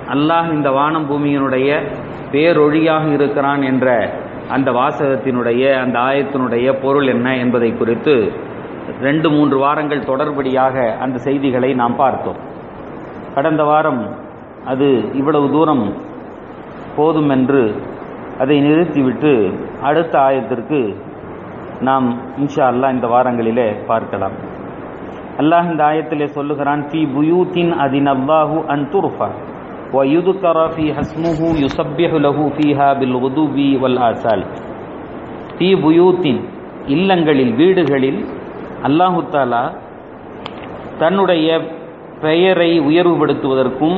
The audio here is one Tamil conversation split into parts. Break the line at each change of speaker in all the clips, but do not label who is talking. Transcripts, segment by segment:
அல்லாஹ் இந்த வானம் பூமியினுடைய பேரொழியாக இருக்கிறான் என்ற அந்த வாசகத்தினுடைய அந்த ஆயத்தினுடைய பொருள் என்ன என்பதை குறித்து ரெண்டு மூன்று வாரங்கள் தொடர்படியாக அந்த செய்திகளை நாம் பார்த்தோம் கடந்த வாரம் அது இவ்வளவு தூரம் போதும் என்று அதை நிறுத்திவிட்டு அடுத்த ஆயத்திற்கு நாம் இன்ஷா அல்லாஹ் இந்த வாரங்களிலே பார்க்கலாம் அல்லாஹ் இந்த ஆயத்திலே சொல்லுகிறான் ஃபி புயூத்தின் அதின் அல்லாஹு அன் துர்ஃபா ويذكر فيها اسمه يسبح له فيها بالغدو والآصال في بيوت இல்லங்களில் வீடுகளில் அல்லாஹு தாலா தன்னுடைய பெயரை உயர்வுபடுத்துவதற்கும்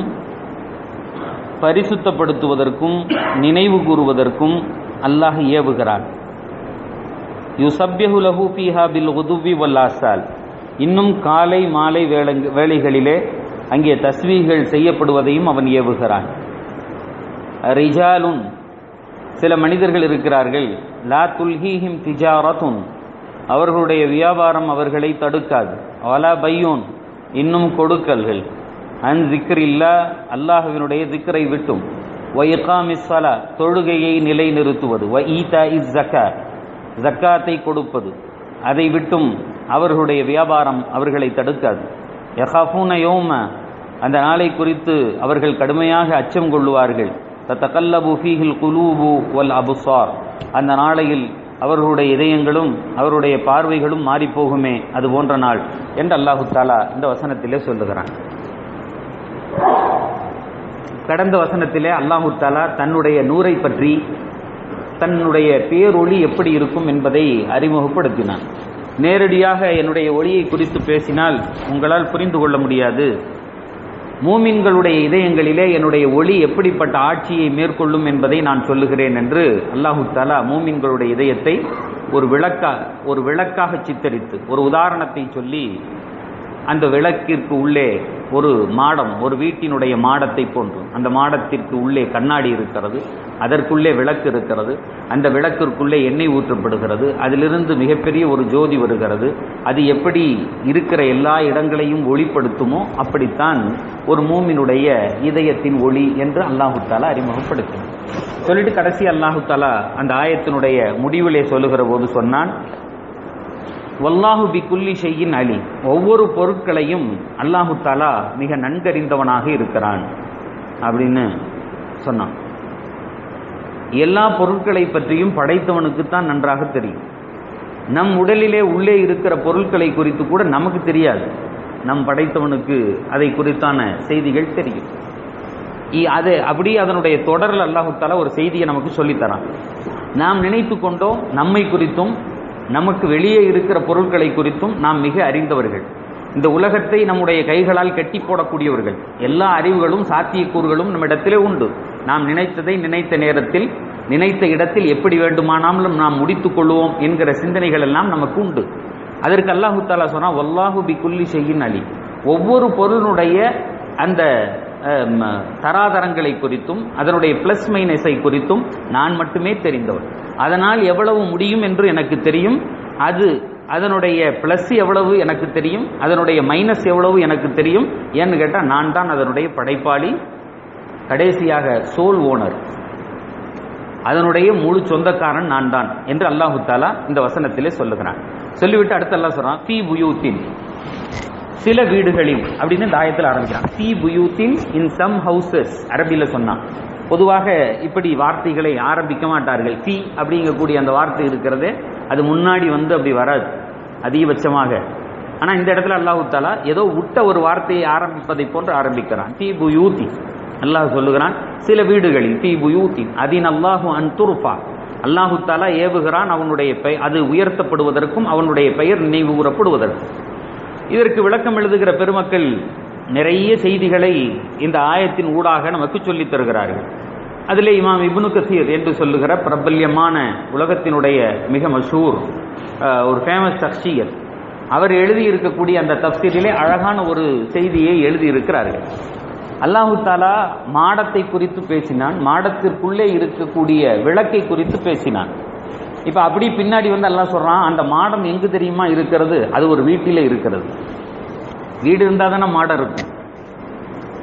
பரிசுத்தப்படுத்துவதற்கும் நினைவு கூறுவதற்கும் அல்லாஹ் ஏவுகிறான் யுசப்யஹு லஹு ஃபீஹா பில் உதுவி வல்லாசால் இன்னும் காலை மாலை வேளங்க வேளைகளிலே அங்கே தஸ்வீகள் செய்யப்படுவதையும் அவன் ஏவுகிறான் ரிஜாலுன் சில மனிதர்கள் இருக்கிறார்கள் லா துல்ஹீஹிம் திஜாரத்துன் அவர்களுடைய வியாபாரம் அவர்களை தடுக்காது வலா பையூன் இன்னும் கொடுக்கல்கள் அன் ஜிக்ர் இல்லா அல்லாஹுவினுடைய ஜிக்கரை விட்டும் ஒய்காமிஸ்ஸலா தொழுகையை நிலைநிறுத்துவது வ ஈதா இஸ் ஜக்கா ஜக்காத்தை கொடுப்பது அதை விட்டும் அவர்களுடைய வியாபாரம் அவர்களை தடுக்காது யஹாஃபூன யோம அந்த நாளை குறித்து அவர்கள் கடுமையாக அச்சம் கொள்ளுவார்கள் தத்தகல்லபு ஃபீஹில் குலூபு வல் அபுசார் அந்த நாளையில் அவர்களுடைய இதயங்களும் அவருடைய பார்வைகளும் மாறிப்போகுமே அது போன்ற நாள் என்று அல்லாஹு தாலா இந்த வசனத்திலே சொல்லுகிறான் கடந்த வசனத்திலே அல்லாஹு தாலா தன்னுடைய நூரை பற்றி தன்னுடைய பேரொளி எப்படி இருக்கும் என்பதை அறிமுகப்படுத்தினான் நேரடியாக என்னுடைய ஒளியை குறித்து பேசினால் உங்களால் புரிந்து கொள்ள முடியாது மூமின்களுடைய இதயங்களிலே என்னுடைய ஒளி எப்படிப்பட்ட ஆட்சியை மேற்கொள்ளும் என்பதை நான் சொல்லுகிறேன் என்று அல்லாஹு தாலா மூமின்களுடைய இதயத்தை ஒரு விளக்கா ஒரு விளக்காக சித்தரித்து ஒரு உதாரணத்தை சொல்லி அந்த விளக்கிற்கு உள்ளே ஒரு மாடம் ஒரு வீட்டினுடைய மாடத்தை போன்று அந்த மாடத்திற்கு உள்ளே கண்ணாடி இருக்கிறது அதற்குள்ளே விளக்கு இருக்கிறது அந்த விளக்கிற்குள்ளே எண்ணெய் ஊற்றப்படுகிறது அதிலிருந்து மிகப்பெரிய ஒரு ஜோதி வருகிறது அது எப்படி இருக்கிற எல்லா இடங்களையும் ஒளிப்படுத்துமோ அப்படித்தான் ஒரு மூமினுடைய இதயத்தின் ஒளி என்று அல்லாஹு தாலா அறிமுகப்படுத்தினார் சொல்லிட்டு கடைசி அல்லாஹு தாலா அந்த ஆயத்தினுடைய முடிவிலே சொல்லுகிற போது சொன்னான் வல்லாஹு பி குல்லி ஷெய்யின் அலி ஒவ்வொரு பொருட்களையும் அல்லாஹு தாலா மிக நன்கறிந்தவனாக இருக்கிறான் அப்படின்னு சொன்னான் எல்லா பொருட்களை பற்றியும் படைத்தவனுக்குத்தான் நன்றாக தெரியும் நம் உடலிலே உள்ளே இருக்கிற பொருட்களை குறித்து கூட நமக்கு தெரியாது நம் படைத்தவனுக்கு அதை குறித்தான செய்திகள் தெரியும் அது அப்படி அதனுடைய தொடரில் அல்லாஹு தாலா ஒரு செய்தியை நமக்கு சொல்லித்தரான் நாம் நினைத்து கொண்டோம் நம்மை குறித்தும் நமக்கு வெளியே இருக்கிற பொருட்களை குறித்தும் நாம் மிக அறிந்தவர்கள் இந்த உலகத்தை நம்முடைய கைகளால் கட்டி போடக்கூடியவர்கள் எல்லா அறிவுகளும் சாத்தியக்கூறுகளும் நம்மிடத்திலே உண்டு நாம் நினைத்ததை நினைத்த நேரத்தில் நினைத்த இடத்தில் எப்படி வேண்டுமானாலும் நாம் முடித்துக் கொள்வோம் என்கிற சிந்தனைகள் எல்லாம் நமக்கு உண்டு அதற்கு அல்லாஹு தாலா சொன்னா வல்லாஹு பி குல்லி செய்யின் அலி ஒவ்வொரு பொருளுடைய அந்த தராதரங்களை குறித்தும் அதனுடைய பிளஸ் மைனஸை குறித்தும் நான் மட்டுமே தெரிந்தவர் அதனால் எவ்வளவு முடியும் என்று எனக்கு தெரியும் அது அதனுடைய பிளஸ் எவ்வளவு எனக்கு தெரியும் அதனுடைய மைனஸ் எவ்வளவு எனக்கு தெரியும் ஏன்னு கேட்டால் நான் தான் அதனுடைய படைப்பாளி கடைசியாக சோல் ஓனர் அதனுடைய முழு சொந்தக்காரன் நான் தான் என்று அல்லாஹு தாலா இந்த வசனத்திலே சொல்லுகிறான் சொல்லிவிட்டு அடுத்து அல்லா சொல்றான் பி புயூத்தின் சில வீடுகளில் அப்படின்னு இந்த ஆயத்தில் ஆரம்பிக்கிறான் பி புயூத்தின் இன் சம் ஹவுசஸ் அரபியில் சொன்னான் பொதுவாக இப்படி வார்த்தைகளை ஆரம்பிக்க மாட்டார்கள் சி அப்படிங்கக்கூடிய அந்த வார்த்தை இருக்கிறது அது முன்னாடி வந்து அப்படி வராது அதிகபட்சமாக ஆனால் இந்த இடத்துல அல்லாஹு தாலா ஏதோ விட்ட ஒரு வார்த்தையை ஆரம்பிப்பதை போன்று ஆரம்பிக்கிறான் தி புயூத்தி அல்லாஹ் சொல்லுகிறான் சில வீடுகளில் தி புயூத்தி அதின் அல்லாஹு அன் துருஃபா அல்லாஹு தாலா ஏவுகிறான் அவனுடைய பெயர் அது உயர்த்தப்படுவதற்கும் அவனுடைய பெயர் நினைவு கூறப்படுவதற்கும் இதற்கு விளக்கம் எழுதுகிற பெருமக்கள் நிறைய செய்திகளை இந்த ஆயத்தின் ஊடாக நமக்கு சொல்லித் தருகிறார்கள் அதிலே இமாம் இப்னு கசீர் என்று சொல்லுகிற பிரபல்யமான உலகத்தினுடைய மிக மஷூர் ஒரு ஃபேமஸ் சக்ஷியர் அவர் எழுதியிருக்கக்கூடிய அந்த தப்சீரிலே அழகான ஒரு செய்தியை எழுதியிருக்கிறார்கள் அல்லாஹு தாலா மாடத்தை குறித்து பேசினான் மாடத்திற்குள்ளே இருக்கக்கூடிய விளக்கை குறித்து பேசினான் இப்ப அப்படி பின்னாடி வந்து எல்லாம் சொல்றான் அந்த மாடம் எங்கு தெரியுமா இருக்கிறது அது ஒரு வீட்டிலே இருக்கிறது வீடு இருந்தால் தானே மாடம் இருக்கும்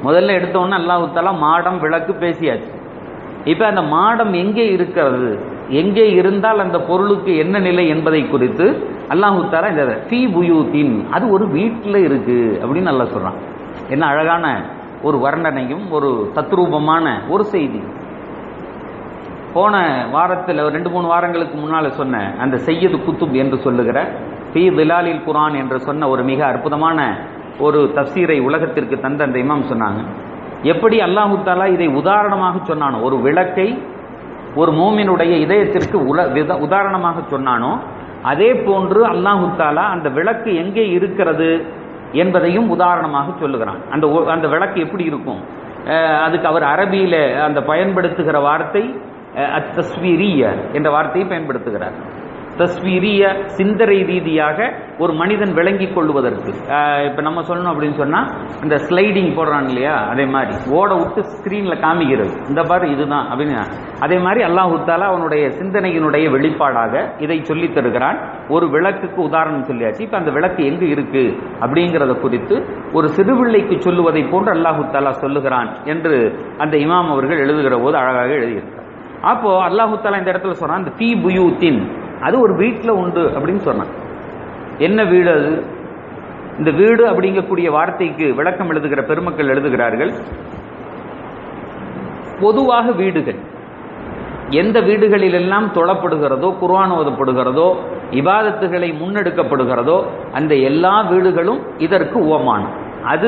முதல்ல எடுத்தோன்னே அல்லாஹு தாலா மாடம் விளக்கு பேசியாச்சு இப்ப அந்த மாடம் எங்கே இருக்கிறது எங்கே இருந்தால் அந்த பொருளுக்கு என்ன நிலை என்பதை குறித்து அல்லாஹு தாலா இந்த ஃபீ புயூத்தின் அது ஒரு வீட்டில் இருக்கு அப்படின்னு நல்லா சொல்றான் என்ன அழகான ஒரு வர்ணனையும் ஒரு தத்ரூபமான ஒரு செய்தி போன வாரத்தில் ஒரு ரெண்டு மூணு வாரங்களுக்கு முன்னால சொன்ன அந்த செய்யது குத்துப் என்று சொல்லுகிற ஃபீ திலாலில் குரான் என்று சொன்ன ஒரு மிக அற்புதமான ஒரு தப்சீரை உலகத்திற்கு தந்த அந்த இமாம் சொன்னாங்க எப்படி அல்லாஹு தாலா இதை உதாரணமாக சொன்னானோ ஒரு விளக்கை ஒரு மோமினுடைய இதயத்திற்கு உல வித- உதாரணமாக சொன்னானோ அதே போன்று அல்லாஹு தாலா அந்த விளக்கு எங்கே இருக்கிறது என்பதையும் உதாரணமாக சொல்லுகிறான் அந்த ஒ- அந்த விளக்கு எப்படி இருக்கும் அஹ் அதுக்கு அவர் அரபியில அந்த பயன்படுத்துகிற வார்த்தை அத்தஸ்வீரிய என்ற வார்த்தையை பயன்படுத்துகிறார் தஸ்வீரிய சிந்தரை ரீதியாக ஒரு மனிதன் விளங்கிக் கொள்வதற்கு அஹ் இப்ப நம்ம சொல்லணும் அப்படின்னு சொன்னா இந்த ஸ்லைடிங் போடுறான் இல்லையா அதே மாதிரி ஓட விட்டு ஸ்கிரீன்ல காமிக்கிறது இந்த பாரு இதுதான் அப்படின்னு அதே மாதிரி அல்லாஹு தாலா அவனுடைய சிந்தனையினுடைய வெளிப்பாடாக இதை சொல்லித் தருகிறான் ஒரு விளக்குக்கு உதாரணம் சொல்லியாச்சு இப்ப அந்த விளக்கு எங்கு இருக்கு அப்படிங்கிறத குறித்து ஒரு சிறுபிள்ளைக்கு சொல்லுவதை போன்று அல்லாஹு தாலா சொல்லுகிறான் என்று அந்த இமாம் அவர்கள் எழுதுகிற போது அழகாக எழுதியிருக்கிறார் அப்போ அல்லாஹு தாலா இந்த இடத்துல சொல்றான் அந்த ஃபீ புயூத்தின் அது ஒரு வீட்டில் உண்டு அப்படின்னு சொன்னான் என்ன வீடு அது இந்த வீடு அப்படிங்கக்கூடிய வார்த்தைக்கு விளக்கம் எழுதுகிற பெருமக்கள் எழுதுகிறார்கள் பொதுவாக வீடுகள் எந்த வீடுகளிலெல்லாம் தொழப்படுகிறதோ குர்ஆன் ஓதப்படுகிறதோ இபாதத்துகளை முன்னெடுக்கப்படுகிறதோ அந்த எல்லா வீடுகளும் இதற்கு உவமானம் அது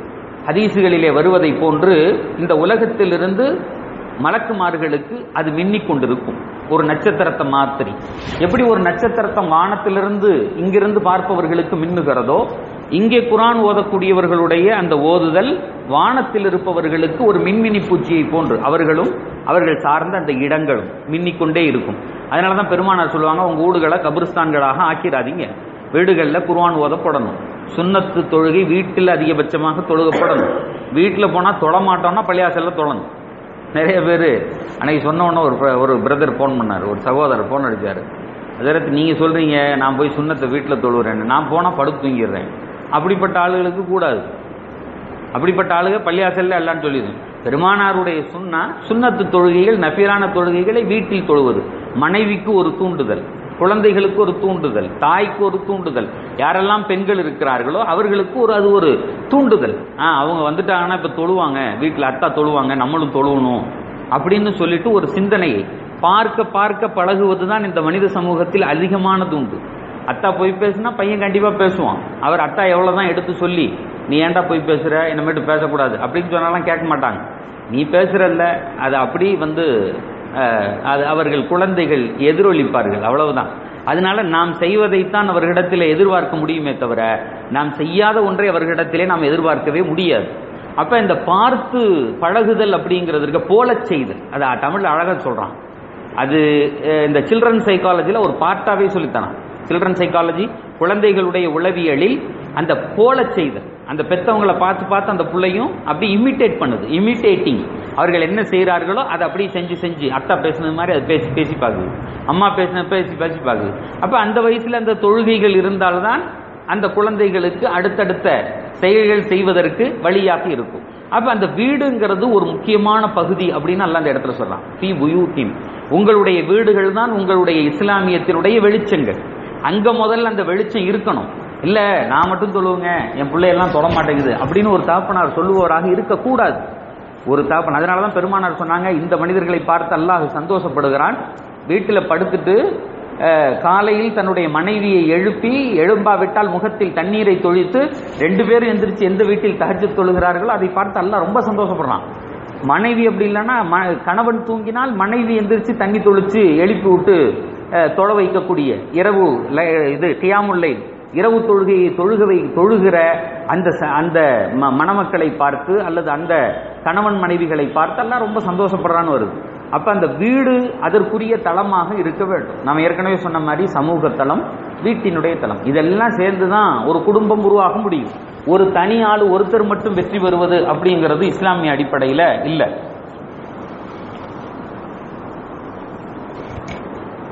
ஹதீசுகளிலே வருவதை போன்று இந்த உலகத்திலிருந்து மலக்குமார்களுக்கு அது மின்னிக் கொண்டிருக்கும் ஒரு நட்சத்திரத்தை மாத்திரி எப்படி ஒரு நட்சத்திரத்தை வானத்திலிருந்து இங்கிருந்து பார்ப்பவர்களுக்கு மின்னுகிறதோ இங்கே குரான் ஓதக்கூடியவர்களுடைய அந்த ஓதுதல் வானத்தில் இருப்பவர்களுக்கு ஒரு மின்மினி பூச்சியை போன்று அவர்களும் அவர்கள் சார்ந்த அந்த இடங்களும் மின்னிக்கொண்டே இருக்கும் அதனால தான் பெருமானார் சொல்லுவாங்க உங்க வீடுகளை கபிரிஸ்தான்களாக ஆக்கிராதீங்க வீடுகளில் குர்ஆன் ஓதப்படணும் சுன்னத்து தொழுகை வீட்டில் அதிகபட்சமாக தொழுகப்படணும் வீட்டில் போனால் தொழ மாட்டோம்னா பள்ளியாசல்ல தொழணும் நிறைய பேர் அன்னைக்கு சொன்ன உடனே ஒரு ப- ஒரு பிரதர் ஃபோன் பண்ணார் ஒரு சகோதரர் ஃபோன் அடிச்சாரு அதற்கு நீங்கள் சொல்கிறீங்க நான் போய் சுண்ணத்தை வீட்டில் தொழுகிறேன் நான் போனால் படுத்து தூங்கிடுறேன் அப்படிப்பட்ட ஆளுகளுக்கு கூடாது அப்படிப்பட்ட ஆளுக பள்ளியாசல்ல எல்லாம் சொல்லிடு பெருமானாருடைய சுன்னா சுன்னத்து தொழுகைகள் நஃபிலான தொழுகைகளை வீட்டில் தொழுவது மனைவிக்கு ஒரு தூண்டுதல் குழந்தைகளுக்கு ஒரு தூண்டுதல் தாய்க்கு ஒரு தூண்டுதல் யாரெல்லாம் பெண்கள் இருக்கிறார்களோ அவர்களுக்கு ஒரு அது ஒரு தூண்டுதல் ஆ அவங்க வந்துட்டாங்கன்னா இப்ப தொழுவாங்க வீட்டில் அத்தா தொழுவாங்க நம்மளும் தொழுவணும் அப்படின்னு சொல்லிட்டு ஒரு சிந்தனையை பார்க்க பார்க்க பழகுவது தான் இந்த மனித சமூகத்தில் அதிகமானது உண்டு அத்தா போய் பேசுனா பையன் கண்டிப்பா பேசுவான் அவர் அத்தா எவ்வளவுதான் எடுத்து சொல்லி நீ ஏன்டா போய் பேசுற இனிமேட்டு பேசக்கூடாது அப்படின்னு சொன்னாலாம் கேட்க மாட்டாங்க நீ பேசுறல்ல அது அப்படி வந்து அஹ், அது அவர்கள் குழந்தைகள் எதிரொலிப்பார்கள் அவ்வளவுதான் அதனால நாம் செய்வதைத்தான் அவர்களிடத்தில் எதிர்பார்க்க முடியுமே தவிர நாம் செய்யாத ஒன்றை அவர்களிடத்திலே நாம் எதிர்பார்க்கவே முடியாது அப்ப இந்த பார்த்து பழகுதல் அப்படிங்கிறதுக்கு போலச் செய்தல் அது தமிழ்ல அழகா சொல்றான் அது அஹ், இந்த சில்ட்ரன் சைக்காலஜில ஒரு பார்ட்டாவே சொல்லித்தரான் சில்ட்ரன் சைக்காலஜி குழந்தைகளுடைய உளவியலில் அந்த போலச் செய்தல் அந்த பெத்தவங்களை பார்த்து பார்த்து அந்த பிள்ளையும் அப்படி இமிட்டேட் பண்ணுது இமிட்டேட்டிங் அவர்கள் என்ன செய்கிறார்களோ அதை அப்படியே செஞ்சு செஞ்சு அத்தா பேசுனது மாதிரி அது பேசி பேசி பார்க்குது அம்மா பேசினது பேசி பேசி பார்க்குது அப்ப அந்த வயசுல அந்த தொழுகைகள் இருந்தால்தான் அந்த குழந்தைகளுக்கு அடுத்தடுத்த செயல்கள் செய்வதற்கு வழியாக இருக்கும் அப்ப அந்த வீடுங்கிறது ஒரு முக்கியமான பகுதி அப்படின்னு அல்ல அந்த இடத்துல சொல்றான் பி புயூத்தின் உங்களுடைய வீடுகள் தான் உங்களுடைய இஸ்லாமியத்தினுடைய வெளிச்சங்கள் அங்க முதல்ல அந்த வெளிச்சம் இருக்கணும் இல்ல நான் மட்டும் தொழுவுங்க என் பிள்ளையெல்லாம் தொட மாட்டேங்குது அப்படின்னு ஒரு தாப்பனார் சொல்லுபவராக இருக்கக்கூடாது ஒரு தாப்பன் அதனாலதான் பெருமானார் சொன்னாங்க இந்த மனிதர்களை பார்த்து அல்லாஹ் சந்தோஷப்படுகிறான் வீட்டில் படுத்துட்டு அஹ், காலையில் தன்னுடைய மனைவியை எழுப்பி எழும்பாவிட்டால் முகத்தில் தண்ணீரை தொழித்து ரெண்டு பேரும் எந்திரிச்சு எந்த வீட்டில் தகஜத் தொழுகிறார்களோ அதை பார்த்து அல்லாஹ் ரொம்ப சந்தோஷப்படுறான் மனைவி அப்படி இல்லைன்னா ம- கணவன் தூங்கினால் மனைவி எந்திரிச்சு தண்ணி தொளிச்சு எழுப்பி விட்டு அஹ், தொழ வைக்கக்கூடிய இரவு ல- இது கியாமுல்லை இரவு தொழுகையை தொழுகவை தொழுகிற அந்த ச- அந்த ம- மணமக்களை பார்த்து அல்லது அந்த கணவன் மனைவிகளை பார்த்து எல்லாம் ரொம்ப சந்தோஷப்படுறான்னு வருது அப்ப அந்த வீடு அதற்குரிய தளமாக இருக்க வேண்டும் நாம் ஏற்கனவே சொன்ன மாதிரி சமூக தளம் வீட்டினுடைய தளம் இதெல்லாம் சேர்ந்து தான் ஒரு குடும்பம் உருவாக முடியும் ஒரு தனி ஆள் ஒருத்தர் மட்டும் வெற்றி பெறுவது அப்படிங்கிறது இஸ்லாமிய அடிப்படையில் இல்லை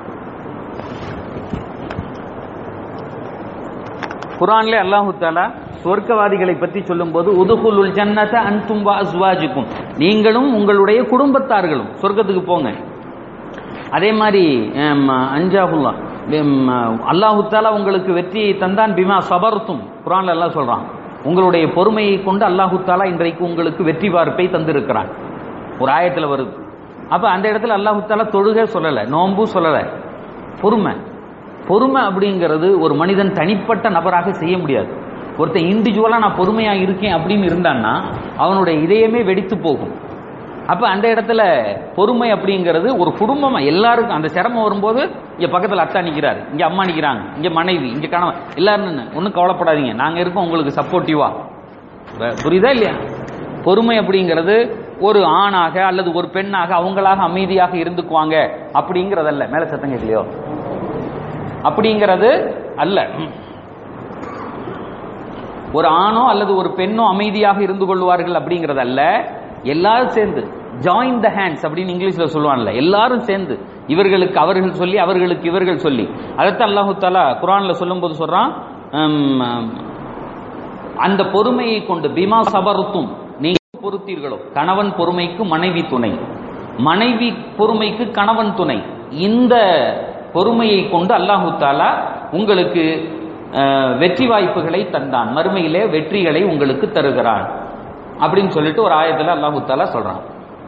குரான்ல அல்லாஹு தாலா சொர்க்கவாதிகளை பற்றி சொல்லும்போது உதுகுலுல் ஜன்னத அன்தும் வா அஸ்வாஜுக்கும் நீங்களும் உங்களுடைய குடும்பத்தார்களும் சொர்க்கத்துக்கு போங்க அதே மாதிரி ஹம், அஞ்சாகுல்லா ஹம், அல்லாஹு தாலா உங்களுக்கு வெற்றியை தந்தான் பிமா சபர்த்தும் குரான்ல எல்லாம் சொல்றான் உங்களுடைய பொறுமையை கொண்டு அல்லாஹு தாலா இன்றைக்கு உங்களுக்கு வெற்றி பார்ப்பை தந்திருக்கிறான் ஒரு ஆயத்துல வருது அப்ப அந்த இடத்துல அல்லாஹு தாலா தொழுகை சொல்லல நோன்பு சொல்லல பொறுமை பொறுமை அப்படிங்கிறது ஒரு மனிதன் தனிப்பட்ட நபராக செய்ய முடியாது ஒருத்தன் இண்டிவிஜுவலா நான் பொறுமையா இருக்கேன் அப்படின்னு இருந்தான்னா அவனுடைய இதயமே வெடித்து போகும் அப்ப அந்த இடத்துல பொறுமை அப்படிங்கிறது ஒரு குடும்பமா எல்லாருக்கும் அந்த சிரமம் வரும்போது இங்க பக்கத்துல அத்தா நிக்கிறாரு இங்க அம்மா நிக்கிறாங்க இங்க மனைவி இங்க கணவன் எல்லாரும் நின்னு, ஒண்ணும் கவலைப்படாதீங்க நாங்க இருக்கோம் உங்களுக்கு சப்போர்ட்டிவா புரியுதா இல்லையா பொறுமை அப்படிங்கிறது ஒரு ஆணாக அல்லது ஒரு பெண்ணாக அவங்களாக அமைதியாக இருந்துக்குவாங்க அப்படிங்கறதல்ல மேல சத்தம் கேட்கலையோ அப்படிங்கிறது அல்ல ஒரு ஆணோ அல்லது ஒரு பெண்ணோ அமைதியாக இருந்து கொள்வார்கள் அப்படிங்கிறது அல்ல எல்லாரும் சேர்ந்து ஜாயின் த ஹேண்ட்ஸ் அப்படின்னு இங்கிலீஷ்ல சொல்லுவான்ல எல்லாரும் சேர்ந்து இவர்களுக்கு அவர்கள் சொல்லி அவர்களுக்கு இவர்கள் சொல்லி அதைத்தான் அல்லாஹு தாலா குரான்ல சொல்லும்போது சொல்றான் ஹம், அந்த பொறுமையை கொண்டு பிமா சபருத்தும் நீங்கள் பொறுத்தீர்களோ கணவன் பொறுமைக்கு மனைவி துணை மனைவி பொறுமைக்கு கணவன் துணை இந்த பொறுமையை கொண்டு அல்லாஹு தாலா உங்களுக்கு அஹ், வெற்றி வாய்ப்புகளை தந்தான் மறுமையிலே வெற்றிகளை உங்களுக்கு தருகிறான் அப்படின்னு சொல்லிட்டு ஒரு ஆயத்துல அல்லாஹு தாலா சொல்றான்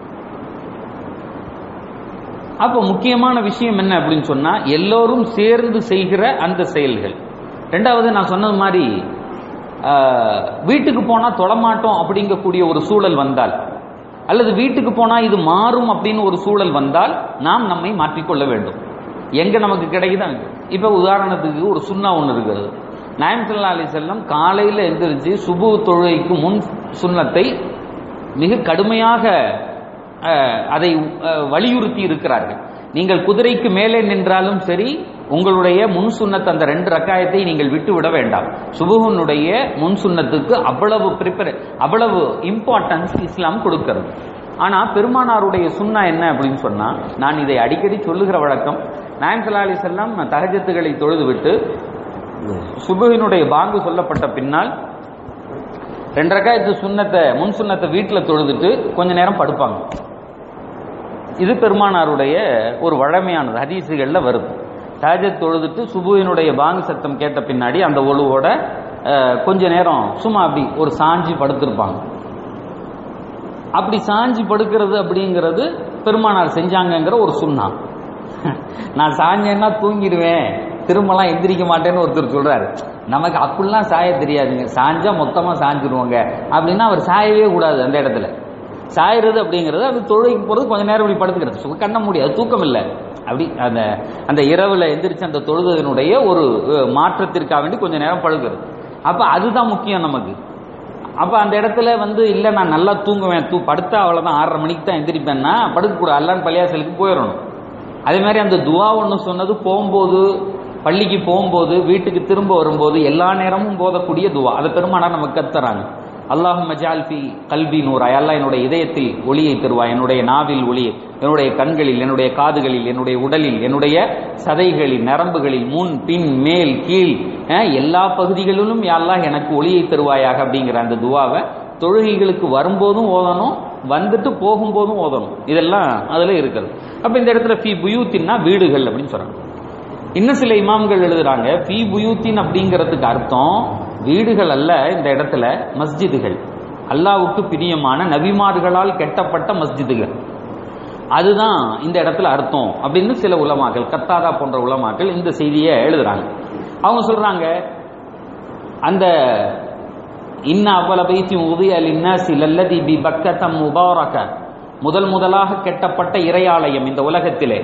அப்போ முக்கியமான விஷயம் என்ன அப்படின்னு சொன்னா எல்லோரும் சேர்ந்து செய்கிற அந்த செயல்கள் ரெண்டாவது நான் சொன்னது மாதிரி ஆஹ், வீட்டுக்கு போனா தொழமாட்டோம் அப்படிங்கக்கூடிய ஒரு சூழல் வந்தால் அல்லது வீட்டுக்கு போனா இது மாறும் அப்படின்னு ஒரு சூழல் வந்தால் நாம் நம்மை மாற்றிக்கொள்ள வேண்டும் எங்க நமக்கு கிடைக்குதா இப்ப உதாரணத்துக்கு ஒரு சுண்ணா ஒன்று இருக்கிறது நாயம் சல்லா அலி செல்லம் காலையில எந்திரிச்சு சுபு தொழுகைக்கு முன் சுண்ணத்தை மிக கடுமையாக அஹ், அதை அஹ், வலியுறுத்தி இருக்கிறார்கள் நீங்கள் குதிரைக்கு மேலே நின்றாலும் சரி உங்களுடைய முன் சுன்னத் அந்த ரெண்டு ரக்காயத்தை நீங்கள் விட்டு விட வேண்டாம் சுபுகனுடைய முன் சுன்னத்துக்கு அவ்வளவு ப்ரிப்பர் அவ்வளவு இம்பார்ட்டன்ஸ் இஸ்லாம் கொடுக்கிறது ஆனா பெருமானாருடைய சுன்னா என்ன அப்படின்னு சொன்னா நான் இதை அடிக்கடி சொல்லுகிற வழக்கம் நாயம் சல்லா அலி செல்லம் தகஜத்துகளை தொழுது விட்டு சுபுகினுடைய பாங்கு சொல்லப்பட்ட பின்னால் ரெண்டு ரக்காயத்து சுண்ணத்தை முன் சுண்ணத்தை வீட்டில் தொழுதுட்டு கொஞ்ச நேரம் படுப்பாங்க இது பெருமானாருடைய ஒரு வழமையானது ஹதீசுகளில் வருது தாஜத் தொழுதுட்டு சுபுவினுடைய பாங்கு சத்தம் கேட்ட பின்னாடி அந்த ஒழுவோட அஹ், கொஞ்ச நேரம் சும்மா அப்படி ஒரு சாஞ்சி படுத்திருப்பாங்க அப்படி சாஞ்சி படுக்கிறது அப்படிங்கிறது பெருமானார் செஞ்சாங்கங்கிற ஒரு சுண்ணா நான் சாஞ்சேன்னா தூங்கிடுவேன் திரும்பலாம் எந்திரிக்க மாட்டேன்னு ஒருத்தர் சொல்றாரு நமக்கு அப்படிலாம் சாய தெரியாதுங்க சாஞ்சா மொத்தமா சாஞ்சிருவாங்க அப்படின்னா அவர் சாயவே கூடாது அந்த இடத்துல சாயறது அப்படிங்கிறது அது தொழுகைக்கு போறது கொஞ்ச நேரம் இப்படி படுத்துக்கிறது சுக கண்ண முடியாது தூக்கம் இல்லை அப்படி அந்த அந்த இரவுல எந்திரிச்சு அந்த தொழுதனுடைய ஒரு அஹ், மாற்றத்திற்காக வேண்டி கொஞ்ச நேரம் படுக்கிறது அப்ப அதுதான் முக்கியம் நமக்கு அப்ப அந்த இடத்துல வந்து இல்ல நான் நல்லா தூங்குவேன் தூ படுத்தா அவ்வளவுதான் ஆறரை மணிக்கு தான் எந்திரிப்பேன்னா படுக்க கூட அல்லான் பள்ளியாசலுக்கு போயிடணும் அதே மாதிரி அந்த துவா ஒன்று சொன்னது போகும்போது பள்ளிக்கு போகும்போது வீட்டுக்கு திரும்ப வரும்போது எல்லா நேரமும் போதக்கூடிய துவா அதை பெருமானார் நமக்கு கத்துறாங்க அல்லாஹும் மஜால்பி கல்வி நூறாய் அல்லா என்னுடைய இதயத்தில் ஒளியை தருவாய் என்னுடைய நாவில் ஒளியை என்னுடைய கண்களில் என்னுடைய காதுகளில் என்னுடைய உடலில் என்னுடைய சதைகளில் நரம்புகளில் முன் பின் மேல் கீழ் அஹ், எல்லா பகுதிகளிலும் யாரெல்லாம் எனக்கு ஒளியை தருவாயாக அப்படிங்கிற அந்த துவாவை தொழுகைகளுக்கு வரும்போதும் ஓதணும் வந்துட்டு போகும்போதும் ஓதணும் இதெல்லாம் அதுல இருக்கிறது அப்ப இந்த இடத்துல ஃபி புயூத்தின்னா வீடுகள் அப்படின்னு சொல்றாங்க இன்னும் சில இமாம்கள் எழுதுறாங்க ஃபி புயூத்தின் அப்படிங்கிறதுக்கு அர்த்தம் வீடுகள் அல்ல இந்த இடத்துல மஸ்ஜிதுகள் அல்லாவுக்கு பிரியமான நபிமார்களால் கெட்டப்பட்ட மஸ்ஜிதுகள் அதுதான் இந்த இடத்துல அர்த்தம் அப்படின்னு சில உலமாக்கள் கத்தாதா போன்ற உலமாக்கள் இந்த செய்தியை எழுதுறாங்க அவங்க சொல்றாங்க அந்த இன்ன அவ்வள பைத்தி உதய லின்னாசி லல்லதி பி பக்கத்தம் முபாரக முதல் முதலாக கெட்டப்பட்ட இறையாலயம் இந்த உலகத்திலே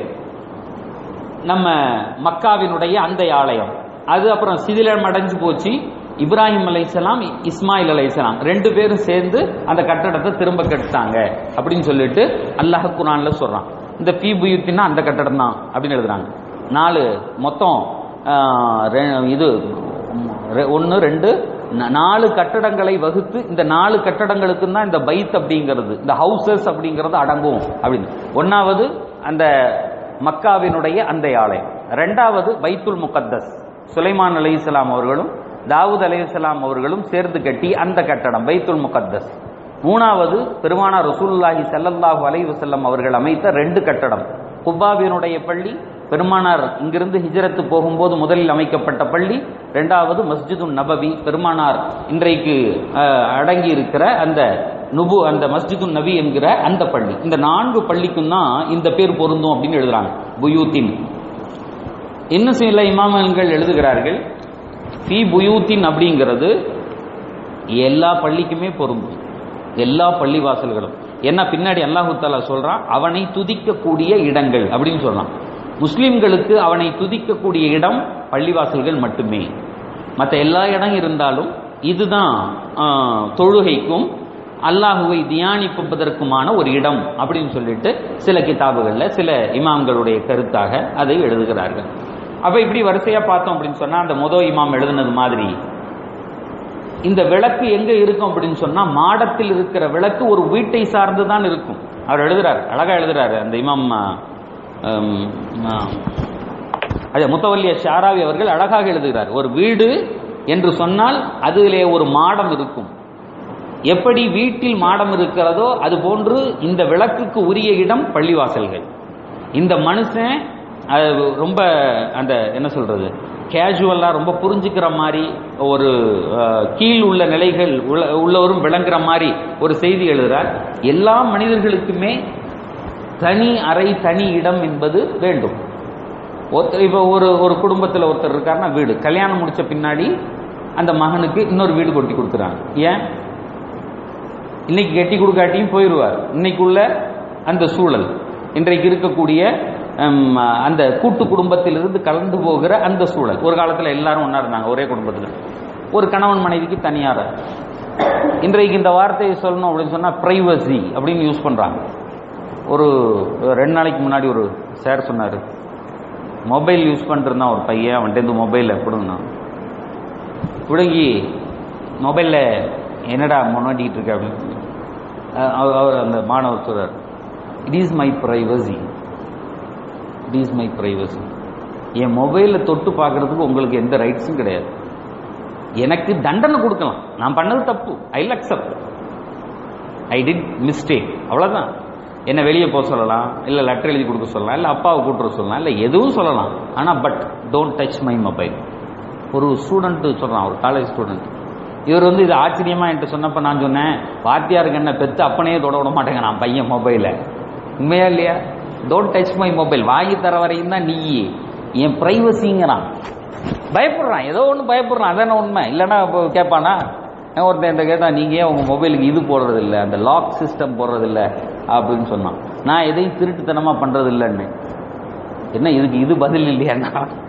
நம்ம மக்காவினுடைய அந்த ஆலயம் அது அப்புறம் சிதிலம் அடைஞ்சு போச்சு இப்ராஹிம் அலைசலாம் இஸ்மாயில் அலைசலாம் ரெண்டு பேரும் சேர்ந்து அந்த கட்டடத்தை திரும்ப கட்டுத்தாங்க அப்படின்னு சொல்லிட்டு அல்லாஹ் குரான்ல சொல்றான் இந்த பி புயுத்தின்னா அந்த கட்டடம் தான் அப்படின்னு எழுதுறாங்க நாலு மொத்தம் ஆஹ், ரெ- இது ஒன்று ரெண்டு ந- நாலு கட்டடங்களை வகுத்து இந்த நாலு கட்டடங்களுக்கு தான் இந்த பைத் அப்படிங்கிறது இந்த ஹவுசஸ் அப்படிங்கிறது அடங்கும் அப்படின்னு ஒன்னாவது அந்த மக்காவினுடைய அந்த ஆலயம் ரெண்டாவது பைத்துல் முகத்தஸ் சுலைமான் அலைஹிஸ்ஸலாம் அவர்களும் தாவூத் அலைஹிஸ்ஸலாம் அவர்களும் சேர்ந்து கட்டி அந்த கட்டடம் பைத்துல் முகத்தஸ் மூணாவது பெருமானார் ரசூலுல்லாஹி ஸல்லல்லாஹு அலைஹி வஸல்லம் அவர்கள் அமைத்த ரெண்டு கட்டடம் குப்பாவினுடைய பள்ளி பெருமானார் இங்கிருந்து ஹிஜரத்து போகும்போது முதலில் அமைக்கப்பட்ட பள்ளி இரண்டாவது மஸ்ஜிது நபவி பெருமானார் இன்றைக்கு அஹ், அடங்கி இருக்கிற அந்த நுபு அந்த மஸ்ஜிது நபி என்கிற அந்த பள்ளி இந்த நான்கு பள்ளிக்கும் தான் இந்த பேர் பொருந்தும் அப்படின்னு எழுதுறாங்க புயூத்தின் இன்னும் சில இமாமன்கள் எழுதுகிறார்கள் ஃபி புயூத்தின் அப்படிங்கிறது எல்லா பள்ளிக்குமே பொருந்தும் எல்லா பள்ளிவாசல்களும் ஏன்னா பின்னாடி அல்லாஹு தாலா சொல்றான் அவனை துதிக்கக்கூடிய இடங்கள் அப்படின்னு சொல்றான் முஸ்லிம்களுக்கு அவனை துதிக்கக்கூடிய இடம் பள்ளிவாசல்கள் மட்டுமே மற்ற எல்லா இடம் இருந்தாலும் இதுதான் ஆ, தொழுகைக்கும் அல்லாஹுவை தியானிப்பதற்குமான ஒரு இடம் அப்படின்னு சொல்லிட்டு சில கிதாபுகள்ல சில இமாம்களுடைய கருத்தாக அதை எழுதுகிறார்கள் அப்ப இப்படி வரிசையா பார்த்தோம் அப்படின்னு சொன்னா அந்த முதோ இமாம் எழுதுனது மாதிரி இந்த விளக்கு எங்க இருக்கும் அப்படின்னு சொன்னா மாடத்தில் இருக்கிற விளக்கு ஒரு வீட்டை சார்ந்து தான் இருக்கும் அவர் எழுதுறாரு அழகா எழுதுறாரு அந்த இமாம் ஆ, ஆம், ஆ, அது முத்தவல்லிய ஷாராவி அவர்கள் அழகாக எழுதுகிறார் ஒரு வீடு என்று சொன்னால் அதிலே ஒரு மாடம் இருக்கும் எப்படி வீட்டில் மாடம் இருக்கிறதோ அது போன்று இந்த விளக்குக்கு உரிய இடம் பள்ளிவாசல்கள் இந்த மனுஷன் அது ரொம்ப அந்த என்ன சொல்றது கேஜுவலா ரொம்ப புரிஞ்சுக்கிற மாதிரி ஒரு அஹ், கீழ் உள்ள நிலைகள் உள்ள- உள்ளவரும் விளங்குற மாதிரி ஒரு செய்தி எழுதுறார் எல்லா மனிதர்களுக்குமே தனி அறை தனி இடம் என்பது வேண்டும் ஒருத்தர் இப்போ ஒரு ஒரு குடும்பத்தில் ஒருத்தர் இருக்காருன்னா வீடு கல்யாணம் முடிச்ச பின்னாடி அந்த மகனுக்கு இன்னொரு வீடு கொட்டி கொடுக்குறாங்க ஏன் இன்னைக்கு கட்டி கொடுக்காட்டியும் போயிடுவார் இன்னைக்குள்ள அந்த சூழல் இன்றைக்கு இருக்கக்கூடிய ஹம், அந்த கூட்டு குடும்பத்திலிருந்து கலந்து போகிற அந்த சூழல் ஒரு காலத்தில் எல்லாரும் ஒன்றா இருந்தாங்க ஒரே குடும்பத்தில் ஒரு கணவன் மனைவிக்கு தனியார இன்றைக்கு இந்த வார்த்தையை சொல்லணும் அப்படின்னு சொன்னால் ப்ரைவசி அப்படின்னு யூஸ் பண்ணுறாங்க ஒரு ரெண்டு நாளைக்கு முன்னாடி ஒரு சார் சொன்னார் மொபைல் யூஸ் பண்ணிருந்தான் ஒரு பையன் அவன்கிட்ட மொபைலில் கொடுங்கண்ணா பிடுங்கி மொபைலில் என்னடா முன்னாடிட்டு இருக்க அப்படின்னு அஹ் அவர் அவர் அந்த மாணவர் சொல்றார் it is my privacy it is my privacy என் மொபைலில் தொட்டு பார்க்கறதுக்கு உங்களுக்கு எந்த ரைட்ஸும் கிடையாது எனக்கு தண்டனை கொடுக்கலாம் நான் பண்ணது தப்பு I accept I did mistake அவ்வளோதான் என்ன வெளியே போக சொல்லலாம் இல்லை லெட்டர் எழுதி கொடுக்க சொல்லலாம் இல்லை அப்பாவை கூட்டுற சொல்லலாம் இல்லை எதுவும் சொல்லலாம் ஆனால் but don't touch my mobile ஒரு ஸ்டூடெண்ட் சொல்கிறான் ஒரு காலேஜ் ஸ்டூடெண்ட் இவர் வந்து இது ஆச்சரியமா என்கிட்ட சொன்னப்ப நான் சொன்னேன் வாத்தியாருக்கு என்ன பெத்து அப்பனே தொட விட மாட்டேங்க நான் பையன் மொபைலை உண்மையா இல்லையா டோன்ட் டச் மை மொபைல் வாங்கி தர வரையும் தான் நீ என் ப்ரைவசிங்கிறான் பயப்படுறான் ஏதோ ஒன்று பயப்படுறான் அதான உண்மை இல்லைன்னா இப்போ கேட்பானா அவன் ஒருத்தன் என்கிட்ட கேட்டான் நீங்கள் ஏன் உங்கள் மொபைலுக்கு இது போடுறது இல்ல அந்த லாக் சிஸ்டம் போடுறது இல்ல அப்படின்னு சொன்னான் நான் எதையும் திருட்டுத்தனமாக பண்ணுறது இல்லைன்னு என்ன இதுக்கு இது பதில் இல்லையாண்ணா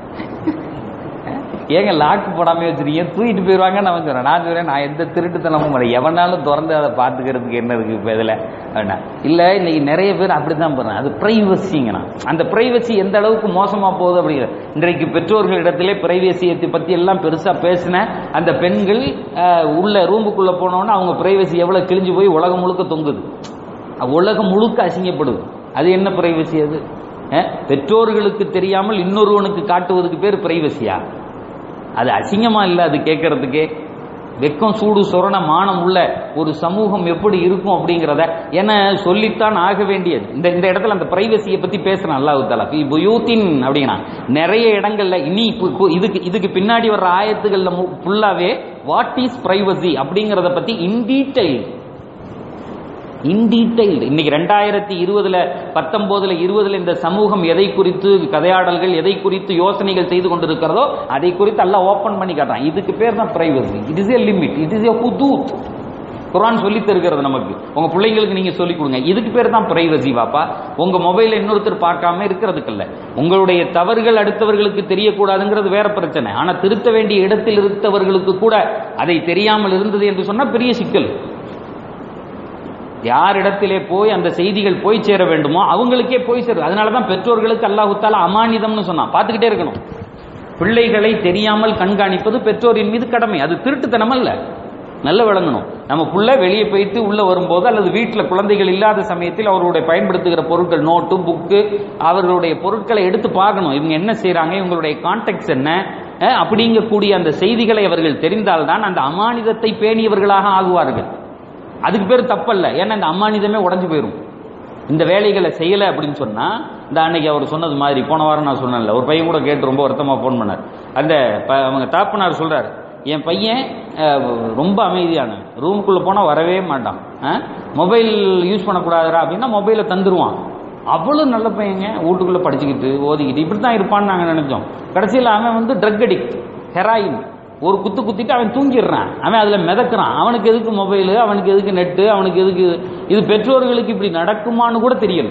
ஏங்க லாக் போடாம வச்சிருக்கீங்க தூக்கிட்டு போயிடுவாங்க நான் சொல்றேன் நான் சொல்றேன் நான் எந்த திருட்டுத்தனமும் பண்ணல எவனாலும் திறந்து அதை பார்த்துக்கிறதுக்கு என்ன இருக்கு இப்போ இதில் வேண்டாம் இல்லை இன்னைக்கு நிறைய பேர் அப்படித்தான் போறாங்க அது பிரைவசிங்கண்ணா அந்த பிரைவசி எந்த அளவுக்கு மோசமா போகுது அப்படிங்கிற இன்றைக்கு பெற்றோர்களிடத்திலே பிரைவசியத்தை பத்தி எல்லாம் பெருசா பேசின அந்த பெண்கள் அஹ், உள்ள ரூமுக்குள்ள போனோன்னா அவங்க பிரைவசி எவ்வளவு கிழிஞ்சு போய் உலகம் முழுக்க தொங்குது உலகம் முழுக்க அசிங்கப்படுது அது என்ன பிரைவசி அது அஹ், பெற்றோர்களுக்கு தெரியாமல் இன்னொருவனுக்கு காட்டுவதுக்கு பேர் பிரைவசியா அது அசிங்கமா இல்லை அது கேட்கறதுக்கே வெக்கம் சூடு சொரண மானம் உள்ள ஒரு சமூகம் எப்படி இருக்கும் அப்படிங்கிறத ஏன்னா சொல்லித்தான் ஆக வேண்டியது இந்த இந்த இடத்துல அந்த பிரைவசியை பத்தி பேசுறேன் அல்லாஹ் தாலா ஃபி புயூத்தின் அப்படின்னா நிறைய இடங்கள்ல இனி இப்போ- இப்போ இதுக்கு இதுக்கு பின்னாடி வர்ற ஆயத்துகள்ல ஃபுல்லாவே வாட் இஸ் பிரைவசி அப்படிங்கறத பத்தி இன் டீடைல் இன் டீடைல் இன்னைக்கு ரெண்டாயிரத்தி இருபதுல பத்தொன்பதுல இருபதுல இந்த சமூகம் எதை குறித்து கதையாடல்கள் எதை குறித்து யோசனைகள் செய்து கொண்டிருக்கிறதோ அதை குறித்து எல்லாம் ஓபன் பண்ணி காட்டுறான் இதுக்கு பேர் தான் privacy it is a limit it is a ஹுதூத் குரான் சொல்லி தருகிறது நமக்கு உங்க பிள்ளைங்களுக்கு நீங்க சொல்லிக் கொடுங்க இதுக்கு பேர் தான் பிரைவசி வாப்பா உங்க மொபைல இன்னொருத்தர் பார்க்காம இருக்கிறதுக்கு இல்ல உங்களுடைய தவறுகள் அடுத்தவர்களுக்கு தெரியக்கூடாதுங்கிறது வேற பிரச்சனை ஆனா திருத்த வேண்டிய இடத்தில் இருந்தவர்களுக்கு கூட அதை தெரியாமல் இருந்தது என்று சொன்னா பெரிய சிக்கல் யாரிடத்திலே போய் அந்த செய்திகள் போய் சேர வேண்டுமோ அவங்களுக்கே போய் சேரும் அதனால தான் பெற்றோர்களுக்கு அல்லாஹு தாலா அமானிதம்னு சொன்னான் பார்த்துக்கிட்டே இருக்கணும் பிள்ளைகளை தெரியாமல் கண்காணிப்பது பெற்றோரின் மீது கடமை அது திருட்டுத்தனம் அல்ல நல்ல விளங்கணும் நம்ம புள்ள வெளியே போயிட்டு உள்ள வரும்போது அல்லது வீட்டில் குழந்தைகள் இல்லாத சமயத்தில் அவர்களுடைய பயன்படுத்துகிற பொருட்கள் நோட்டு புக்கு அவர்களுடைய பொருட்களை எடுத்து பார்க்கணும் இவங்க என்ன செய்றாங்க இவங்களுடைய கான்டெக்ட்ஸ் என்ன அஹ், அப்படிங்கக்கூடிய அந்த செய்திகளை அவர்கள் தெரிந்தால்தான் அந்த அமானிதத்தை பேணியவர்களாக ஆகுவார்கள் அதுக்கு பேர் தப்பல்ல ஏன்னா இந்த அம்மானிதமே உடஞ்சு போயிடும் இந்த வேலைகளை செய்யலை அப்படின்னு சொன்னா இந்த அன்னைக்கு அவர் சொன்னது மாதிரி போன வாரம் நான் சொன்னேன்ல ஒரு பையன் கூட கேட்டு ரொம்ப வருத்தமா ஃபோன் பண்ணார் அந்த ப- அவங்க தாப்பனார் சொல்றாரு என் பையன் அஹ், ரொம்ப அமைதியான ரூமுக்குள்ள போனா வரவே மாட்டான் மொபைல் யூஸ் பண்ணக்கூடாதுடா அப்படின்னா மொபைலை தந்துருவான் அவ்வளவு நல்ல பையங்க வீட்டுக்குள்ள படிச்சுக்கிட்டு ஓதிக்கிட்டு இப்படி தான் இருப்பான்னு நாங்க நினைச்சோம் கடைசியில் அவன் வந்து ட்ரக் அடிக்ட் ஹெராயின் ஒரு குத்து குத்திட்டு அவன் தூங்கிடுறான் அவன் அதுல மிதக்குறான் அவனுக்கு எதுக்கு மொபைலு அவனுக்கு எதுக்கு நெட்டு அவனுக்கு எதுக்கு இது? இது பெற்றோர்களுக்கு இப்படி நடக்குமான்னு கூட தெரியல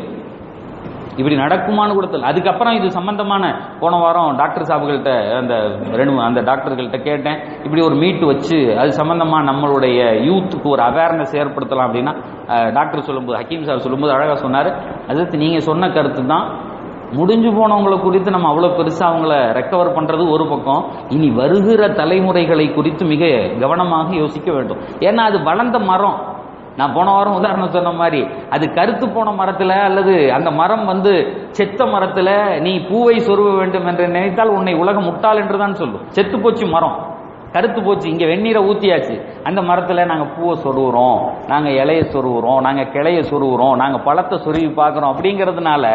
இப்படி நடக்குமான்னு கூட தெரியல அதுக்கப்புறம் இது சம்பந்தமான போன வாரம் டாக்டர் சாபுகள்கிட்ட அந்த ரெண்டு அந்த டாக்டர்கள்ட்ட கேட்டேன் இப்படி ஒரு மீட் வச்சு அது சம்பந்தமா நம்மளுடைய யூத்துக்கு ஒரு அவேர்னஸ் ஏற்படுத்தலாம் அப்படின்னா அஹ், டாக்டர் சொல்லும்போது ஹக்கீம் சார் சொல்லும்போது அழகா சொன்னாரு அது நீங்க சொன்ன கருத்து தான் முடிஞ்சு போனவங்களை குறித்து நம்ம அவ்வளவு பெருசா அவங்கள ரெக்கவர் பண்றது ஒரு பக்கம் இனி வருகிற தலைமுறைகளை குறித்து மிக கவனமாக யோசிக்க வேண்டும் ஏன்னா அது வளர்ந்த மரம் நான் போன வாரம் உதாரணம் சொன்ன மாதிரி அது கருத்து போன மரத்துல அல்லது அந்த மரம் வந்து செத்த மரத்துல நீ பூவை சொருக வேண்டும் என்று நினைத்தால் உன்னை உலகம் முட்டாள் என்று தான் சொல்லும் செத்து போச்சு மரம் கருத்து போச்சு இங்க வெந்நீரை ஊத்தியாச்சு அந்த மரத்துல நாங்க பூவை சொருகுறோம் நாங்க இலைய சொருகுறோம் நாங்க கிளைய சொருகுறோம் நாங்க பழத்தை சொருகி பார்க்கறோம் அப்படிங்கிறதுனால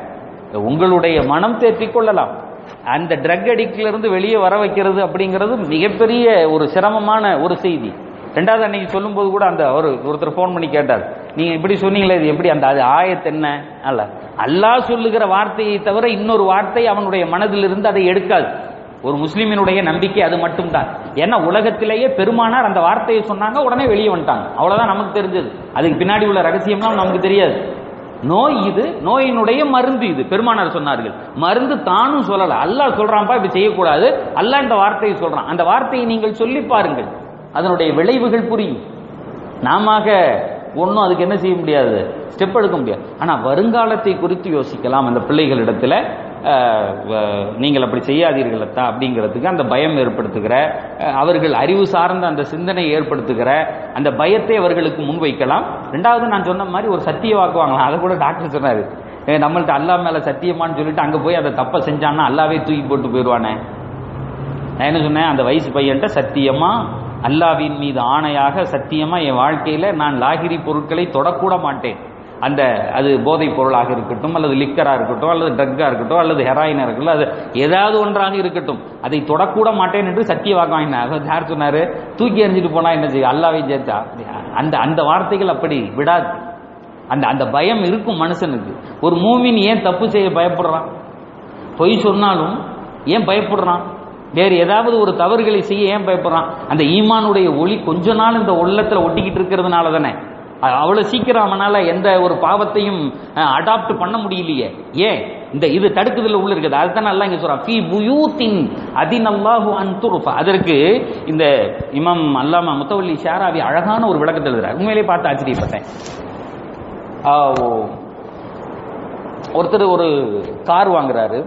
உங்களுடைய மனம் தேற்றிக் கொள்ளலாம் அந்த ட்ரக் அடிக்ட்ல இருந்து வெளியே வர வைக்கிறது அப்படிங்கிறது மிகப்பெரிய ஒரு சிரமமான ஒரு செய்தி ரெண்டாவது அன்னைக்கு சொல்லும்போது கூட அந்த ஒரு ஒருத்தர் ஃபோன் பண்ணி கேட்டார் நீங்க இப்படி சொன்னீங்களே இது எப்படி அந்த அது ஆயத் என்ன அல்ல அல்லாஹ் சொல்லுகிற வார்த்தையை தவிர இன்னொரு வார்த்தை அவனுடைய மனதிலிருந்து அதை எடுக்காது ஒரு முஸ்லிமினுடைய நம்பிக்கை அது மட்டும்தான் ஏன்னா உலகத்திலேயே பெருமானார் அந்த வார்த்தையை சொன்னாங்க உடனே வெளியே வந்துட்டாங்க அவ்வளவுதான் நமக்கு தெரிஞ்சது அதுக்கு பின்னாடி உள்ள ரகசியம்லாம் நமக்கு தெரியாது நோய் இது நோயினுடைய மருந்து இது பெருமானார் சொன்னார்கள் மருந்து தானும் சொல்லல அல்லாஹ் சொல்றான்ப்பா இப்படி செய்யக்கூடாது அல்லாஹ் இந்த வார்த்தையை சொல்றான் அந்த வார்த்தையை நீங்கள் சொல்லி பாருங்கள் அதனுடைய விளைவுகள் புரியும் நாம ஒன்றும் அதுக்கு என்ன செய்ய முடியாது ஸ்டெப் எடுக்க முடியாது ஆனா வருங்காலத்தை குறித்து யோசிக்கலாம் அந்த பிள்ளைகளிடத்துல அஹ், வ- நீங்கள் அப்படி செய்யாதீர்கள் அத்தா அப்படிங்கிறதுக்கு அந்த பயம் ஏற்படுத்துகிற அஹ், அவர்கள் அறிவு சார்ந்த அந்த சிந்தனை ஏற்படுத்துகிற அந்த பயத்தை அவர்களுக்கு முன்வைக்கலாம் ரெண்டாவது நான் சொன்ன மாதிரி ஒரு சத்திய வாக்கு வாங்கலாம் அதை கூட டாக்டர் சொன்னாரு ஏ, நம்மள்ட்ட அல்லா மேல சத்தியமான்னு சொல்லிட்டு அங்க போய் அதை தப்ப செஞ்சான்னா அல்லாவே தூக்கி போட்டு போயிடுவானே நான் என்ன சொன்னேன் அந்த வயசு பையன்ட்ட சத்தியமா அல்லாவின் மீது ஆணையாக சத்தியமா என் வாழ்க்கையில நான் லாகிரி பொருட்களை தொடக்கூட மாட்டேன் அந்த அது போதைப் பொருளாக இருக்கட்டும் அல்லது லிக்கரா இருக்கட்டும் அல்லது ட்ரக்கா இருக்கட்டும் அல்லது ஹெராயினா இருக்கட்டும் அது ஏதாவது ஒன்றாக இருக்கட்டும் அதை தொடக்கூட மாட்டேன் என்று சத்திய வாக்கு வாங்கினார் அதாவது யார் சொன்னாரு தூக்கி எறிஞ்சிட்டு போனா என்ன செய்யும் அல்லாவை சேர்த்தா அந்த அந்த வார்த்தைகள் அப்படி விடாது அந்த அந்த பயம் இருக்கும் மனுஷனுக்கு ஒரு மூமின் ஏன் தப்பு செய்ய பயப்படுறான் பொய் சொன்னாலும் ஏன் பயப்படுறான் வேறு ஏதாவது ஒரு தவறுகளை செய்ய ஏன் பயப்படுறான் அந்த ஈமானுடைய ஒளி கொஞ்ச நாள் இந்த உள்ளத்துல ஒட்டிக்கிட்டு இருக்கிறதுனால தானே அ- அவ்வளவு சீக்கிரம் அவனால எந்த ஒரு பாவத்தையும் அடாப்ட் பண்ண முடியலையே ஏன் இந்த இது தடுக்குதல உள்ள இருக்குது அதுதான் நல்லா இங்க சொல்றான் ஃபீ புயூத்தின் அதினல்லாஹு அன் துருஃபா அதற்கு இந்த இமாம் அல்லாமா முத்தவல்லி ஷாராவி அழகான ஒரு விளக்கத்தை எழுதுறார் உண்மையிலேயே பார்த்து ஆச்சரியப்பட்டேன் ஆ, ஓ- ஒருத்தர் ஒரு கார் வாங்குறாரு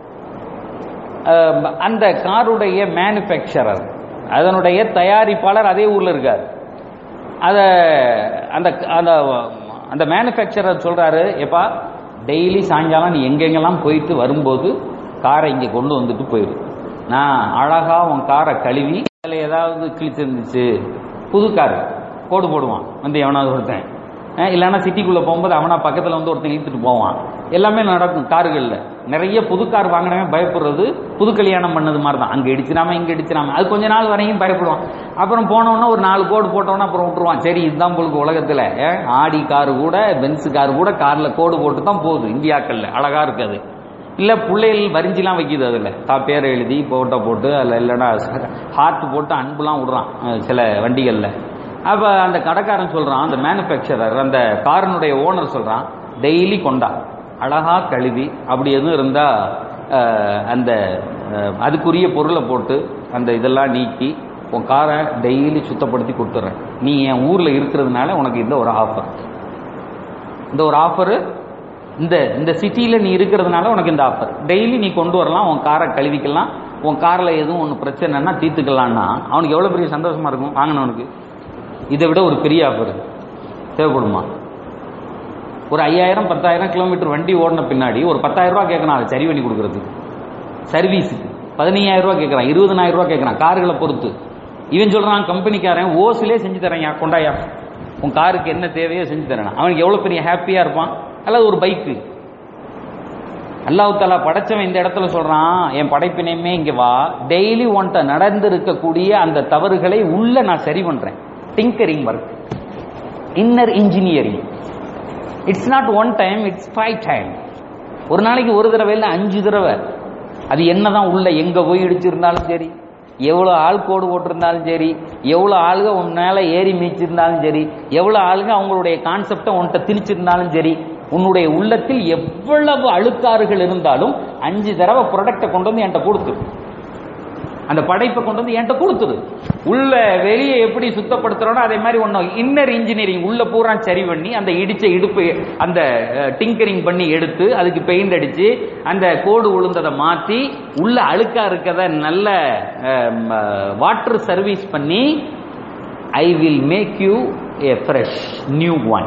அஹ், அந்த காருடைய மேனுஃபேக்சரர் அதனுடைய தயாரிப்பாளர் அதே ஊர்ல இருக்கார் அத அந்த அந்த அந்த மேனுஃபேக்சரர் சொல்றாரு எப்பா டெய்லி சாயங்காலம் நீ எங்கெங்கெல்லாம் போயிட்டு வரும்போது காரை இங்க கொண்டு வந்துட்டு போயிரு நான் அழகா உன் காரை கழுவி அதில் ஏதாவது கிழிச்சிருந்துச்சு புது கார் கோடு போடுவான் வந்து எவனாவது ஒருத்தன் அஹ் இல்லைன்னா சிட்டிக்குள்ள போகும்போது அவனா பக்கத்துல வந்து ஒருத்தன் இழுத்துட்டு போவான் எல்லாமே நடக்கும் கார்கள்ல நிறைய புது கார் வாங்கினவன் பயப்படுறது புது கல்யாணம் பண்ணது மாதிரி தான் அங்க இடிச்சினாம இங்க இடிச்சினாம அது கொஞ்ச நாள் வரையும் பயப்படுவான் அப்புறம் போனோன்னா ஒரு நாலு கோடு போட்டோன்னா அப்புறம் விட்டுருவான் சரி இதுதான் பொழுது உலகத்துல அஹ் ஆடி கார் கூட பென்ஸ் கார் கூட கார்ல கோடு போட்டு தான் போகுது இந்தியாக்கள்ல அழகா இருக்குது இல்ல பிள்ளைகள் வரிஞ்சிலாம் வைக்குது அதுல தா பேரை எழுதி போட்டோ போட்டு அதுல இல்லைன்னா ஹார்ட் போட்டு அன்புலாம் விடுறான் அஹ் சில வண்டிகள்ல அப்ப அந்த கடைக்காரன் சொல்றான் அந்த மேனுஃபேக்சரர் அந்த காரனுடைய ஓனர் சொல்றான் டெய்லி கொண்டா அழகா கழுவி அப்படி எதுவும் இருந்தா அஹ், அந்த அஹ், அதுக்குரிய பொருளை போட்டு அந்த இதெல்லாம் நீக்கி உன் காரை டெய்லி சுத்தப்படுத்தி கொடுத்துட்றேன் நீ என் ஊர்ல இருக்கிறதுனால உனக்கு இந்த ஒரு ஆஃபர் இந்த ஒரு ஆஃபர் இந்த இந்த சிட்டியில் நீ இருக்கிறதுனால உனக்கு இந்த ஆஃபர் டெய்லி நீ கொண்டு வரலாம் உன் காரை கழுவிக்கலாம் உன் காரில் எதுவும் ஒன்று பிரச்சனைன்னா தீர்த்துக்கலாம்னா அவனுக்கு எவ்வளோ பெரிய சந்தோஷமா இருக்கும் வாங்கினவனுக்கு இதை விட ஒரு பெரிய ஆஃபர் தேவைப்படுமா ஒரு ஐயாயிரம் பத்தாயிரம் கிலோமீட்டர் வண்டி ஓடின பின்னாடி ஒரு பத்தாயிரம் ரூபாய் கேட்கணும் அதை சரி பண்ணி கொடுக்கறதுக்கு சர்வீஸுக்கு பதினையாயிரம் ரூபாய் கேட்கறான் இருபதனாயிரம் ரூபாய் கேட்கறான் கார்களை பொறுத்து இவன் சொல்றான் கம்பெனிக்காரன் ஓசிலே செஞ்சு தரேன் கொண்டாயா உன் காருக்கு என்ன தேவையோ செஞ்சு தரேன் அவனுக்கு எவ்வளவு பெரிய ஹாப்பியா இருப்பான் அல்லது ஒரு பைக்கு அல்லாஹ் தாலா படைச்சவன் இந்த இடத்துல சொல்றான் என் படைப்பினையுமே இங்க வா டெய்லி ஒன்ட்ட நடந்து இருக்கக்கூடிய அந்த தவறுகளை உள்ள நான் சரி பண்றேன் tinkering work inner engineering it's not one time it's five time ஒரு நாளைக்கு ஒரு தடவை இல்லை அஞ்சு தடவை அது என்னதான் உள்ள எங்க போய் இடிச்சிருந்தாலும் சரி எவ்வளோ ஆள் கோடு போட்டிருந்தாலும் சரி எவ்வளோ ஆளுங்க உன் மேலே ஏறி மீச்சிருந்தாலும் சரி எவ்வளோ ஆளுங்க அவங்களுடைய கான்செப்டை உன்கிட்ட திணிச்சிருந்தாலும் சரி உன்னுடைய உள்ளத்தில் எவ்வளவு அழுக்காறுகள் இருந்தாலும் அஞ்சு தடவை ப்ராடக்டை கொண்டு வந்து என்கிட்ட கொடுத்து அந்த படைப்பை கொண்டு வந்து என்கிட்ட கொடுத்துரு உள்ள வெளியே எப்படி சுத்தப்படுத்துறோனோ அதே மாதிரி ஒன்று இன்னர் இன்ஜினியரிங் உள்ள பூரா சரி பண்ணி அந்த இடிச்ச இடுப்பு அந்த டிங்கரிங் பண்ணி எடுத்து அதுக்கு பெயிண்ட் அடிச்சு அந்த கோடு உளுந்ததை மாற்றி உள்ள அழுக்கா இருக்கத நல்ல வாட்டர் சர்வீஸ் பண்ணி I will make you a fresh new one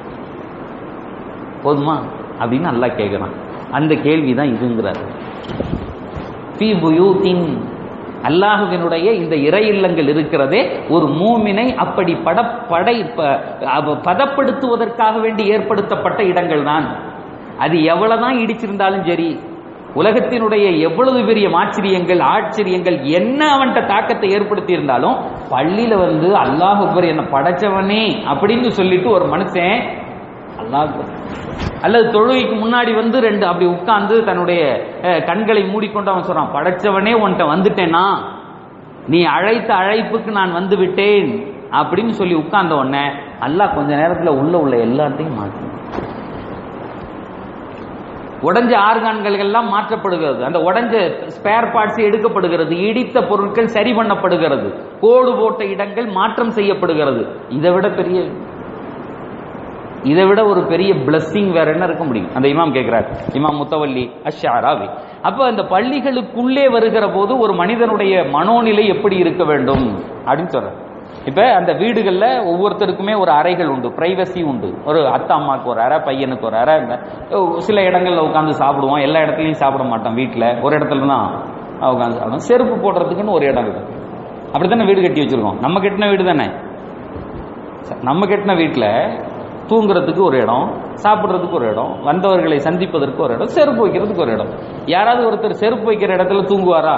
போதுமா அப்படின்னு நல்லா கேட்குறான் அந்த கேள்வி தான் இதுங்கிறார் ஃபி புயூத்தின் அல்லாஹுவினுடைய இந்த இறை இல்லங்கள் இருக்கிறதே ஒரு மூமினை அப்படி பட படை ப- அவ- பதப்படுத்துவதற்காக வேண்டி ஏற்படுத்தப்பட்ட இடங்கள் தான் அது எவ்வளவுதான் இடிச்சிருந்தாலும் சரி உலகத்தினுடைய எவ்வளவு பெரிய மாச்சரியங்கள் ஆச்சரியங்கள் என்ன அவன்கிட்ட தாக்கத்தை ஏற்படுத்தி இருந்தாலும் பள்ளியில வந்து அல்லாஹ் அக்பர் என்ன படைச்சவனே அப்படின்னு சொல்லிட்டு ஒரு மனுஷன் அல்லாஹ் அக்பர். அல்லது தொழுகைக்கு முன்னாடி வந்து ரெண்டு அப்படி உட்கார்ந்து தன்னுடைய அஹ், கண்களை மூடிக்கொண்டு அவன் சொல்றான் படைச்சவனே உன்கிட்ட வந்துட்டேனா நீ அழைத்த அழைப்புக்கு நான் வந்து விட்டேன் அப்படின்னு சொல்லி உட்கார்ந்த உடனே அல்லாஹ் கொஞ்ச நேரத்துல உள்ள உள்ள எல்லாத்தையும் மாற்றி உடைஞ்ச ஆர்கான்கள் எல்லாம் மாற்றப்படுகிறது அந்த உடைஞ்ச ஸ்பேர் பார்ட்ஸ் எடுக்கப்படுகிறது இடித்த பொருட்கள் சரி பண்ணப்படுகிறது கோடு போட்ட இடங்கள் மாற்றம் செய்யப்படுகிறது இதை விட பெரிய இதை விட ஒரு பெரிய பிளஸ்ஸிங் வேற என்ன இருக்க முடியும் அந்த இமாம் கேட்கிறார் இமாம் முத்தவல்லி அஷாராவி அப்ப அந்த பள்ளிகளுக்குள்ளே வருகிற போது ஒரு மனிதனுடைய மனோநிலை எப்படி இருக்க வேண்டும் அப்படின்னு சொல்றார் இப்ப அந்த வீடுகள்ல ஒவ்வொருத்தருக்குமே ஒரு அறைகள் உண்டு பிரைவசி உண்டு ஒரு அத்தா அம்மாவுக்கு ஒரு அறை பையனுக்கு ஒரு அறை இந்த சில இடங்கள்ல உட்காந்து சாப்பிடுவோம் எல்லா இடத்துலயும் சாப்பிட மாட்டோம் வீட்டுல ஒரு இடத்துல தான் உட்காந்து சாப்பிடுவோம் செருப்பு போடுறதுக்குன்னு ஒரு இடம் இருக்கு அப்படித்தானே வீடு கட்டி வச்சிருக்கோம் நம்ம கட்டின வீடு தானே நம்ம கட்டின வீட்டில் தூங்குறதுக்கு ஒரு இடம் சாப்பிட்றதுக்கு ஒரு இடம் வந்தவர்களை சந்திப்பதற்கு ஒரு இடம் செருப்பு வைக்கிறதுக்கு ஒரு இடம் யாராவது ஒருத்தர் செருப்பு வைக்கிற இடத்துல தூங்குவாரா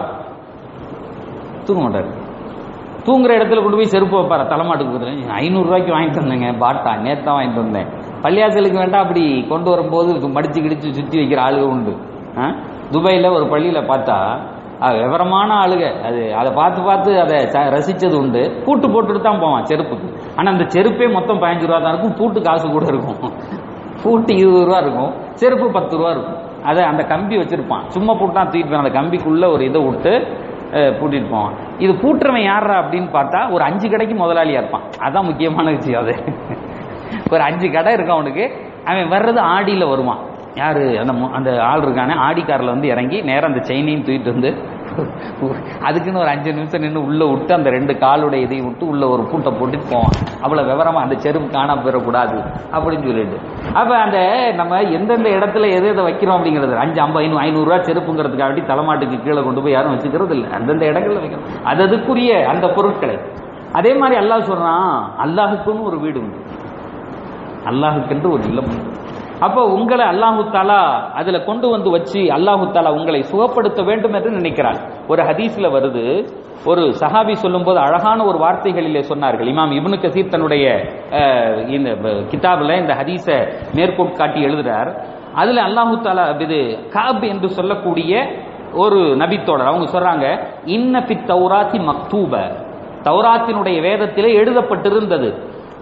தூங்க மாட்டார் தூங்குற இடத்துல கொண்டு போய் செருப்பு வைப்பாரா தலைமாட்டுக்கு கொடுத்துருங்க ஐநூறு ரூபாய்க்கு வாங்கிட்டு வந்தேங்க பாட்டா நேத்தான் வாங்கிட்டு வந்தேன் பள்ளியாசலுக்கு வேண்டாம் அப்படி கொண்டு வரும்போது மடிச்சு கிடிச்சு சுற்றி வைக்கிற ஆளுக உண்டு ஆ? துபாயில ஒரு பள்ளியில பார்த்தா அது விவரமான ஆளுக அது அதை பார்த்து பார்த்து அதை ச- ரசிச்சது உண்டு பூட்டு போட்டுட்டு தான் போவான் செருப்புக்கு ஆனா அந்த செருப்பே மொத்தம் பதினஞ்சு ரூபா தான் இருக்கும் பூட்டு காசு கூட இருக்கும் பூட்டு இருபது ரூபா இருக்கும் செருப்பு பத்து ரூபா இருக்கும் அதை அந்த கம்பி வச்சிருப்பான் சும்மா பூட்டா தூக்கிட்டு போய் அந்த கம்பிக்குள்ள ஒரு இதை விட்டு அஹ், பூட்டிட்டு போவான் இது பூட்டுறவன் யாரா அப்படின்னு பார்த்தா ஒரு அஞ்சு கடைக்கு முதலாளியா இருப்பான் அதான் முக்கியமான விஷயம் அது ஒரு அஞ்சு கடை இருக்கும் அவனுக்கு அவன் வர்றது ஆடியில வருவான் யாரு அந்த மு- அந்த ஆள் இருக்கானே ஆடி கார்ல வந்து இறங்கி நேரா அந்த செயினையும் தூக்கிட்டு வந்து அதுக்குன்னு ஒரு அஞ்சு நிமிஷம் நின்று உள்ள விட்டு அந்த ரெண்டு காலுடைய இதையும் விட்டு உள்ள ஒரு பூட்டை போட்டுட்டு போவான் அவ்வளவு விவரமா அந்த செருப்பு காணாம போயிடக்கூடாது அப்படின்னு சொல்லிட்டு அப்ப அந்த நம்ம எந்தெந்த இடத்துல எதை எதை வைக்கிறோம் அப்படிங்கிறது அஞ்சு ஐம்பது ஐநூறு ஐநூறு ரூபாய் செருப்புங்கிறதுக்காக வேண்டி தலைமாட்டுக்கு கீழே கொண்டு போய் யாரும் வச்சுக்கிறது இல்லை அந்தந்த இடங்கள்ல வைக்கிறோம் அது அதுக்குரிய அந்த பொருட்களை அதே மாதிரி அல்லாஹ் சொல்றான் அல்லாஹுக்குன்னு ஒரு வீடு உண்டு அல்லாஹுக்கென்று ஒரு இல்லம் உண்டு. அப்போ உங்களை அல்லாஹு தாலா அதுல கொண்டு வந்து வச்சு அல்லாஹு தாலா உங்களை சுகப்படுத்த வேண்டும் என்று நினைக்கிறார் ஒரு ஹதீஸ்ல வருது ஒரு சஹாபி சொல்லும்போது அழகான ஒரு வார்த்தைகளிலே சொன்னார்கள் இமாம் இப்னு கசீர் தன்னுடைய அஹ், இந்த ப- கிதாபுல இந்த ஹதீஸை மேற்கோள் காட்டி எழுதுறார் அதுல அல்லாஹு தாலா இது காப் என்று சொல்லக்கூடிய ஒரு நபித்தோழர் அவங்க சொல்றாங்க இன்ன பி தௌராத்தி மக்தூப தௌராத்தினுடைய வேதத்திலே எழுதப்பட்டிருந்தது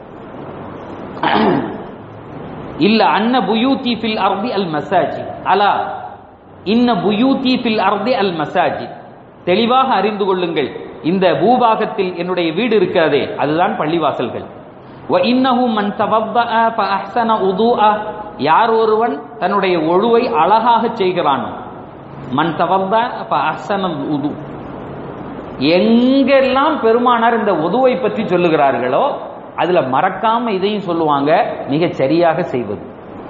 இல்ல அன்ன புயூதி ஃபில் அர்தி அல் மசாஜி அலா இன்ன புயூதி ஃபில் அர்தி அல் மசாஜி தெளிவாக அறிந்து கொள்ளுங்கள் இந்த பூபாகத்தில் என்னுடைய வீடு இருக்கிறதே அதுதான் பள்ளிவாசல்கள் வ இன்னஹு மன் தவவ்வஅ ஃபஅஹ்ஸன உதுஅ யார் ஒருவன் தன்னுடைய ஒழுவை அழகாக செய்கிறானோ மன் தவவ்வஅ ஃபஅஹ்ஸன உது எங்கெல்லாம் பெருமானார் இந்த உதுவை பற்றி சொல்லுகிறார்களோ அதுல மறக்காம இதையும் சொல்லுவாங்க மிக சரியாக செய்வது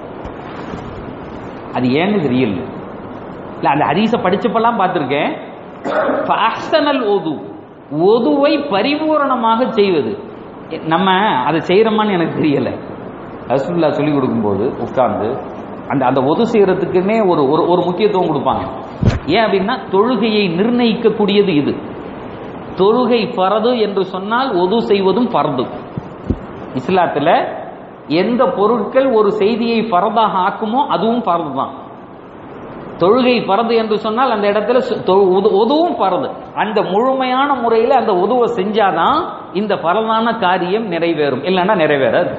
அது ஏன்னு தெரியல இல்ல அந்த ஹதீஸ படிச்சப்பெல்லாம் பார்த்திருக்கேன் அஹ்சனல் ஒது ஒதுவை பரிபூரணமாக செய்வது நம்ம அதை செய்யறோமான்னு எனக்கு தெரியல ரசூல்லா சொல்லி கொடுக்கும்போது உட்கார்ந்து அந்த அந்த ஒது செய்யறதுக்குன்னே ஒரு ஒரு ஒரு முக்கியத்துவம் கொடுப்பாங்க ஏன் அப்படின்னா தொழுகையை நிர்ணயிக்கக்கூடியது இது தொழுகை பரது என்று சொன்னால் ஒது செய்வதும் பரது இஸ்லாத்துல எந்த பொருட்கள் ஒரு செய்தியை பரதாக ஆக்குமோ அதுவும் பரது தான் தொழுகை பரது என்று சொன்னால் அந்த இடத்துல சு- தொ- உது- உதுவும் பரது அந்த முழுமையான முறையில் அந்த உதுவை செஞ்சாதான் இந்த பரதான காரியம் நிறைவேறும் இல்லைன்னா நிறைவேறாது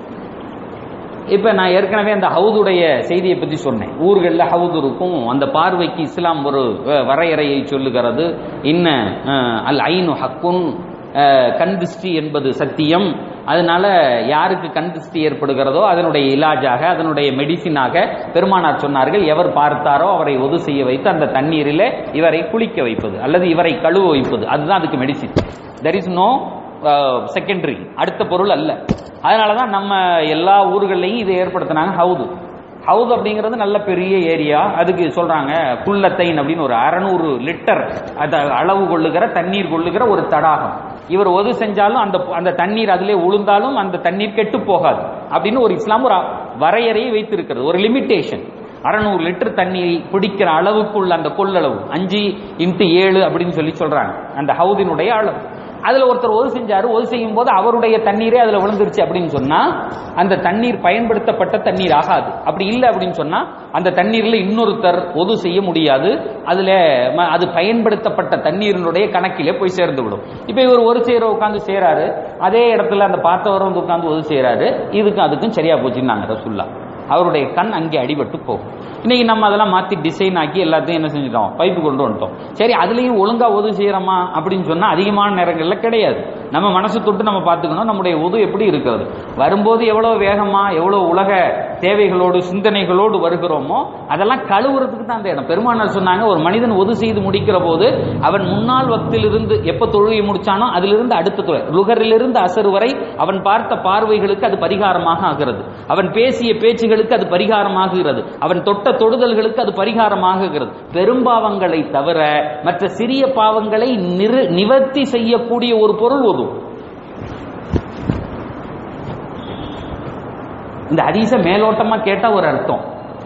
இப்ப நான் ஏற்கனவே அந்த ஹவுதுடைய செய்தியை பத்தி சொன்னேன் ஊர்கள்ல ஹவுது இருக்கும் அந்த பார்வைக்கு இஸ்லாம் ஒரு அஹ், வரையறையை சொல்லுகிறது இன்ன அஹ், அல் ஐனு ஹக்குன் அஹ், கண் திருஷ்டி என்பது சத்தியம் அதனால யாருக்கு கண் திருஷ்டி ஏற்படுகிறதோ அதனுடைய இலாஜாக அதனுடைய மெடிசினாக பெருமானார் சொன்னார்கள் எவர் பார்த்தாரோ அவரை ஒது செய்ய வைத்து அந்த தண்ணீரிலே இவரை குளிக்க வைப்பது அல்லது இவரை கழுவ வைப்பது அதுதான் அதுக்கு medicine there is no secondary அடுத்த பொருள் அல்ல அதனால தான் நம்ம எல்லா ஊர்கள்லையும் இதை ஏற்படுத்தினாங்க ஹவுது ஹவுது அப்படிங்கிறது நல்ல பெரிய ஏரியா அதுக்கு சொல்றாங்க குள்ளத்தைன் அப்படின்னு ஒரு அறநூறு லிட்டர் அத அளவு கொள்ளுகிற தண்ணீர் கொள்ளுகிற ஒரு தடாகம் இவர் ஒது செஞ்சாலும் அந்த அந்த தண்ணீர் அதிலே உளுந்தாலும் அந்த தண்ணீர் கெட்டு போகாது அப்படின்னு ஒரு இஸ்லாம் ஒரு வரையறையை வைத்திருக்கிறது ஒரு லிமிட்டேஷன் அறநூறு லிட்டர் தண்ணீரை பிடிக்கிற அளவுக்குள்ள அந்த கொள்ளளவு அஞ்சு இன்ட்டு ஏழு அப்படின்னு சொல்லி சொல்றாங்க அந்த ஹவுதினுடைய அளவு அதுல ஒருத்தர் ஒது செஞ்சாரு ஒது செய்யும் போது அவருடைய தண்ணீரே அதுல விழுந்துருச்சு அப்படின்னு சொன்னா அந்த தண்ணீர் பயன்படுத்தப்பட்ட தண்ணீர் ஆகாது அப்படி இல்லை அப்படின்னு சொன்னா அந்த தண்ணீர்ல இன்னொருத்தர் ஒது செய்ய முடியாது அதுல ம- அது பயன்படுத்தப்பட்ட தண்ணீரினுடைய கணக்கிலே போய் சேர்ந்து விடும் இப்ப இவர் ஒரு சேர உட்கார்ந்து சேராரு அதே இடத்துல அந்த பார்த்தவர் வந்து உட்கார்ந்து ஒது செய்யறாரு இதுக்கும் அதுக்கும் சரியா போச்சுன்னாங்க ரசுல்லா அவருடைய கண் அங்கே அடிபட்டு போகும் இன்னைக்கு நம்ம அதெல்லாம் மாத்தி டிசைன் ஆக்கி எல்லாத்தையும் என்ன செஞ்சுட்டோம் பைப்பு கொண்டு வந்துட்டோம் சரி அதுலயும் ஒழுங்கா உதவி செய்யறோமா அப்படின்னு சொன்னா அதிகமான நேரங்கள்ல கிடையாது நம்ம மனசு தொட்டு நம்ம பார்த்துக்கணும் நம்முடைய உது எப்படி இருக்கிறது வரும்போது எவ்வளவு வேகமா எவ்வளவு உலக தேவைகளோடு சிந்தனைகளோடு வருகிறோமோ அதெல்லாம் கழுவுறதுக்கு தான் அந்த இடம் பெருமானார் சொன்னாங்க ஒரு மனிதன் ஒது செய்து முடிக்கிற போது அவன் முன்னாள் வக்திலிருந்து எப்ப தொழுகை முடிச்சானோ அதிலிருந்து அடுத்த தொழில் லுகரிலிருந்து அசர் வரை அவன் பார்த்த பார்வைகளுக்கு அது பரிகாரமாக ஆகிறது அவன் பேசிய பேச்சுகளுக்கு அது பரிகாரமாகுகிறது அவன் தொட்ட தொடுதல்களுக்கு அது பரிகாரமாகுகிறது பெரும்பாவங்களை தவிர மற்ற சிறிய பாவங்களை நிறு நிவர்த்தி செய்யக்கூடிய ஒரு பொருள் ஒது இந்த ஹதீஸ மேலோட்டமா கேட்டா ஒரு அர்த்தம்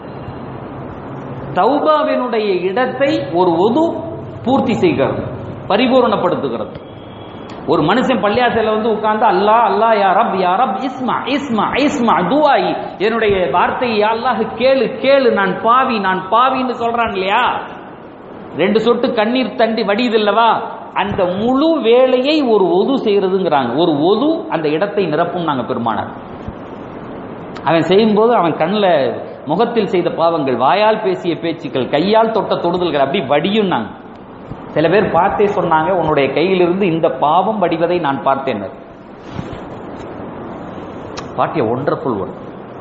தௌபாவினுடைய இடத்தை ஒரு ஒது பூர்த்தி செய்கிறது பரிபூரணப்படுத்துகிறது ஒரு மனுஷன் பள்ளியாசல வந்து உட்கார்ந்து அல்லாஹ் அல்லாஹ் யா ரப் யா ரப் இஸ்மா இஸ்மா இஸ்மா துஆஇ என்னுடைய வார்த்தையை யா அல்லாஹ் கேளு கேளு நான் பாவி நான் பாவின்னு சொல்றான் இல்லையா ரெண்டு சொட்டு கண்ணீர் தண்டி வடியுது இல்லவா அந்த முழு வேலையை ஒரு ஒது செய்யறதுங்கிறாங்க ஒரு ஒது அந்த இடத்தை நிரப்பும் நாங்க பெருமானார் அவன் செய்யும்போது அவன் கண்ணில் முகத்தில் செய்த பாவங்கள் வாயால் பேசிய பேச்சுக்கள் கையால் தொட்ட தொடுதல்கள் அப்படி வடியும் நாங்க சில பேர் பார்த்தே சொன்னாங்க உன்னுடைய கையிலிருந்து இந்த பாவம் வடிவதை நான் பார்த்தேன் பாட்டிய ஒண்டர்ஃபுல் ஒன்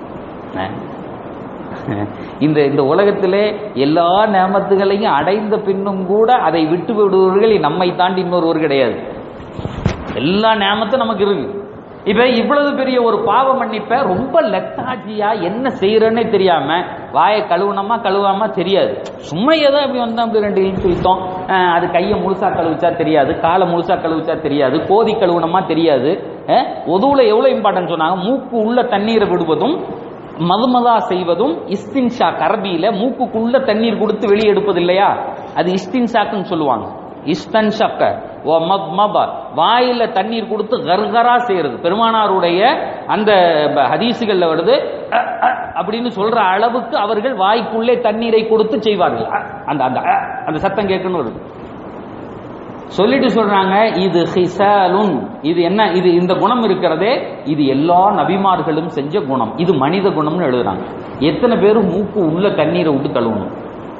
இந்த இந்த உலகத்திலே எல்லா நேமத்துகளையும் அடைந்த பின்னும் கூட அதை விட்டு விடுவர்கள் நம்மை தாண்டி இன்னொருவர் கிடையாது எல்லா நேமத்தும் நமக்கு இருக்கு இப்ப இவ்வளவு பெரிய ஒரு பாவ மன்னிப்ப ரொம்ப லெத்தாஜியா என்ன செய்யறேன்னே தெரியாம வாயை கழுவுனமா கழுவாம தெரியாது சும்மா ஏதோ அப்படி வந்தோம் அப்படி ரெண்டு இழுத்து இழுத்தோம் அஹ் அது கையை முழுசா கழுவிச்சா தெரியாது காலை முழுசா கழுவிச்சா தெரியாது கோதி கழுவுனமா தெரியாது அஹ் ஒதுவுல எவ்வளவு இம்பார்ட்டன்ட் சொன்னாங்க மூக்கு உள்ள தண்ணீரை விடுவதும் மதுமதா செய்வதும் இஸ்தின்ஷா அரபியில மூக்குக்குள்ள தண்ணீர் கொடுத்து வெளியே எடுப்பது இல்லையா அது இஸ்தின்ஷாக்குன்னு சொல்லுவாங்க இஸ்தன்ஷக்க ஓ மத் மப வாயில தண்ணீர் கொடுத்து கர்கரா செய்யறது பெருமானாருடைய அந்த ப- ஹதீசுகள்ல வருது அ, அ, அப்படின்னு சொல்ற அளவுக்கு அவர்கள் வாய்க்குள்ளே தண்ணீரை கொடுத்து செய்வார்கள் அ, அந்த அந்த அ, அந்த சத்தம் கேட்கணும் வருது சொல்லிட்டு சொல்றாங்க இது ஹிசாலுன் இது என்ன இது இந்த குணம் இருக்கிறதே இது எல்லா நபிமார்களும் செஞ்ச குணம் இது மனித குணம்னு எழுதுறாங்க எத்தனை பேர் மூக்கு உள்ள தண்ணீரை விட்டு கழுவணும்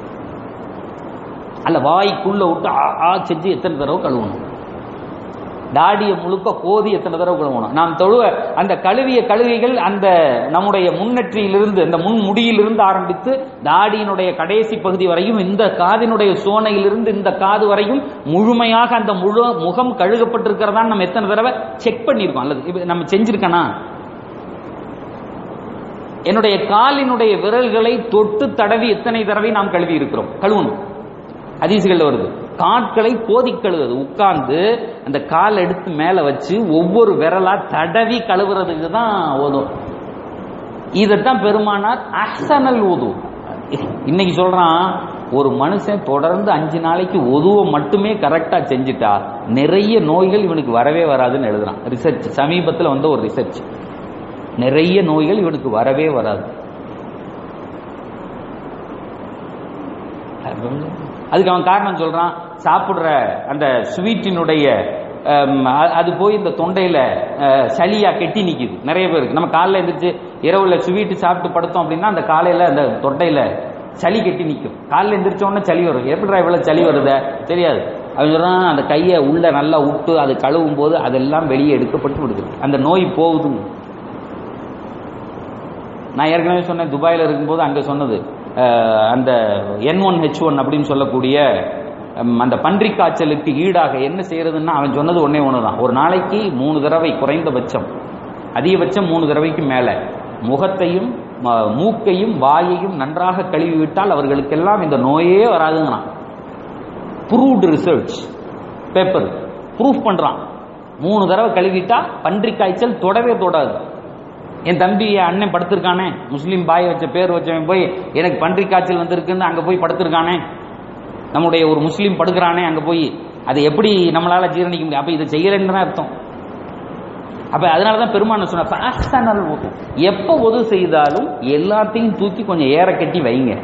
அல்ல வாய்க்குள்ள விட்டு ஆ ஆ செஞ்சு எத்தனை தடவை கழுவணும் தாடியை முழுக்க கோதி எத்தனை தடவை கழுவணும் நாம் தொழுவ அந்த கழுவிய கழுவிகள் அந்த நம்முடைய முன்னெற்றியிலிருந்து அந்த முன் முடியிலிருந்து ஆரம்பித்து தாடியினுடைய கடைசி பகுதி வரையும் இந்த காதினுடைய சோனையிலிருந்து இந்த காது வரையும் முழுமையாக அந்த முழு முகம் கழுகப்பட்டிருக்கிறதா நம்ம எத்தனை தடவை செக் பண்ணியிருக்கோம் அல்லது இப்ப நம்ம செஞ்சிருக்கனா என்னுடைய காலினுடைய விரல்களை தொட்டு தடவி எத்தனை தடவை நாம் கழுவி இருக்கிறோம் கழுவணும் ஹதீசுகள்ல வருது காட்களை கோதி கழுவுறது உட்கார்ந்து அந்த கால் எடுத்து மேல வச்சு ஒவ்வொரு விரலா தடவி கழுவுறதுக்கு தான் ஓதும் இதைத்தான் பெருமானார் அஹ்சனல் உது இன்னைக்கு சொல்றான் ஒரு மனுஷன் தொடர்ந்து அஞ்சு நாளைக்கு உதுவை மட்டுமே கரெக்டா செஞ்சுட்டா நிறைய நோய்கள் இவனுக்கு வரவே வராதுன்னு எழுதுறான் ரிசர்ச் சமீபத்தில் வந்த ஒரு ரிசர்ச் நிறைய நோய்கள் இவனுக்கு வரவே வராது அதுக்கு அவன் காரணம் சொல்றான் சாப்பிடுற அந்த ஸ்வீட்டினுடைய ஹம், அ- அது போய் இந்த தொண்டையில அஹ், சளியா கெட்டி நிக்குது நிறைய பேருக்கு நம்ம காலைல எந்திரிச்சு இரவுல ஸ்வீட் சாப்பிட்டு படுத்தோம் அப்படின்னா அந்த காலையில அந்த தொண்டையில சளி கெட்டி நிக்கும் காலைல எந்திரிச்ச உடனே சளி வரும் எப்படிடா இவ்வளவு சளி வருத தெரியாது அவன் சொல்றான் அந்த கையை உள்ள நல்லா விட்டு அது கழுவும் போது அதெல்லாம் வெளியே எடுக்கப்பட்டு விடுது அந்த நோய் போகுது நான் ஏற்கனவே சொன்னேன் துபாயில் இருக்கும்போது அங்கே சொன்னது அஹ், அந்த என் ஒன் ஹெச் ஒன் அப்படின்னு சொல்லக்கூடிய ஹம், அந்த பன்றி காய்ச்சலுக்கு ஈடாக என்ன செய்யறதுன்னா அவன் சொன்னது ஒன்னே ஒன்று தான் ஒரு நாளைக்கு மூணு தடவை குறைந்தபட்சம் அதிகபட்சம் மூணு தடவைக்கு மேலே முகத்தையும் ம- மூக்கையும் வாயையும் நன்றாக கழுவி விட்டால் அவர்களுக்கெல்லாம் இந்த நோயே வராதுங்கிறான் ப்ரூவ்டு ரிசர்ச் பேப்பர் ப்ரூஃப் பண்றான் மூணு தடவை கழுவிட்டா பன்றி காய்ச்சல் தொடவே தொடாது என் தம்பி என் அண்ணன் படுத்திருக்கானே முஸ்லீம் பாய் வச்ச பேர் வச்சவன் போய் எனக்கு பன்றி காய்ச்சல் வந்திருக்குன்னு அங்க போய் படுத்திருக்கானே நம்முடைய ஒரு முஸ்லீம் படுக்கிறானே அங்க போய் அதை எப்படி நம்மளால ஜீரணிக்க முடியும் அப்ப இதை செய்யலன்னு தான் அர்த்தம் அப்ப அதனால தான் பெருமான சொன்ன ஃபேஷனல் ஒது எப்போ ஒது செய்தாலும் எல்லாத்தையும் தூக்கி கொஞ்சம் ஏற கட்டி வைங்க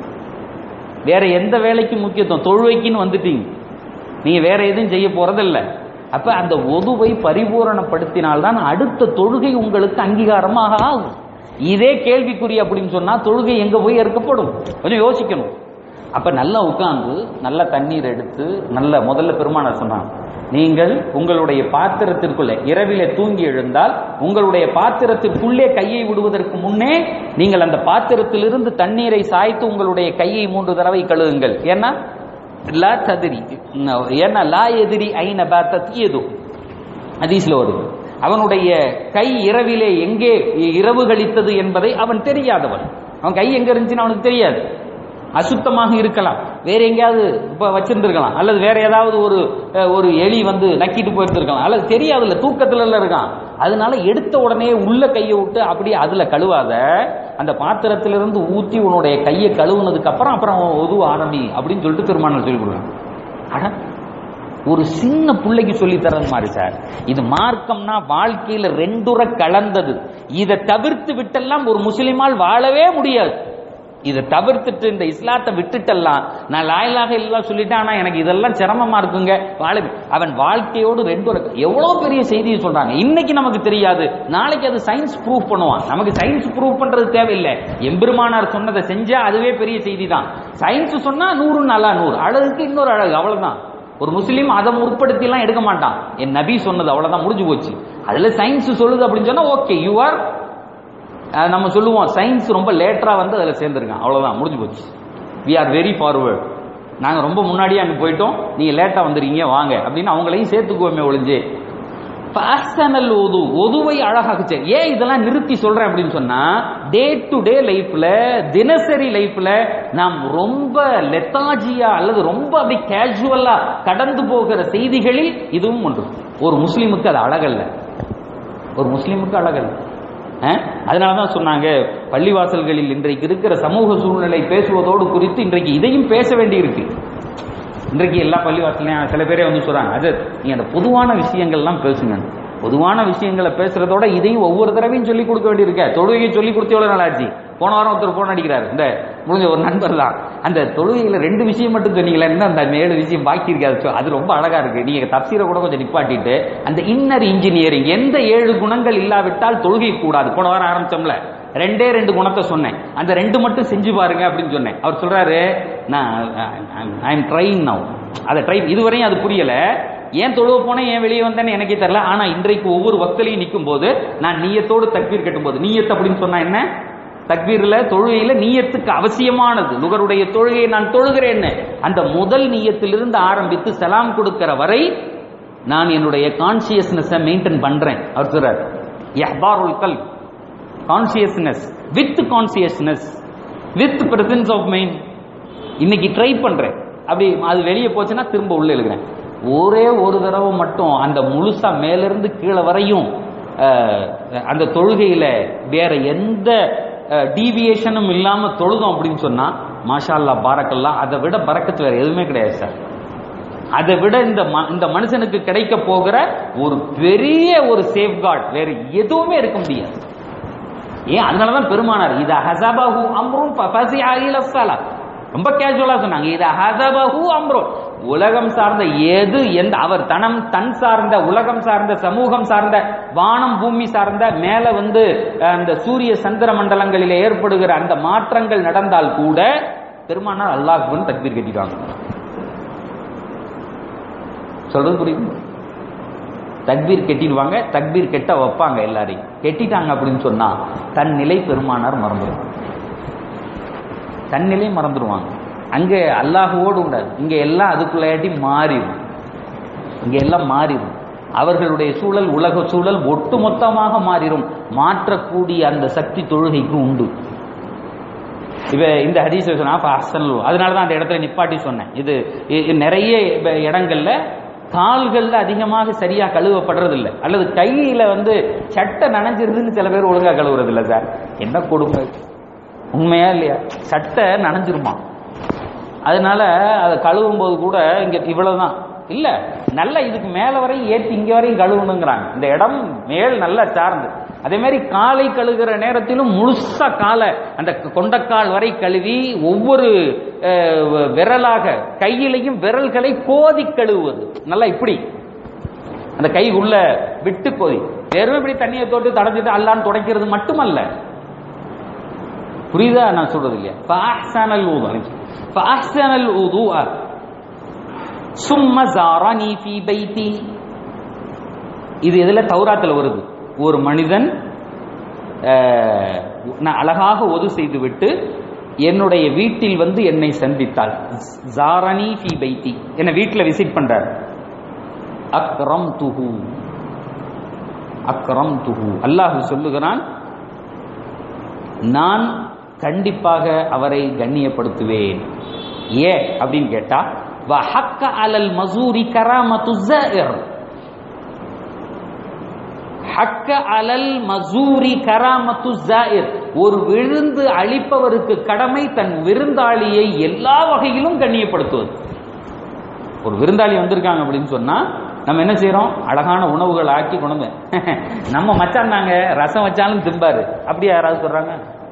வேற எந்த வேலைக்கும் முக்கியத்துவம் தொழுவைக்குன்னு வந்துட்டீங்க நீங்க வேற எதுவும் செய்ய போறதில்ல அப்ப அந்த ஒதுவை பரிபூரணப்படுத்தினால்தான் அடுத்த தொழுகை உங்களுக்கு அங்கீகாரமாக ஆகும் இதே கேள்விக்குறி அப்படின்னு சொன்னா தொழுகை எங்க போய் ஏற்கப்படும் கொஞ்சம் யோசிக்கணும் அப்ப நல்லா உட்கார்ந்து நல்ல தண்ணீர் எடுத்து நல்ல முதல்ல பெருமானார் சொன்னாங்க நீங்கள் உங்களுடைய பாத்திரத்திற்குள்ளே இரவிலே தூங்கி எழுந்தால் உங்களுடைய பாத்திரத்திற்குள்ளே கையை விடுவதற்கு முன்னே நீங்கள் அந்த பாத்திரத்திலிருந்து தண்ணீரை சாய்த்து உங்களுடைய கையை மூன்று தடவை கழுவுங்கள் ஏன்னா லா ததிரி ஏன்னா லா எதிரி ஐன பாத்தத் எது ஹதீஸ்ல வருது அவனுடைய கை இரவிலே எங்கே இரவு கழித்தது என்பதை அவன் தெரியாதவன் அவன் கை எங்க இருந்துச்சுன்னு அவனுக்கு தெரியாது அசுத்தமாக இருக்கலாம் வேற எங்கேயாவது இப்ப வச்சிருந்திருக்கலாம் அல்லது வேற ஏதாவது ஒரு அஹ், ஒரு எலி வந்து நக்கிட்டு போயிருந்திருக்கலாம் அல்லது தெரியாதுல்ல தூக்கத்துல எல்லாம் இருக்கான் அதனால எடுத்த உடனே உள்ள கையை விட்டு அப்படியே அதுல கழுவாத அந்த பாத்திரத்திலிருந்து ஊத்தி உன்னுடைய கையை கழுவுனதுக்கு அப்புறம் அப்புறம் உதவு ஆரம்பி அப்படின்னு சொல்லிட்டு திருமணம் சொல்லி கொடுக்குறாங்க அட ஒரு சின்ன பிள்ளைக்கு சொல்லி தரது மாதிரி சார் இது மார்க்கம்னா வாழ்க்கையில ரெண்டுற கலந்தது இதை தவிர்த்து விட்டெல்லாம் ஒரு முஸ்லிமால் வாழவே முடியாது இதை தவிர்த்துட்டு இந்த இஸ்லாத்தை விட்டுட்டெல்லாம் நான் லாயலாக எல்லாம் சொல்லிட்டேன் ஆனா எனக்கு இதெல்லாம் சிரமமா இருக்குங்க வாழ அவன் வாழ்க்கையோடு ரெண்டு ஒரு எவ்வளவு பெரிய செய்தியை சொல்றாங்க இன்னைக்கு நமக்கு தெரியாது நாளைக்கு அது சயின்ஸ் ப்ரூவ் பண்ணுவான் நமக்கு சயின்ஸ் ப்ரூவ் பண்றது தேவையில்லை எம்பெருமானார் சொன்னதை செஞ்சா அதுவே பெரிய செய்தி தான் சயின்ஸ் சொன்னா நூறு நாளா நூறு அழகுக்கு இன்னொரு அழகு அவ்வளவுதான் ஒரு முஸ்லீம் அதை முற்படுத்தி எல்லாம் எடுக்க மாட்டான் என் நபி சொன்னது அவ்வளவுதான் முடிஞ்சு போச்சு அதுல சயின்ஸ் சொல்லுது அப்படின்னு சொன்னா ஓகே யூ ஆர் நம்ம சொல்லுவோம் சயின்ஸ் ரொம்ப லேட்டரா வந்து அதுல சேர்ந்துருக்கான் அவ்வளவுதான் முடிஞ்சு போச்சு வி ஆர் வெரி ஃபார்வர்ட் நாங்க ரொம்ப முன்னாடியே அங்க போயிட்டோம் நீங்க லேட்டா வந்துருக்கீங்க வாங்க அப்படின்னு அவங்களையும் சேர்த்துக்குவோமே ஒழிஞ்சு பர்சனல் ஒது ஒதுவை அழகாக செய் ஏன் இதெல்லாம் நிறுத்தி சொல்றேன் அப்படின்னு சொன்னா டே டு டே லைஃப்ல தினசரி லைஃப்ல நாம் ரொம்ப லெத்தாஜியா அல்லது ரொம்ப அப்படி கேஷுவலா கடந்து போகிற செய்திகளில் இதுவும் ஒன்று ஒரு முஸ்லீமுக்கு அது அழகல்ல ஒரு முஸ்லீமுக்கு அழகல்ல அஹ்? அதனாலதான் சொன்னாங்க பள்ளிவாசல்களில் இன்றைக்கு இருக்கிற சமூக சூழ்நிலை பேசுவதோடு குறித்து இன்றைக்கு இதையும் பேச வேண்டியிருக்கு இன்றைக்கு எல்லா பள்ளிவாசலையும் சில பேரே வந்து சொல்றாங்க அது நீங்க அந்த பொதுவான விஷயங்கள்லாம் பேசுங்க பொதுவான விஷயங்களை பேசுறதோட இதையும் ஒவ்வொரு தடவையும் சொல்லி கொடுக்க வேண்டியிருக்க தொழுகையை சொல்லி கொடுத்து எவ்வளவு நாள் ஆச்சு போன வாரம் ஒருத்தர் போன் அடிக்கிறாரு இந்த முடிஞ்ச ஒரு நண்பர் தான் அந்த தொழுகையில ரெண்டு விஷயம் மட்டும் சொன்னீங்களே இன்னும் அந்த ஏழு விஷயம் பாக்கி இருக்காது So, அது ரொம்ப அழகா இருக்கு நீங்க தப்சீரை கூட கொஞ்சம் நிப்பாட்டிட்டு அந்த இன்னர் இன்ஜினியரிங் எந்த ஏழு குணங்கள் இல்லாவிட்டால் தொழுகை கூடாது போன வாரம் ஆரம்பிச்சோம்ல ரெண்டே ரெண்டு குணத்தை சொன்னேன் அந்த ரெண்டு மட்டும் செஞ்சு பாருங்க அப்படின்னு சொன்னேன் அவர் சொல்றாரு நான் ஐ எம் ட்ரைங் நவ் அதை ட்ரை இதுவரையும் அது புரியல ஏன் தொழுவ போனேன் ஏன் வெளியே வந்தேன்னு எனக்கே தெரியல ஆனா இன்றைக்கு ஒவ்வொரு வக்தலையும் நிற்கும் போது நான் நீயத்தோடு தக்பீர் கட்டும் போது நீயத் அப்படின்னு சொன்னா என்ன தக்பீர்ல தொழுகையில நீயத்துக்கு அவசியமானது நுகருடைய தொழுகையை நான் தொழுகிறேன்னு அந்த முதல் நீயத்திலிருந்து ஆரம்பித்து சலாம் கொடுக்கிற வரை நான் என்னுடைய கான்சியஸ்னஸை மெயின்டைன் பண்றேன் அவர் சொல்றார் யஹ்பாருல் கல் consciousness with consciousness with presence of mind இன்னைக்கு ட்ரை பண்றேன் அப்படி அது வெளியே போச்சுன்னா திரும்ப உள்ள இழுக்கிறேன் ஒரே ஒரு தடவை மட்டும் அந்த முழுசா மேலிருந்து கீழே வரையும் அஹ், அந்த தொழுகையில வேற எந்த டீவியேஷனும் இல்லாம தொழுதோம் அப்படின்னு சொன்னா மாஷா அல்லாஹ் பாரக்கல்லா அதை விட பறக்கத்து வேற எதுவுமே கிடையாது சார் அதை விட இந்த ம- இந்த மனுஷனுக்கு கிடைக்க போகிற ஒரு பெரிய ஒரு சேஃப்கார்ட் வேற எதுவுமே இருக்க முடியாது ஏன் அதனாலதான் பெருமானார் இத ஹசபஹு அம்ரும் ஃபஸிஅ இல ஸலா ரொம்ப கேஷுவலா சொன்னாங்க இத ஹசபஹு அம்ரும் உலகம் சார்ந்த எது எந்த அவர் தனம் தன் சார்ந்த உலகம் சார்ந்த சமூகம் சார்ந்த வானம் பூமி சார்ந்த மேல வந்து அஹ், அந்த சூரிய சந்திர மண்டலங்களிலே ஏற்படுகிற அந்த மாற்றங்கள் நடந்தால் கூட பெருமானார் அல்லாஹ்வுன்னு தக்பீர் கட்டிடுவாங்க சொல்றது புரியுது தக்பீர் கெட்டிடுவாங்க தக்பீர் கெட்ட வைப்பாங்க எல்லாரையும் கெட்டிட்டாங்க அப்படின்னு சொன்னா தன் நிலை பெருமானார் மறந்துடும் தன் நிலை மறந்துடுவாங்க அங்க அல்லாஹுவோடு உண்டாது இங்க எல்லாம் அதுக்குள்ளையாட்டி மாறிடும் இங்க எல்லாம் மாறிடும் அவர்களுடைய சூழல் உலக சூழல் ஒட்டுமொத்தமாக மாறிடும் மாற்றக்கூடிய அந்த சக்தி தொழுகைக்கு உண்டு இவ இந்த ஹதீஸ் சொன்னா அசல் அதனால தான் அந்த இடத்துல நிப்பாட்டி சொன்னேன் இது இ- நிறைய இப்ப இடங்கள்ல கால்கள்ல அதிகமாக சரியா கழுவப்படுறது இல்ல அல்லது கையில வந்து சட்டை நனைஞ்சிருதுன்னு சில பேர் ஒழுங்கா கழுவுறது இல்ல சார் என்ன கொடுமை உண்மையா இல்லையா சட்டை நனைஞ்சிருமா அதனால அதை கழுவும் போது கூட இங்க இவ்வளவுதான் இல்ல நல்ல இதுக்கு மேல வரையும் ஏத்தி இங்க வரையும் கழுவணுங்கிறாங்க இந்த இடம் மேல் நல்லா சார்ந்து அதே மாதிரி காலை கழுகுற நேரத்திலும் முழுசா காலை அந்த கொண்டக்கால் வரை கழுவி ஒவ்வொரு அஹ், விரலாக கையிலையும் விரல்களை கோதி கழுவுவது நல்லா இப்படி அந்த கை உள்ள விட்டு கோதி வெறும் இப்படி தண்ணியை தொட்டு தடஞ்சிட்டு அல்லான்னு துடைக்கிறது மட்டுமல்ல புரியுதா நான் சொல்றது இல்லையா ஃபஅஹ்ஸனல் வுது ஃபஅஹ்ஸனல் வுதுஅ சும்ம ஜாரனி ஃபீ பைத்தி இது எதுல தௌராத்துல வருது ஒரு மனிதன் அஹ், நான் அழகாக ஒது செய்து விட்டு என்னுடைய வீட்டில் வந்து என்னை சந்தித்தாள் ஜாரனி ஃபீ பைத்தி என்ன வீட்டில் விசிட் பண்றார் அக்ரம் துஹு அக்ரம் துஹு அல்லாஹ் சொல்லுகிறான் நான் கண்டிப்பாக அவரை கண்ணியப்படுத்துவேன் ஏன் அப்படின்னு கேட்டா வஹக்க அலல் மசூரி கராமத்து ஜாயிர் ஹக்க அலல் மசூரி கராமத்து ஜாயிர் ஒரு விருந்து அளிப்பவருக்கு கடமை தன் விருந்தாளியை எல்லா வகையிலும் கண்ணியப்படுத்துவது ஒரு விருந்தாளி வந்திருக்காங்க அப்படின்னு சொன்னா நம்ம என்ன செய்றோம் அழகான உணவுகள் ஆக்கி கொண்டு வந்து நம்ம மச்சான் தாங்க ரசம் வச்சாலும் திம்பாரு அப்படியே யாராவது சொல்றாங்க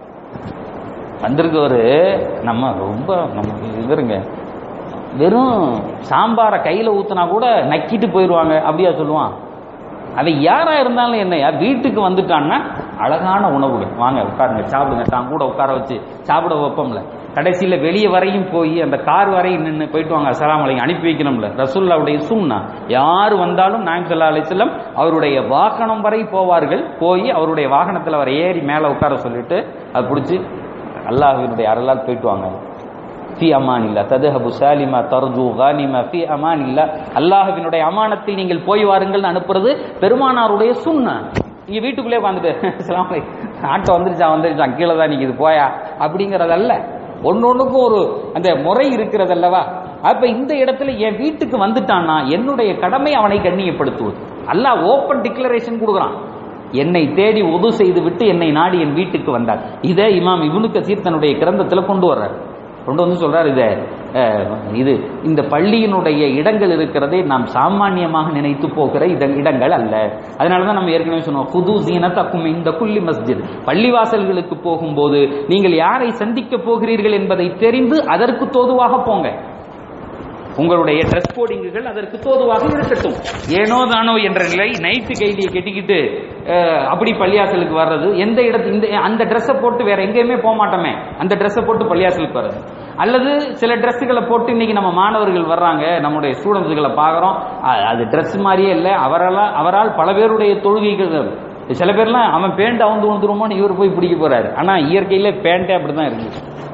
வந்திருக்கவரு நம்ம ரொம்ப நமக்கு இவருங்க வெறும் சாம்பாரை கையில ஊத்துனா கூட நக்கிட்டு போயிடுவாங்க அப்படியா சொல்லுவான் அவன் யாரா இருந்தாலும் என்னையா வீட்டுக்கு வந்துட்டான்னா அழகான உணவுகள் வாங்க உட்காருங்க சாப்பிடுங்க தான் கூட உட்கார வச்சு சாப்பிட வைப்போம்ல கடைசியில வெளியே வரையும் போய் அந்த கார் வரையும் நின்று போயிட்டு வாங்க அஸ்ஸலாமு அலைக்கும் அனுப்பி வைக்கணும்ல ரசூல்லாவுடைய சுன்னா யார் வந்தாலும் நாயம் சல்லா அலிஸ்லம் அவருடைய வாகனம் வரை போவார்கள் போய் அவருடைய வாகனத்தில் அவர் ஏறி மேலே உட்கார சொல்லிட்டு அது பிடிச்சி அல்லாஹ்வினுடைய அருளால் போயிட்டு வாங்க ஃபி அமான் இல்லா ததுஹபு சாலிமா தர்ஜு கானிமா ஃபி அமான் இல்லா அல்லாஹ்வினுடைய அமானத்தில் நீங்கள் போய் வாருங்கள்னு அனுப்புறது பெருமானாருடைய சுன்னா நீங்க வீட்டுக்குள்ளே உட்காந்துட்டு அஸ்ஸலாமு அலைக்கும். ஆட்டோ வந்துருச்சா வந்துருச்சான் கீழே தான் நிக்குது போயா அப்படிங்கறதல்ல ஒன்னொன்னுக்கும் ஒரு அந்த முறை இருக்கிறது அல்லவா அப்ப இந்த இடத்துல என் வீட்டுக்கு வந்துட்டான்னா என்னுடைய கடமை அவனை கண்ணியப்படுத்துவது அல்லாஹ் ஓப்பன் டிக்ளரேஷன் கொடுக்குறான் என்னை தேடி உது செய்து விட்டு என்னை நாடி என் வீட்டுக்கு வந்தார் இதை இமாம் இப்னு கசீர் தன்னுடைய கிரந்தத்துல கொண்டு வர்றார் கொண்டு வந்து சொல்றார் இதை அஹ், இது இந்த பள்ளியினுடைய இடங்கள் இருக்கிறதே நாம் சாமானியமாக நினைத்து போகிற இட இடங்கள் அல்ல அதனால தான் நம்ம ஏற்கனவே சொன்னோம் புது சீனத்தக்கும் இந்த குல்லி மஸ்ஜித் பள்ளிவாசல்களுக்கு போகும்போது நீங்கள் யாரை சந்திக்க போகிறீர்கள் என்பதை தெரிந்து அதற்கு தோதுவாக போங்க உங்களுடைய ட்ரெஸ் கோடிங்குகள் அதற்கு தோதுவாக இருக்கட்டும் ஏனோ தானோ என்ற நிலை நைட்டு கைலியை கட்டிக்கிட்டு அஹ், அப்படி பள்ளியாசலுக்கு வர்றது எந்த இடத்து இந்த அந்த ட்ரெஸ்ஸை போட்டு வேற எங்கேயுமே போக மாட்டோமே அந்த ட்ரெஸ்ஸை போட்டு பள்ளியாசலுக்கு வர்றது அல்லது சில ட்ரெஸ்ஸுகளை போட்டு இன்னைக்கு நம்ம மாணவர்கள் வர்றாங்க நம்முடைய ஸ்டூடெண்ட்ஸுகளை பார்க்குறோம் அது ட்ரெஸ் மாதிரியே இல்லை அவரால் அவரால் பல பேருடைய தொழுகைகள் சில பேர்லாம் அவன் பேண்ட் அவுந்து விழுந்துருமோன்னு இவர் போய் பிடிக்க போறாரு ஆனா இயற்கையில பேண்டே அப்படிதான் இருக்கு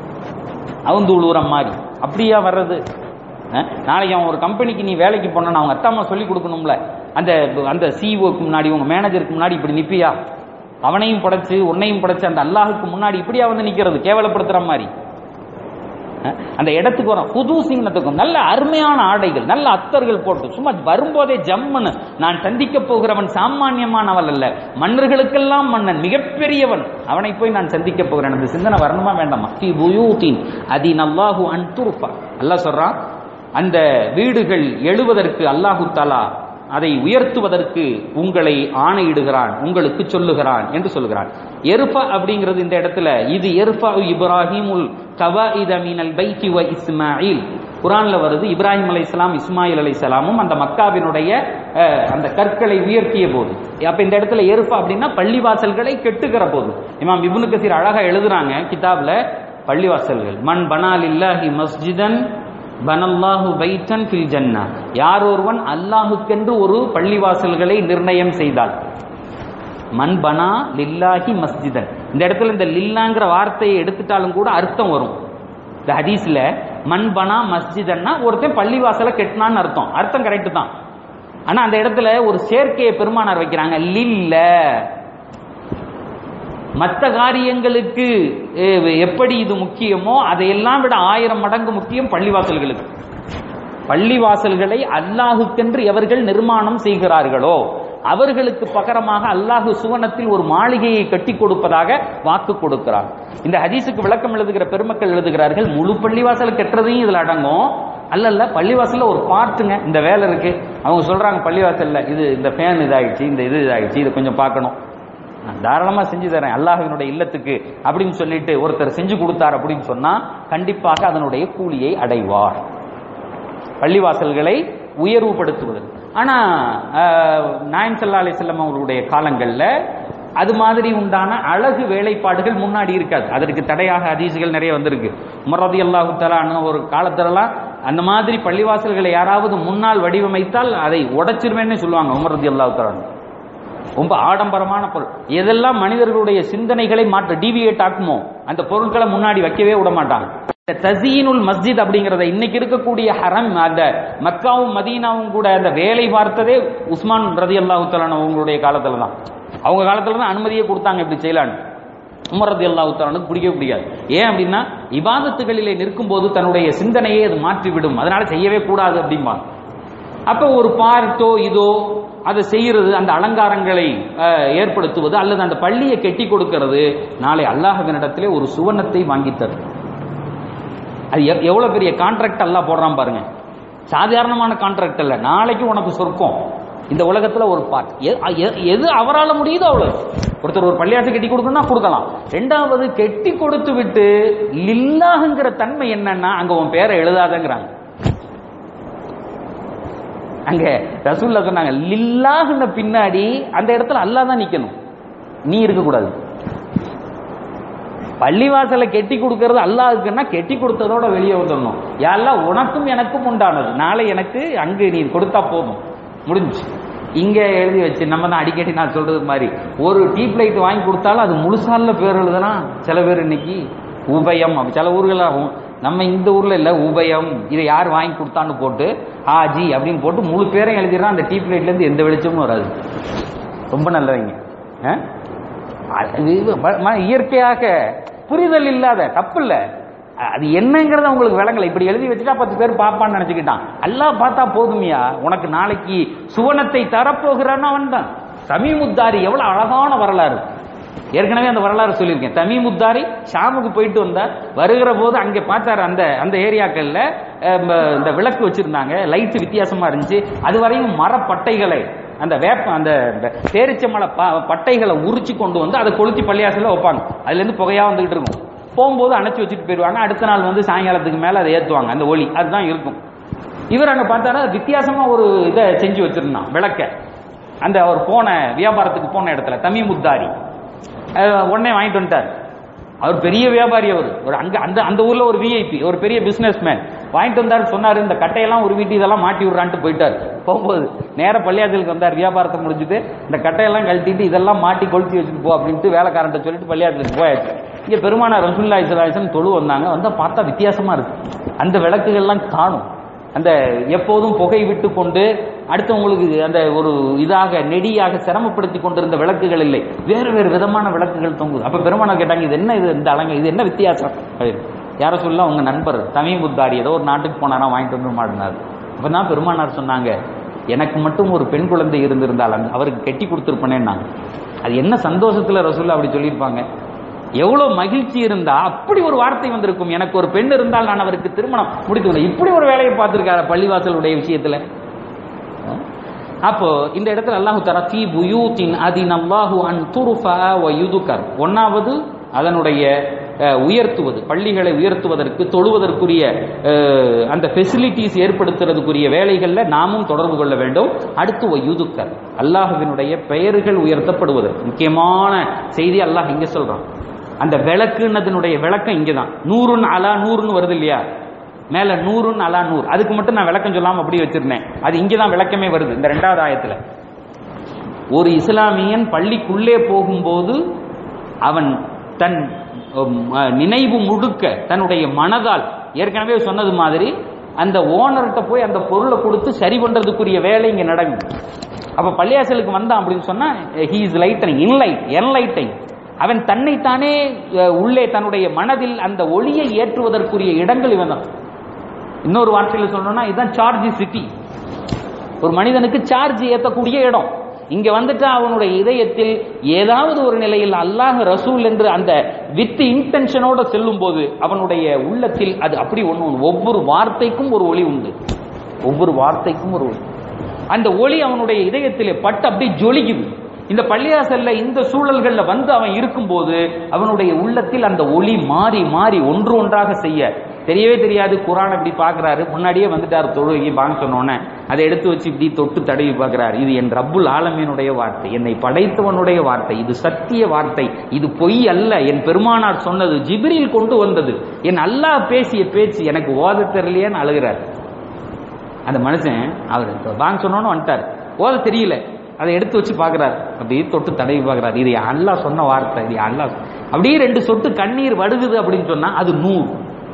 அவுந்து விழுவுற மாதிரி அப்படியா வர்றது அஹ்? நாளைக்கு அவன் ஒரு கம்பெனிக்கு நீ வேலைக்கு போனா அவங்க அத்தா அம்மா சொல்லி கொடுக்கணும்ல அந்த அந்த சிஇஓக்கு முன்னாடி உங்க மேனேஜருக்கு முன்னாடி இப்படி நிப்பியா அவனையும் படைச்சு உன்னையும் படைச்சு அந்த அல்லாஹுக்கு முன்னாடி இப்படியா வந்து நிக்கிறது கேவலப்படுத்துற மாதிரி அஹ், அந்த இடத்துக்கு வரோம் புது சிங்கத்துக்கும் நல்ல அருமையான ஆடைகள் நல்ல அத்தர்கள் போட்டு சும்மா வரும்போதே ஜம்முன்னு நான் சந்திக்க போகிறவன் சாமானியமானவள் அல்ல மன்னர்களுக்கெல்லாம் மன்னன் மிகப்பெரியவன் அவனை போய் நான் சந்திக்க போகிறேன் அந்த சிந்தனை வரணுமா வேண்டாமா ஃபி புயூத்தின் அதி நல்லாஹு அன் துருஃபா அல்லாஹ் சொல்றான் அந்த வீடுகள் எழுவதற்கு அல்லாஹு தாலா அதை உயர்த்துவதற்கு உங்களை ஆணையிடுகிறான் உங்களுக்கு சொல்லுகிறான் என்று சொல்லுகிறான் எருஃபா அப்படிங்கிறது இந்த இடத்துல இது எருஃபா இப்ராஹிமுல் கவாயித மீனல் பைத்தி வ இஸ்மாயில் குரான்ல வருது இப்ராஹிம் அலைஹிஸ்ஸலாம் இஸ்மாயில் அலைஹிஸ்ஸலாமும் அந்த மக்காவினுடைய அஹ், அந்த கற்களை உயர்த்திய போது அப்ப இந்த இடத்துல எருஃபா அப்படின்னா பள்ளிவாசல்களை கெட்டுகிற போது இமாம் இப்னு கசீர் அழகா எழுதுறாங்க கிதாப்ல பள்ளிவாசல்கள் மண் பனால் இல்லாஹி மஸ்ஜிதன் பனல்லாஹு பைத்தன் ஃபில் ஜன்னா யார் ஒருவன் அல்லாஹுக்கென்று ஒரு பள்ளிவாசல்களை நிர்ணயம் செய்தால் மண் பனா லில்லாஹி மஸ்ஜிதன் இந்த இடத்துல இந்த லில்லாங்கிற வார்த்தையை எடுத்துட்டாலும் கூட அர்த்தம் வரும் இந்த ஹதீஸ்ல மண் பனா மஸ்ஜிதன்னா ஒருத்தன் பள்ளிவாசலை கெட்டினான்னு அர்த்தம் அர்த்தம் கரெக்ட் தான் ஆனா அந்த இடத்துல ஒரு சேர்க்கையை பெருமானார் வைக்கிறாங்க லில்ல மற்ற காரியங்களுக்கு அஹ், எப்படி இது முக்கியமோ அதையெல்லாம் விட ஆயிரம் மடங்கு முக்கியம் பள்ளிவாசல்களுக்கு பள்ளிவாசல்களை அல்லாஹுக்கென்று எவர்கள் நிர்மாணம் செய்கிறார்களோ அவர்களுக்கு பகரமாக அல்லாஹு சுவனத்தில் ஒரு மாளிகையை கட்டி கொடுப்பதாக வாக்கு கொடுக்கிறார் இந்த ஹதீஸுக்கு விளக்கம் எழுதுகிற பெருமக்கள் எழுதுகிறார்கள் முழு பள்ளிவாசல் கட்டுறதையும் இதுல அடங்கும் அல்ல இல்ல பள்ளிவாசல்ல ஒரு பார்ட்டுங்க இந்த வேலை இருக்கு அவங்க சொல்றாங்க பள்ளிவாசல்ல இது இந்த ஃபேன் இதாயிடுச்சு இந்த இது இதாயிடுச்சு இதை கொஞ்சம் பார்க்கணும் நான் தாராளமா செஞ்சு தரேன் அல்லாஹ்வினுடைய இல்லத்துக்கு அப்படின்னு சொல்லிட்டு ஒருத்தர் செஞ்சு கொடுத்தார் அப்படின்னு சொன்னா கண்டிப்பாக அதனுடைய கூலியை அடைவார் பள்ளிவாசல்களை உயர்வுபடுத்துவது ஆனா ஆஹ், நாயம் சல்லா அலிசல்லம் அவர்களுடைய காலங்கள்ல அது மாதிரி உண்டான அழகு வேலைப்பாடுகள் முன்னாடி இருக்காது அதற்கு தடையாக ஹதீசுகள் நிறைய வந்திருக்கு உமரதி அல்லாஹு தலான்னு ஒரு காலத்திலலாம் அந்த மாதிரி பள்ளிவாசல்களை யாராவது முன்னால் வடிவமைத்தால் அதை உடைச்சிருவேன்னு சொல்லுவாங்க உமரதி அல்லாஹு தலான்னு ரொம்ப ஆடம்பரமான பொருள் எதெல்லாம் மனிதர்களுடைய சிந்தனைகளை மாற்ற டிவியேட் ஆக்குமோ அந்த பொருட்களை முன்னாடி வைக்கவே விட மாட்டாங்க இந்த தசீனுல் மஸ்ஜித் அப்படிங்கறத இன்னைக்கு இருக்கக்கூடிய ஹரம் அந்த மக்காவும் மதீனாவும் கூட அந்த வேலை பார்த்ததே உஸ்மான் ரதி அல்லாஹு அவங்களுடைய காலத்துல தான் அவங்க காலத்துல தான் அனுமதியே கொடுத்தாங்க இப்படி செய்யலான்னு உமர் ரதி அல்லாஹு தலானுக்கு பிடிக்கவே பிடிக்காது ஏன் அப்படின்னா இபாதத்துகளிலே நிற்கும் போது தன்னுடைய சிந்தனையை அது மாற்றிவிடும் அதனால செய்யவே கூடாது அப்படிம்பாங்க அப்ப ஒரு பார்ட்டோ இதோ அதை செய்யறது அந்த அலங்காரங்களை அஹ், ஏற்படுத்துவது அல்லது அந்த பள்ளியை கெட்டி கொடுக்கிறது நாளை அல்லாஹ்வினிடத்திலே ஒரு சுவனத்தை வாங்கி தரும் அது எவ்- எவ்வளவு பெரிய கான்ட்ராக்ட் அல்லாஹ் போடுறான் பாருங்க சாதாரணமான கான்ட்ராக்ட் அல்ல நாளைக்கு உனக்கு சொர்க்கம் இந்த உலகத்துல ஒரு பார்ட் எது அவரால முடியுதோ அவ்வளவு ஒருத்தர் ஒரு பள்ளியாசை கட்டி கொடுக்கணும்னா கொடுக்கலாம் ரெண்டாவது கெட்டி கொடுத்து விட்டு லில்லாஹுங்கிற தன்மை என்னன்னா அங்க உன் பேரை எழுதாதங்கிறாங்க அங்க ரசூல்ல சொன்னாங்க லில்லாஹ்ன பின்னாடி அந்த இடத்துல அல்லாஹ் தான் நிக்கணும் நீ இருக்கக்கூடாது பள்ளிவாசலை கெட்டி கொடுக்கறது அல்லாஹ்க்குன்னா கெட்டி கொடுத்ததோட வெளியே வந்துடணும் யாரெல்லாம் உனக்கும் எனக்கும் உண்டானது நாளை எனக்கு அங்கு நீ கொடுத்தா போதும் முடிஞ்சு இங்க எழுதி வச்சு நம்ம தான் அடிக்கடி நான் சொல்றது மாதிரி ஒரு டீப் லைட் வாங்கி கொடுத்தாலும் அது முழுசால பேர் எழுதுனா சில பேர் இன்னைக்கு உபயம் அப்படி சில ஊர்கள் ஆகும் நம்ம இந்த ஊர்ல இல்ல உபயம் இதை யார் வாங்கி கொடுத்தான்னு போட்டு ஆஜி அப்படின்னு போட்டு முழு பேரையும் எழுதிடுறான் அந்த டீப் லைட்ல இருந்து எந்த வெளிச்சமும் வராது ரொம்ப நல்லவங்க ஆ? அது ம- ம- இயற்கையாக புரிதல் இல்லாத தப்பு இல்ல அது என்னங்கிறத உங்களுக்கு விளங்கல இப்படி எழுதி வச்சுட்டா பத்து பேர் பாப்பான்னு நினைச்சுக்கிட்டான் அல்லாஹ் பார்த்தா போதுமியா உனக்கு நாளைக்கு சுவனத்தை தரப்போகிறான்னு அவன் தான் தமிமுத்தாரி எவ்வளவு அழகான வரலாறு ஏற்கனவே அந்த வரலாறு சொல்லியிருக்கேன் தமிமுத்தாரி ஷாமுக்கு போயிட்டு வந்தார் வருகிற போது அங்கே பார்த்தாரு அந்த அந்த ஏரியாக்கள்ல அஹ், ம- இந்த விளக்கு வச்சிருந்தாங்க லைட் வித்தியாசமா இருந்துச்சு அது வரையும் மரப்பட்டைகளை அந்த வேப்ப அந்த இந்த பேரிச்சம்பழ ப- பட்டைகளை உரிச்சு கொண்டு வந்து அதை கொளுத்தி பள்ளியாசல்ல வைப்பாங்க அதுல இருந்து புகையா வந்துகிட்டு இருக்கும் போகும்போது அணைச்சி வச்சுட்டு போயிடுவாங்க அடுத்த நாள் வந்து சாயங்காலத்துக்கு மேல அதை ஏத்துவாங்க அந்த ஒளி அதுதான் இருக்கும் இவர் அங்க பார்த்தாரா வித்தியாசமா ஒரு இதை செஞ்சு வச்சிருந்தான் விளக்க அந்த அவர் போன வியாபாரத்துக்கு போன இடத்துல தமிமுத்தாரி அஹ் உடனே வாங்கிட்டு வந்துட்டார் அவர் பெரிய வியாபாரி அவர் ஒரு அங்க அந்த அந்த ஊர்ல ஒரு விஐபி ஒரு பெரிய பிசினஸ் மேன் வாங்கிட்டு வந்தாரு சொன்னாரு இந்த கட்டையெல்லாம் ஒரு வீட்டு இதெல்லாம் மாட்டி விடுறான்ட்டு போயிட்டார் போகும்போது நேர பள்ளியாசலுக்கு வந்தார் வியாபாரத்தை முடிஞ்சுட்டு இந்த கட்டையெல்லாம் கழட்டிட்டு இதெல்லாம் மாட்டி கொளுத்தி வச்சுட்டு போ அப்படின்ட்டு வேலைக்காரன்ட்ட சொல்லிட்டு பள்ளியாசலுக்கு போயாச்சு இங்க பெருமானார் ரசூல்லா இஸ்லாசன் தொழு வந்தாங்க வந்தா பார்த்தா வித்தியாசமா இருக்கு அந்த விளக்குகள்லாம் காணும் அந்த எப்போதும் புகை விட்டு கொண்டு அடுத்தவங்களுக்கு அந்த ஒரு இதாக நெடியாக சிரமப்படுத்தி கொண்டிருந்த விளக்குகள் இல்லை வேறு வேறு விதமான விளக்குகள் தொங்குது அப்ப பெருமானார் கேட்டாங்க இது என்ன இது இந்த அலங்க இது என்ன வித்தியாசம் அப்படின்னு. யார சொல்ல உங்க நண்பர் தமிழ் புத்தாரி ஏதோ ஒரு நாட்டுக்கு போனாரா வாங்கிட்டு வந்து மாட்டினார் அப்பதான் பெருமானார் சொன்னாங்க எனக்கு மட்டும் ஒரு பெண் குழந்தை இருந்திருந்தால் அந்த- அவருக்கு கெட்டி கொடுத்துருப்பேனேன்னாங்க அது என்ன சந்தோஷத்துல ரசூல்லா அப்படி சொல்லியிருப்பாங்க எவ்வளவு மகிழ்ச்சி இருந்தா அப்படி ஒரு வார்த்தை வந்திருக்கும் எனக்கு ஒரு பெண் இருந்தால் நான் அவருக்கு திருமணம் முடித்து விடுவேன். இப்படி ஒரு வேலையை பார்த்திருக்காரு பள்ளிவாசலுடைய விஷயத்துல அப்போ இந்த இடத்துல அல்லாஹு தஆலா ஃபீ புயூத்தின் அதின் அல்லாஹு அன் துருஃபா வ யுதுகர் ஒன்னாவது அதனுடைய அஹ், உயர்த்துவது பள்ளிகளை உயர்த்துவதற்கு தொழுவதற்குரிய அஹ், அந்த ஃபெசிலிட்டிஸ் ஏற்படுத்துறதுக்குரிய வேலைகள்ல நாமும் தொடர்பு கொள்ள வேண்டும் அடுத்து வ யுதுக்கர் அல்லாஹுவினுடைய பெயர்கள் உயர்த்தப்படுவது முக்கியமான செய்தி அல்லாஹ் இங்க சொல்றான் அந்த விளக்குன்னதனுடைய விளக்கம் இங்கதான் நூறுன் அலா நூறுன்னு வருது இல்லையா மேல நூறுன்னு அலா நூறு அதுக்கு மட்டும் நான் விளக்கம் சொல்லாம அப்படி வச்சிருந்தேன் அது இங்கதான் விளக்கமே வருது இந்த ரெண்டாவது ஆயத்துல ஒரு இஸ்லாமியன் பள்ளிக்குள்ளே போகும்போது அவன் தன் உம், அஹ், நினைவு முழுக்க தன்னுடைய மனதால் ஏற்கனவே சொன்னது மாதிரி அந்த ஓனர்கிட்ட போய் அந்த பொருளை கொடுத்து சரி பண்றதுக்குரிய வேலை இங்க நடக்கும் அப்ப பள்ளியாசலுக்கு வந்தான் அப்படின்னு சொன்னா he is lightning enlight enlighting அவன் தன்னைத்தானே அஹ், உள்ளே தன்னுடைய மனதில் அந்த ஒளியை ஏற்றுவதற்குரிய இடங்கள் இவன் தான் இன்னொரு வார்த்தையில் சொல்லணும்னா இதுதான் சார்ஜ் சிட்டி ஒரு மனிதனுக்கு சார்ஜ் ஏற்றக்கூடிய இடம் இங்க வந்துட்டு அவனுடைய இதயத்தில் ஏதாவது ஒரு நிலையில் அல்லாஹ் ரசூல் என்று அந்த வித் இன்டென்ஷனோட செல்லும் போது அவனுடைய உள்ளத்தில் அது அப்படி ஒண்ணு உண்டு. ஒவ்வொரு வார்த்தைக்கும் ஒரு ஒளி உண்டு ஒவ்வொரு வார்த்தைக்கும் ஒரு ஒளி அந்த ஒளி அவனுடைய இதயத்திலே பட்டு அப்படியே ஜொலிக்குது இந்த பள்ளியாசல்ல இந்த சூழல்கள்ல வந்து அவன் இருக்கும்போது அவனுடைய உள்ளத்தில் அந்த ஒளி மாறி மாறி ஒன்று ஒன்றாக செய்ய தெரியவே தெரியாது குரான் இப்படி பார்க்கறாரு முன்னாடியே வந்துட்டார் தொழுகை பாங்க சொன்னோன்னே அதை எடுத்து வச்சு இப்படி தொட்டு தடவி பார்க்கறாரு இது என் ரப்புல் ஆலமீனுடைய வார்த்தை என்னை படைத்தவனுடைய வார்த்தை இது சத்திய வார்த்தை இது பொய் அல்ல என் பெருமானார் சொன்னது ஜிப்ரீல் கொண்டு வந்தது என் அல்லாஹ் பேசிய பேச்சு எனக்கு ஓத தெரியலையேன்னு அழுகிறார் அந்த மனுஷன் அவர் வாங்க சொன்னோன்னு வந்துட்டார் ஓத தெரியல அதை எடுத்து வச்சு பார்க்கறாரு அப்படியே தொட்டு தடவி பார்க்கறாரு இது அல்லாஹ் சொன்ன வார்த்தை இது அல்லாஹ் அப்படியே ரெண்டு சொட்டு கண்ணீர் வடுகுது அப்படின்னு சொன்னா அது நூறு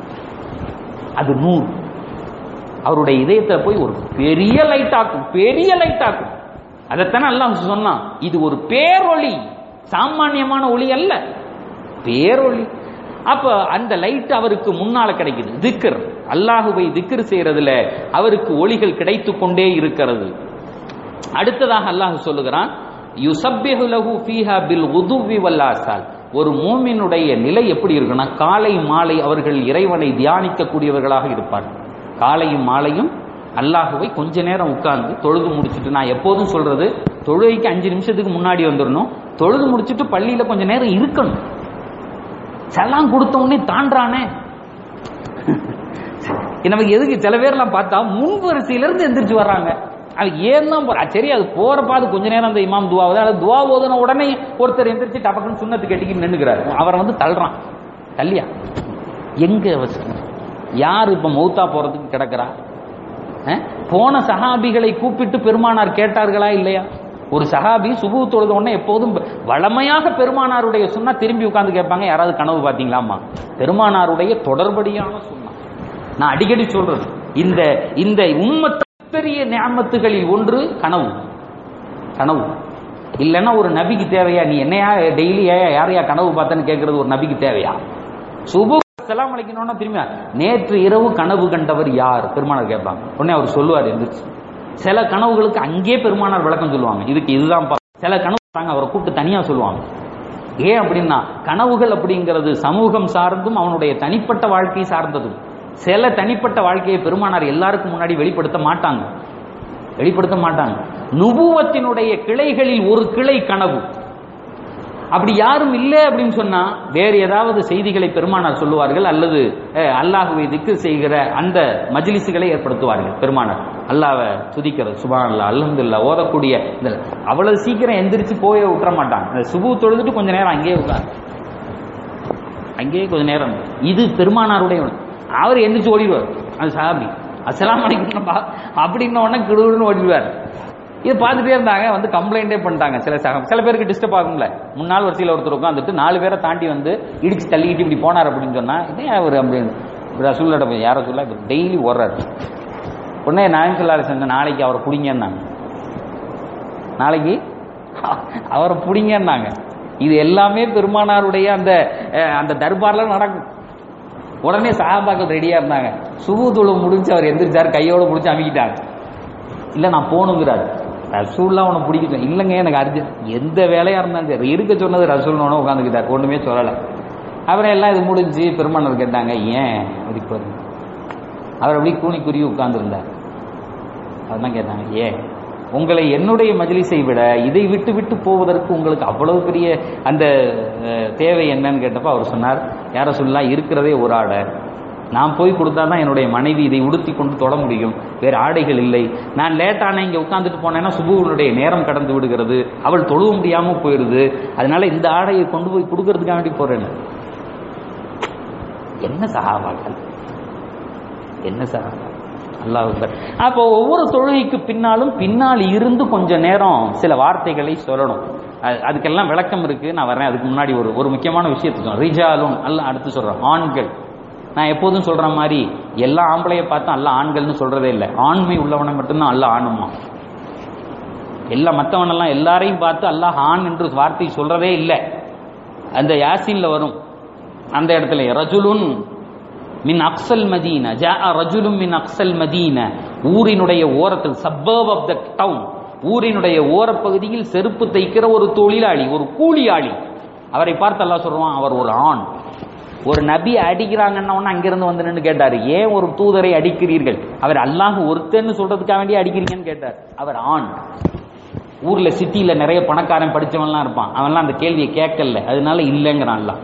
அது நூறு அவருடைய இதயத்தை போய் ஒரு பெரிய லைட் ஆக்கும் பெரிய லைட் ஆக்கும் அதைத்தானே அல்லாஹ் சொன்னான் இது ஒரு பேரொளி சாமானியமான ஒளி அல்ல பேரொளி அப்ப அந்த லைட் அவருக்கு முன்னால கிடைக்குது திக்கர் அல்லாஹுவை திக்கர் செய்யறதுல அவருக்கு ஒளிகள் கிடைத்து கொண்டே இருக்கிறது அடுத்ததாக அல்லாஹ் சொல்லுகிறான் யுசப்பிஹு லஹு ஃபீஹா பில் உதுவி வல்லாசால் ஒரு மூமினுடைய நிலை எப்படி இருக்குன்னா காலை மாலை அவர்கள் இறைவனை தியானிக்கக்கூடியவர்களாக இருப்பார்கள் காலையும் மாலையும் அல்லாஹுவை கொஞ்ச நேரம் உட்கார்ந்து தொழுது முடிச்சுட்டு நான் எப்போதும் சொல்றது தொழுகைக்கு அஞ்சு நிமிஷத்துக்கு முன்னாடி வந்துடணும் தொழுது முடிச்சுட்டு பள்ளியில கொஞ்ச நேரம் இருக்கணும் செல்லாம் கொடுத்த உடனே தாண்டானே நமக்கு எதுக்கு சில பேர்லாம் பார்த்தா முன் வரிசையில இருந்து எந்திரிச்சு வர்றாங்க அது ஏன் தான் போற சரி அது போற பாது கொஞ்ச நேரம் அந்த இமாம் துவாவது அது துவா ஓதுன உடனே ஒருத்தர் எந்திரிச்சு டபக்குன்னு சுண்ணத்து கட்டிக்கிட்டு நின்னுக்கிறாரு அவரை வந்து தள்ளுறான் தள்ளியா எங்க அவசியம் யார் இப்ப மௌத்தா போறதுக்கு கிடக்குறா அஹ்? போன சஹாபிகளை கூப்பிட்டு பெருமானார் கேட்டார்களா இல்லையா ஒரு சஹாபி சுபு தொழுத உடனே எப்போதும் வளமையாக பெருமானாருடைய சுண்ணா திரும்பி உட்கார்ந்து கேட்பாங்க யாராவது கனவு பார்த்தீங்களாமா பெருமானாருடைய தொடர்படியான சுண்ணா நான் அடிக்கடி சொல்றது இந்த இந்த உம்மத்த பெரிய ஞாபகத்துகளில் ஒன்று கனவு கனவு இல்லைன்னா ஒரு நபிக்கு தேவையா நீ என்னையா டெய்லி யாரையா கனவு பார்த்தேன்னு கேட்கறது ஒரு நபிக்கு தேவையா சுபு செலாம் அழைக்கணும்னா திரும்பி நேற்று இரவு கனவு கண்டவர் யார் பெருமானார் கேட்பாங்க உடனே அவர் சொல்லுவார் எந்திரிச்சு சில கனவுகளுக்கு அங்கேயே பெருமானார் விளக்கம் சொல்லுவாங்க இதுக்கு இதுதான் பா- சில கனவு தாங்க அவரை கூப்பிட்டு தனியா சொல்லுவாங்க ஏன் அப்படின்னா கனவுகள் அப்படிங்கிறது சமூகம் சார்ந்தும் அவனுடைய தனிப்பட்ட வாழ்க்கை சார்ந்ததும் சில தனிப்பட்ட வாழ்க்கையை பெருமானார் எல்லாருக்கும் முன்னாடி வெளிப்படுத்த மாட்டாங்க வெளிப்படுத்த மாட்டாங்க நுபுவத்தினுடைய கிளைகளில் ஒரு கிளை கனவு அப்படி யாரும் இல்லை அப்படின்னு சொன்னா வேறு ஏதாவது செய்திகளை பெருமானார் சொல்லுவார்கள் அல்லது அஹ், அல்லாஹுவை திக்கு செய்கிற அந்த மஜ்லிஸுகளை ஏற்படுத்துவார்கள் பெருமானார் அல்லாஹ்வை துதிக்கிறது சுபான் அல்லா அல்ஹம்துலில்லாஹ் ஓதக்கூடிய இந்த அவ்வளவு சீக்கிரம் எந்திரிச்சு போய் விட்டுற மாட்டாங்க அந்த சுபு தொழுதுட்டு கொஞ்ச நேரம் அங்கேயே உட்கார் அங்கேயே கொஞ்ச நேரம் இது பெருமானாருடைய ஒண்ணு. அவர் எந்திரிச்சு ஓடிடுவார் அது சாபி அஸ்ஸலாமு அலைக்கும் அப்படின்ன உடனே கிடுன்னு ஓடிடுவார் இது பார்த்துட்டே இருந்தாங்க வந்து கம்ப்ளைண்டே பண்ணிட்டாங்க சில சக சில பேருக்கு டிஸ்டர்ப் ஆகும்ல முன்னாள் வரிசையில் ஒருத்தர் உட்காந்துட்டு நாலு பேரை தாண்டி வந்து இடிச்சு தள்ளிக்கிட்டு இப்படி போனார் அப்படின்னு சொன்னா இதே அவர் அப்படின்னு ரசூல்லோட போய் யார சொல்ல டெய்லி ஓடுறாரு உடனே நாயம் சொல்லாரு செஞ்ச நாளைக்கு அவரை பிடிங்கன்னாங்க நாளைக்கு அவரை பிடிங்கன்னாங்க இது எல்லாமே பெருமானாருடைய அந்த அஹ், அந்த தர்பார்ல நடக்கும் உடனே சஹாபாக்கள் ரெடியா இருந்தாங்க சுபுதுளு முடிஞ்சு அவர் எந்திரிச்சார் கையோட முடிச்சு அமைக்கிட்டாங்க இல்ல நான் போகணுங்கிறாரு ரசூல்லாம் உனக்கு பிடிக்கல இல்லைங்க எனக்கு அர்ஜென்ட் எந்த வேலையா இருந்தாலும் சரி இருக்க சொன்னது ரசூல்னு உட்காந்துக்கிட்டார் ஒண்ணுமே சொல்லலை அப்புறம் எல்லாம் இது முடிஞ்சு பெருமானர் கேட்டாங்க ஏன் அப்படி போறீங்க அவர் அப்படி கூனி குருவி உட்கார்ந்துருந்தார் அதான் கேட்டாங்க ஏன் உங்களை என்னுடைய மஜ்லிஸை விட இதை விட்டு விட்டு போவதற்கு உங்களுக்கு அவ்வளவு பெரிய அந்த அஹ், தேவை என்னன்னு கேட்டப்ப அவர் சொன்னார் யார சொல்லலாம் இருக்கிறதே ஒரு ஆடை நான் போய் கொடுத்தா தான் என்னுடைய மனைவி இதை உடுத்தி கொண்டு தொட முடியும் வேற ஆடைகள் இல்லை நான் லேட்டான இங்க உட்காந்துட்டு போனேன்னா சுபுவனுடைய நேரம் கடந்து விடுகிறது அவள் தொழுவ முடியாம போயிடுது அதனால இந்த ஆடையை கொண்டு போய் கொடுக்கறதுக்காக வேண்டி போறேன் என்ன சகாபாக்கள் என்ன சகாபாக்கள் அல்லாஹ் அக்பர். அப்போ ஒவ்வொரு தொழுகைக்கு பின்னாலும் பின்னால் இருந்து கொஞ்ச நேரம் சில வார்த்தைகளை சொல்லணும் அது- அதுக்கெல்லாம் விளக்கம் இருக்கு நான் வரேன் அதுக்கு முன்னாடி ஒரு ஒரு முக்கியமான விஷயத்தை சொல்றேன் ரிஜாலும் அல்ல அடுத்து சொல்றேன் ஆண்கள் நான் எப்போதும் சொல்ற மாதிரி எல்லா ஆம்பளைய பார்த்தா அல்ல ஆண்கள்னு சொல்றதே இல்லை ஆண்மை உள்ளவனை மட்டும்தான் அல்ல ஆணுமா எல்லா மற்றவனெல்லாம் எல்லாரையும் பார்த்து அல்லாஹ் ஆண் என்று வார்த்தை சொல்றதே இல்லை அந்த யாசின்ல வரும் அந்த இடத்துல ரஜுலுன் மின் அக்சல் மதீனா ஜா ரஜுலும் மின் அக்சல் மதீனா ஊரினுடைய ஓரத்தில் சப்பர்ப் ஆஃப் த டவுன் ஊரினுடைய ஓரப்பகுதியில் செருப்பு தைக்கிற ஒரு தொழிலாளி ஒரு கூலியாளி அவரை பார்த்து அல்லாஹ் சொல்றான் அவர் ஒரு ஆண் ஒரு நபி அடிக்கிறாங்கன்னா உடனே அங்கிருந்து வந்து நின்று கேட்டாரு ஏன் ஒரு தூதரை அடிக்கிறீர்கள் அவர் அல்லாஹ் ஒருத்தன்னு சொல்றதுக்காக வேண்டி அடிக்கிறீங்கன்னு கேட்டார் அவர் ஆண் ஊர்ல சிட்டில நிறைய பணக்காரன் படிச்சவன்லாம் இருப்பான் அவன்லாம் அந்த கேள்வியை கேட்கல அதனால இல்லைங்கிறான் அல்லாஹ்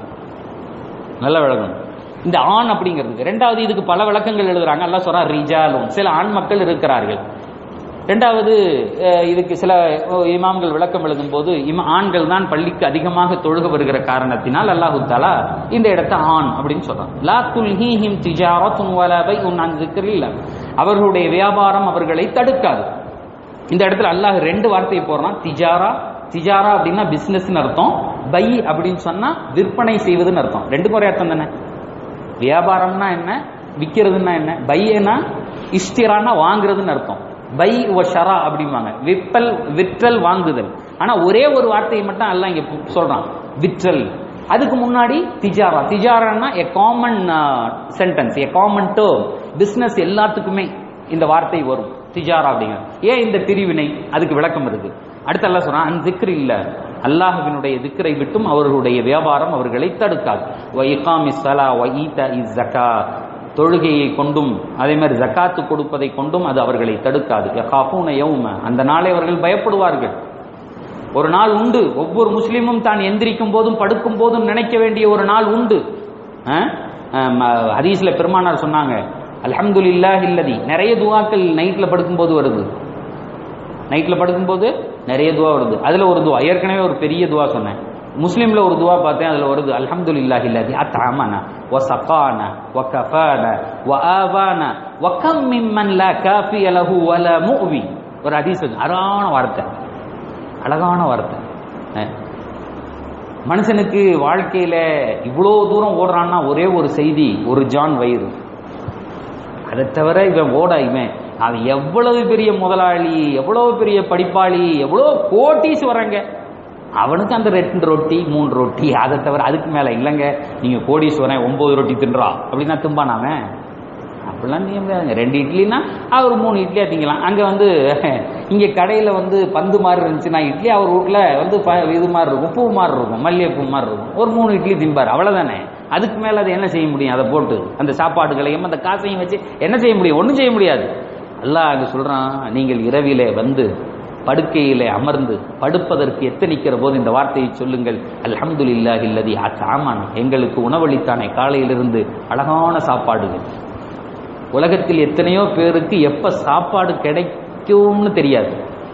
நல்ல விளக்கம் இந்த ஆண் அப்படிங்கிறதுக்கு ரெண்டாவது இதுக்கு பல விளக்கங்கள் எழுதுறாங்க எல்லாம் சொல்றா ரிஜாலும் சில ஆண் மக்கள் இருக்கிறார்கள் ரெண்டாவது அஹ், இதுக்கு சில அஹ், இமாம்கள் விளக்கம் எழுதும்போது இம ஆண்கள் தான் பள்ளிக்கு அதிகமாக தொழுக வருகிற காரணத்தினால் அல்லாஹு தாலா இந்த இடத்தை ஆண் அப்படின்னு சொல்றான் லா துல்ஹீஹிம் திஜாரத்துன் வலா பைஉன் அன் திக்ரில்லாஹ். அவர்களுடைய வியாபாரம் அவர்களை தடுக்காது இந்த இடத்துல அல்லாஹ் ரெண்டு வார்த்தையை போடுறான் திஜாரா திஜாரா அப்படின்னா பிசினஸ்னு அர்த்தம் பை அப்படின்னு சொன்னா விற்பனை செய்வதுன்னு அர்த்தம் ரெண்டுக்கும் ஒரே அர்த்தம் தானே வியாபாரம்னா என்ன விற்கிறதுன்னா என்ன பையனா இஷ்டிரானா வாங்குறதுன்னு அர்த்தம் பை ஒ ஷரா அப்படிம்பாங்க விற்பல் விற்றல் வாங்குதல் ஆனா ஒரே ஒரு வார்த்தையை மட்டும் அல்லாஹ் இங்க பு- சொல்றான் விற்றல் அதுக்கு முன்னாடி திஜாரா திஜாரான்னா a common sentence a common term business எல்லாத்துக்குமே இந்த வார்த்தை வரும் திஜாரா அப்படிங்கிற ஏன் இந்த பிரிவினை அதுக்கு விளக்கம் இருக்கு அடுத்து அல்லாஹ் சொல்றான் அந்த திக்ரு இல்ல அல்லாஹ்வினுடைய திக்ரை விட்டும் அவர்களுடைய வியாபாரம் அவர்களை தடுக்காது வ இகாமி ஸலா வ ஈதா இஸ் தொழுகையை கொண்டும் அதே மாதிரி ஜக்காத்து கொடுப்பதை கொண்டும் அது அவர்களை தடுக்காது யகாஃபூன யௌம அந்த நாளை அவர்கள் பயப்படுவார்கள் ஒரு நாள் உண்டு ஒவ்வொரு முஸ்லீமும் தான் எந்திரிக்கும் போதும் படுக்கும் போதும் நினைக்க வேண்டிய ஒரு நாள் உண்டு அஹ்? அஹ் ஹதீஸ்ல பெருமானார் சொன்னாங்க அல்ஹம்துலில்லாஹ் இல்லதி நிறைய துவாக்கள் நைட்ல படுக்கும்போது வருது நைட்ல படுக்கும்போது நிறைய துவா வருது அதுல ஒரு துவா ஏற்கனவே ஒரு பெரிய துவா சொன்னேன் முஸ்லீம்ல ஒரு துவா பார்த்தேன் அதுல வருது அல்ஹம்துலில்லாஹி இல்லதி அத்அமனா வ சகானா வ கஃபானா வ ஆவானா வ கம் மிம்மன் லா காஃபிய லஹு வ லா முவி ஒரு ஹதீஸ் இருக்கு. அழகான வார்த்தை அழகான வார்த்தை அஹ். மனுஷனுக்கு வாழ்க்கையில இவ்வளோ தூரம் ஓடுறான்னா ஒரே ஒரு செய்தி ஒரு ஜான் வயிறு அதை தவிர இவன் ஓட இவன் அவன் எவ்வளவு பெரிய முதலாளி எவ்வளவு பெரிய படிப்பாளி எவ்வளோ கோட்டீஸ்வரங்க அவனுக்கு அந்த ரெண்டு ரொட்டி மூணு ரொட்டி அதை தவிர அதுக்கு மேல இல்லைங்க நீங்க கோடீஸ்வரன் ஒன்பது ரொட்டி தின்றா அப்படின்னா திம்பான் அவன் அப்படிலாம் நீ ரெண்டு இட்லினா அவர் மூணு இட்லியா திங்கலாம் அங்க வந்து இங்க கடையில வந்து பந்து மாதிரி இருந்துச்சுன்னா இட்லி அவர் வீட்ல வந்து ப- இது மாதிரி இருக்கும் பூ மாதிரி இருக்கும் மல்லிகைப்பூ மாதிரி இருக்கும் ஒரு மூணு இட்லி திம்பார் அவ்வளவுதானே அதுக்கு மேல அதை என்ன செய்ய முடியும் அதை போட்டு அந்த சாப்பாடுகளையும் அந்த காசையும் வச்சு என்ன செய்ய முடியும் ஒன்றும் செய்ய முடியாது அல்லாஹ் அங்க சொல்றான் நீங்கள் இரவிலே வந்து படுக்கையிலே அமர்ந்து படுப்பதற்கு எத்தனிக்கிற போது இந்த வார்த்தையை சொல்லுங்கள் அல்ஹம்துலில்லாஹி இல்லதி அத்தாமான் எங்களுக்கு உணவளித்தானே காலையிலிருந்து அழகான சாப்பாடுகள் உலகத்தில் எத்தனையோ பேருக்கு எப்ப சாப்பாடு கிடைக்கும்னு தெரியாது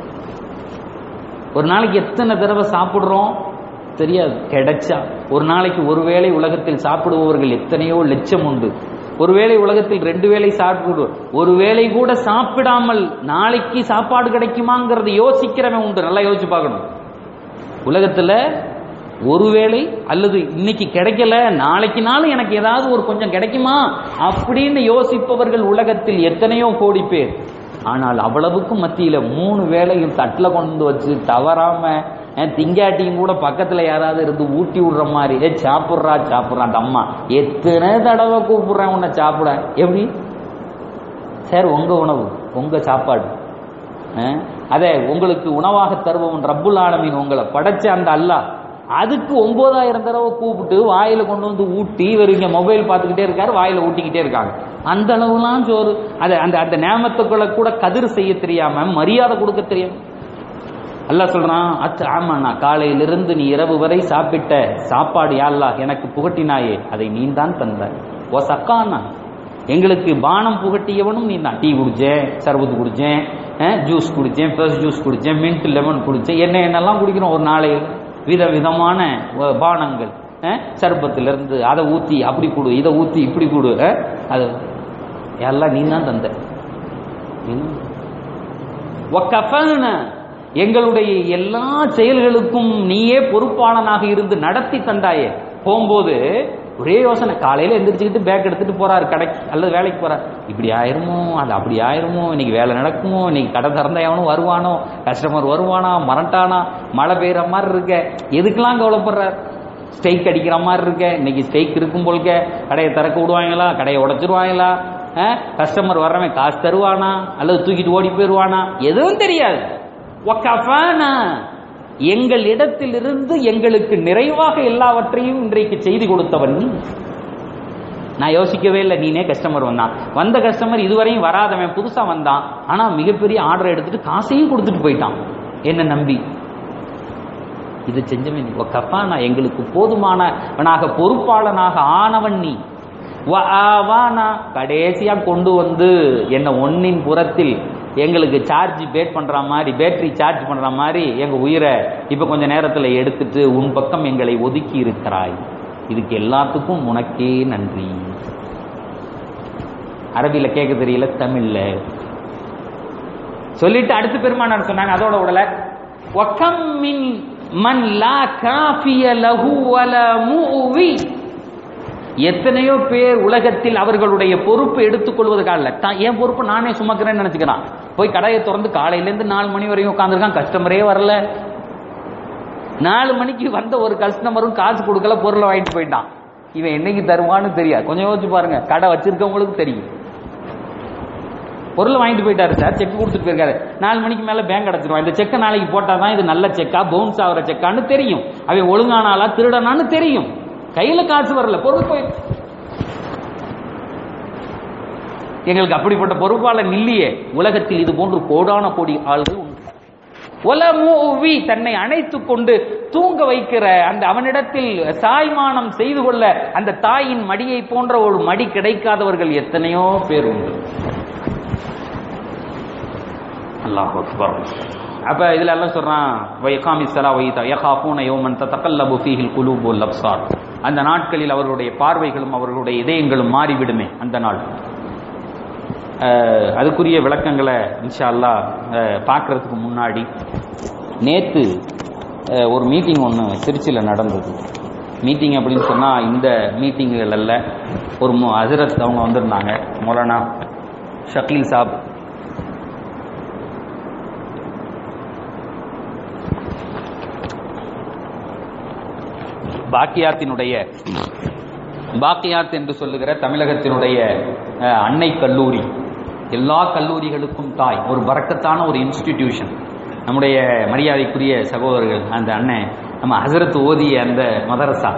ஒரு நாளைக்கு எத்தனை தடவை சாப்பிடுறோம் தெரியாது கிடைச்சா ஒரு நாளைக்கு ஒரு வேளை உலகத்தில் சாப்பிடுபவர்கள் எத்தனையோ லட்சம் உண்டு ஒருவேளை உலகத்தில் ரெண்டு வேளை சாப்பிடு ஒரு வேளை கூட சாப்பிடாமல் நாளைக்கு சாப்பாடு கிடைக்குமாங்கிறத யோசிக்கிறவன் உண்டு நல்லா யோசிச்சு பார்க்கணும் உலகத்துல ஒருவேளை அல்லது இன்னைக்கு கிடைக்கல நாளைக்குனாலும் எனக்கு ஏதாவது ஒரு கொஞ்சம் கிடைக்குமா அப்படின்னு யோசிப்பவர்கள் உலகத்தில் எத்தனையோ கோடி பேர் ஆனால் அவ்வளவுக்கும் மத்தியில மூணு வேளையும் தட்டில் கொண்டு வச்சு தவறாம அஹ் திங்காட்டியும் கூட பக்கத்துல யாராவது இருந்து ஊட்டி விடுற மாதிரி ஏ சாப்பிட்றா சாப்பிட்றா அந்த அம்மா எத்தனை தடவை கூப்பிடுறேன் உன்னை சாப்பிட எப்படி சார் உங்க உணவு உங்க சாப்பாடு அஹ், அதே உங்களுக்கு உணவாக தருபவன் ரப்புல் ஆலமீன் உங்களை படைச்ச அந்த அல்லாஹ் அதுக்கு ஒன்பதாயிரம் தடவை கூப்பிட்டு வாயில கொண்டு வந்து ஊட்டி இவர் இங்க மொபைல் பார்த்துக்கிட்டே இருக்காரு வாயில ஊட்டிக்கிட்டே இருக்காங்க அந்த அளவுலாம் சோறு அது அந்த அந்த நேமத்துக்களை கூட கதிர் செய்ய தெரியாம மரியாதை கொடுக்க தெரியாம அல்லாஹ் சொல்றான் அத்து ஆமாண்ணா காலையிலிருந்து நீ இரவு வரை சாப்பிட்ட சாப்பாடு யாழ்லா எனக்கு புகட்டினாயே அதை நீ தான் தந்த ஓ சக்கானா எங்களுக்கு பானம் புகட்டியவனும் நீ தான் டீ குடிச்சேன் சர்பத்து குடிச்சேன் ஜூஸ் குடிச்சேன் ஃப்ரெஷ் ஜூஸ் குடிச்சேன் மின்ட் லெமன் குடிச்சேன் என்ன என்னெல்லாம் குடிக்கிறோம் ஒரு நாளையில் வித விதமான அஹ், பானங்கள் அஹ், சர்பத்திலிருந்து அதை ஊத்தி அப்படி கொடு இதை ஊத்தி இப்படி கொடு அஹ், அது எல்லாம் நீ தான் தந்த நீ- வக்கஃபன எங்களுடைய எல்லா செயல்களுக்கும் நீயே பொறுப்பாளனாக இருந்து நடத்தி தந்தாயே போகும்போது ஒரே யோசனை காலையில எந்திரிச்சுக்கிட்டு பேக் எடுத்துட்டு போறாரு கடைக்கு அல்லது வேலைக்கு போறார் இப்படி ஆயிருமோ அது அப்படி ஆயிருமோ இன்னைக்கு வேலை நடக்குமோ இன்னைக்கு கடை திறந்த எவனும் வருவானோ கஸ்டமர் வருவானா மறண்டானா மழை பெய்யற மாதிரி இருக்க எதுக்கெல்லாம் கவலைப்படுறார் ஸ்டெய்க் அடிக்கிற மாதிரி இருக்க இன்னைக்கு ஸ்டெய்க் இருக்கும் போல்க கடையை திறக்க விடுவாங்களா கடையை உடைச்சிருவாங்களா கஸ்டமர் வர்றவன் காசு தருவானா அல்லது தூக்கிட்டு ஓடி போயிடுவானா எதுவும் தெரியாது வக்கஃபானா எங்கள் இடத்திலிருந்து எங்களுக்கு நிறைவாக எல்லாவற்றையும் இன்றைக்கு செய்து கொடுத்தவன் நீ நான் யோசிக்கவே இல்லை நீனே கஸ்டமர் வந்தான் வந்த கஸ்டமர் இதுவரையும் வராதவன் புதுசா வந்தான் ஆனா மிகப்பெரிய ஆர்டர் எடுத்துட்டு காசையும் கொடுத்துட்டு போயிட்டான் என்ன நம்பி இது செஞ்சவன் நீ கஃபானா எங்களுக்கு போதுமானவனாக பொறுப்பாளனாக ஆனவன் நீ வ ஆவானா கடைசியா கொண்டு வந்து என்ன ஒன்னின் புறத்தில் எங்களுக்கு சார்ஜ் பேட் பண்ற மாதிரி பேட்டரி சார்ஜ் பண்ற மாதிரி எங்க உயிரை இப்ப கொஞ்ச நேரத்துல எடுத்துட்டு உன் பக்கம் எங்களை ஒதுக்கி இருக்கிறாய் இதுக்கு எல்லாத்துக்கும் உனக்கே நன்றி அரபியில கேட்க தெரியல தமிழ்ல சொல்லிட்டு அடுத்து பெருமானார் சொன்னாங்க அதோட விடல வக்கம் மின் மன் லா காஃபிய லஹு வல முவி எத்தனையோ பேர் உலகத்தில் அவர்களுடைய பொறுப்பு எடுத்துக்கொள்வதற்காக இல்ல தான் என் பொறுப்பு நானே சுமக்கிறேன்னு நினைச்சுக்கிறான் போய் கடையை திறந்து காலையிலேருந்து நாலு மணி வரையும் உட்காந்துருக்கான் கஸ்டமரே வரல நாலு மணிக்கு வந்த ஒரு கஸ்டமரும் காசு கொடுக்கல பொருளை வாங்கிட்டு போயிட்டான் இவன் என்னைக்கு தருவான்னு தெரியாது கொஞ்சம் யோசிச்சு பாருங்க கடை வச்சிருக்கவங்களுக்கு தெரியும் பொருளை வாங்கிட்டு போயிட்டாரு சார் செக் கொடுத்துட்டு போயிருக்காரு நாலு மணிக்கு மேல பேங்க் அடைச்சிருவான் இந்த செக்கை நாளைக்கு போட்டாதான் இது நல்ல செக்கா பவுன்ஸ் ஆகிற செக்கான்னு தெரியும் அவன் ஒழுங்கானாலா திருடனான்னு தெரியும் கையில காசு வரல பொருள் போய் எங்களுக்கு அப்படிப்பட்ட பொறுப்பாளர் இல்லையே உலகத்தில் இது போன்று கோடான கோடி ஆள்கள் உண்டு ஒலமூவி தன்னை அணைத்துக் கொண்டு தூங்க வைக்கிற அந்த அவனிடத்தில் சாய்மானம் செய்து கொள்ள அந்த தாயின் மடியை போன்ற ஒரு மடி கிடைக்காதவர்கள் எத்தனையோ பேர் உண்டு அல்லாஹ் அக்பர் அப்ப இதுல எல்லாம் சொல்றான் வைகாமி சலா வைதா யகாஃபூன யௌமன் தத்தகல்லபு ஃபீஹில் குலூப் வல் அப்சார் அந்த நாட்களில் அவர்களுடைய பார்வைகளும் அவர்களுடைய இதயங்களும் மாறிவிடுமே அந்த நாள் அஹ், அதுக்குரிய விளக்கங்களை இன்ஷா அல்லாஹ் அஹ், பார்க்கறதுக்கு முன்னாடி நேத்து அஹ், ஒரு மீட்டிங் ஒன்று திருச்சியில் நடந்தது மீட்டிங் அப்படின்னு சொன்னால் இந்த மீட்டிங்குகள் அல்ல ஒரு மு- ஹசரத் அவங்க வந்திருந்தாங்க மௌலானா ஷக்கீல் சாப் பாக்கியாத்தினுடைய பாக்கியாத் என்று சொல்லுகிற தமிழகத்தினுடைய அஹ், அன்னை கல்லூரி எல்லா கல்லூரிகளுக்கும் தாய் ஒரு பறக்கத்தான ஒரு இன்ஸ்டிடியூஷன் நம்முடைய மரியாதைக்குரிய சகோதரர்கள் அந்த அண்ணன் நம்ம ஹசரத் ஓதிய அந்த மதரசா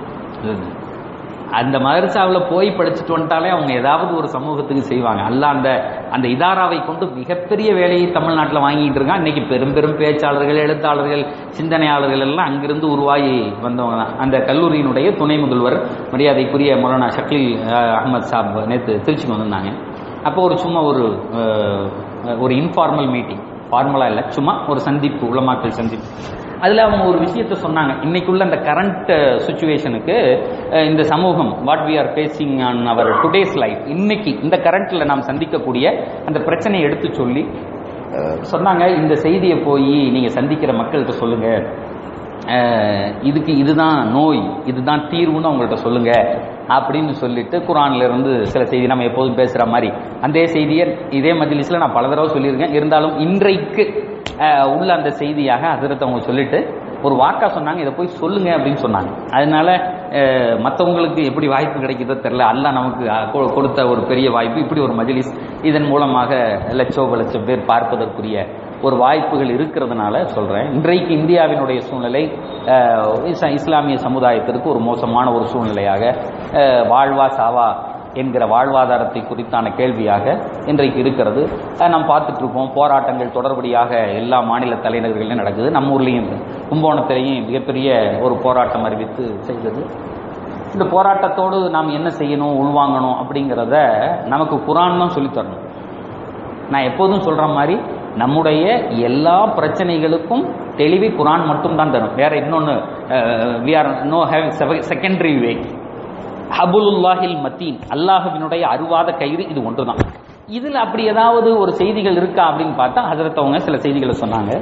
அந்த மதரசாவில் போய் படிச்சுட்டு வந்துட்டாலே அவங்க ஏதாவது ஒரு சமூகத்துக்கு செய்வாங்க அல்ல அந்த அந்த இதாராவை கொண்டு மிகப்பெரிய வேலையை தமிழ்நாட்டில் வாங்கிட்டு இருக்கான் இன்னைக்கு பெரும் பெரும் பேச்சாளர்கள் எழுத்தாளர்கள் சிந்தனையாளர்கள் எல்லாம் அங்கிருந்து உருவாகி வந்தவங்க தான் அந்த கல்லூரியினுடைய துணை முதல்வர் மரியாதைக்குரிய மௌலானா ஷக்கீல் அஹ், அகமது சாப் நேற்று திருச்சிக்கு வந்திருந்தாங்க அப்போ ஒரு சும்மா ஒரு அஹ், ஒரு இன்ஃபார்மல் மீட்டிங் ஃபார்மலாக இல்லை சும்மா ஒரு சந்திப்பு உலமாக்கல் சந்திப்பு அதில் அவங்க ஒரு விஷயத்த சொன்னாங்க இன்னைக்குள்ள அந்த கரண்ட் சுச்சுவேஷனுக்கு இந்த சமூகம் what we are facing on our today's life இன்னைக்கு இந்த கரண்ட்ல நாம் சந்திக்கக்கூடிய அந்த பிரச்சனையை எடுத்து சொல்லி அஹ், சொன்னாங்க இந்த செய்தியை போய் நீங்கள் சந்திக்கிற மக்கள்கிட்ட சொல்லுங்க அஹ், இதுக்கு இதுதான் நோய் இதுதான் தீர்வுன்னு அவங்கள்ட்ட சொல்லுங்க அப்படின்னு சொல்லிட்டு குரான்ல இருந்து சில செய்தி நம்ம எப்போதும் பேசுற மாதிரி அந்த செய்தியை இதே மஜ்லிஸ்ல நான் பல தடவை சொல்லியிருக்கேன் இருந்தாலும் இன்றைக்கு அஹ், உள்ள அந்த செய்தியாக ஹசரத் அவங்க சொல்லிட்டு ஒரு வாக்கா சொன்னாங்க இதை போய் சொல்லுங்க அப்படின்னு சொன்னாங்க அதனால அஹ், மத்தவங்களுக்கு எப்படி வாய்ப்பு கிடைக்குதோ தெரியல அல்லாஹ் நமக்கு அஹ், கொ- கொடுத்த ஒரு பெரிய வாய்ப்பு இப்படி ஒரு மஜ்லிஸ் இதன் மூலமாக லட்சோ லட்சம் பேர் பார்ப்பதற்குரிய ஒரு வாய்ப்புகள் இருக்கிறதுனால சொல்றேன் இன்றைக்கு இந்தியாவினுடைய சூழ்நிலை அஹ், இஸ்லா- இஸ்லாமிய சமுதாயத்திற்கு ஒரு மோசமான ஒரு சூழ்நிலையாக அஹ், வாழ்வா சாவா என்கிற வாழ்வாதாரத்தை குறித்தான கேள்வியாக இன்றைக்கு இருக்கிறது அஹ், நாம் பார்த்துட்டு இருக்கோம் போராட்டங்கள் தொடர்படியாக எல்லா மாநில தலைநகர்களிலும் நடக்குது நம்ம ஊர்லேயும் கும்பகோணத்திலையும் மிகப்பெரிய ஒரு போராட்டம் அறிவித்து செய்தது இந்த போராட்டத்தோடு நாம் என்ன செய்யணும் உள்வாங்கணும் அப்படிங்கிறத நமக்கு குரான் தான் சொல்லித் தரணும் நான் எப்போதும் சொல்ற மாதிரி நம்முடைய எல்லா பிரச்சனைகளுக்கும் தெளிவை குரான் மட்டும் தான் தரும் வேற இன்னொன்று we are no having secondary way ஹபுலுல்லாஹில் மத்தீன் அல்லாஹ்வினுடைய அருவாத கயிறு இது ஒன்று தான் இதில் அப்படி ஏதாவது ஒரு செய்திகள் இருக்கா அப்படின்னு பார்த்தா ஹசரத் அவங்க சில செய்திகளை சொன்னாங்க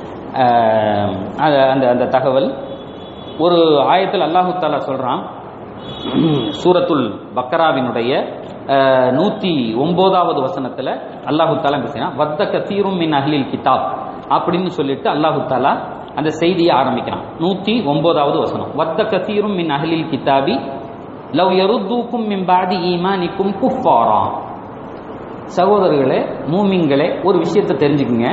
அஹ், அது- அந்த அந்த தகவல் ஒரு ஆயத்தில் அல்லாஹு தாலா சொல்றான் சூரத்துல் பக்கராவினுடைய அஹ், நூத்தி ஒன்பதாவது வசனத்துல அல்லாஹு தாலா பேசினா வத்த கத்தீரும் மின் அஹ்லில் கிதாப் அப்படின்னு சொல்லிட்டு அல்லாஹு தாலா அந்த செய்தியை ஆரம்பிக்கிறான் நூத்தி ஒன்பதாவது வசனம் வத்த கத்தீரும் மின் அஹ்லில் கிதாபி லவ் யருத்தூக்கும் மின் பாதி ஈமானிக்கும் குஃபாரா சகோதரர்களே மூமிங்களே ஒரு விஷயத்தை தெரிஞ்சுக்குங்க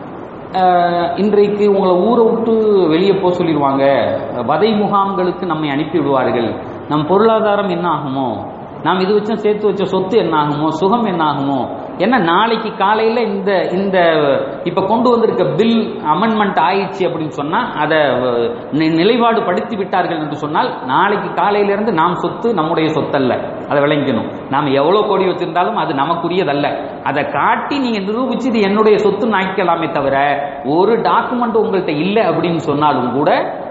அஹ், இன்றைக்கு உங்களை ஊரை விட்டு வெளியே போக சொல்லிடுவாங்க வதை முகாம்களுக்கு நம்மை அனுப்பி விடுவார்கள் நம் பொருளாதாரம் என்ன ஆகுமோ நாம் இது வச்சும் சேர்த்து வச்ச சொத்து என்ன ஆகுமோ சுகம் என்ன ஆகுமோ ஏன்னா நாளைக்கு காலையில் இந்த இந்த இப்போ கொண்டு வந்திருக்க பில் அமெண்ட்மெண்ட் ஆயிடுச்சு அப்படின்னு சொன்னால் அதை அஹ், நி- நிலைப்பாடு படுத்தி விட்டார்கள் என்று சொன்னால் நாளைக்கு காலையிலிருந்து நாம் சொத்து நம்முடைய சொத்தல்ல அதை விளங்கணும் நாம் எவ்வளோ கோடி வச்சிருந்தாலும் அது நமக்குரியதல்ல அதை காட்டி நீங்க நிரூபிச்சு இது என்னுடைய சொத்து நாய்க்கலாமே தவிர ஒரு டாக்குமெண்ட் உங்கள்கிட்ட இல்லை அப்படின்னு சொன்னாலும் கூட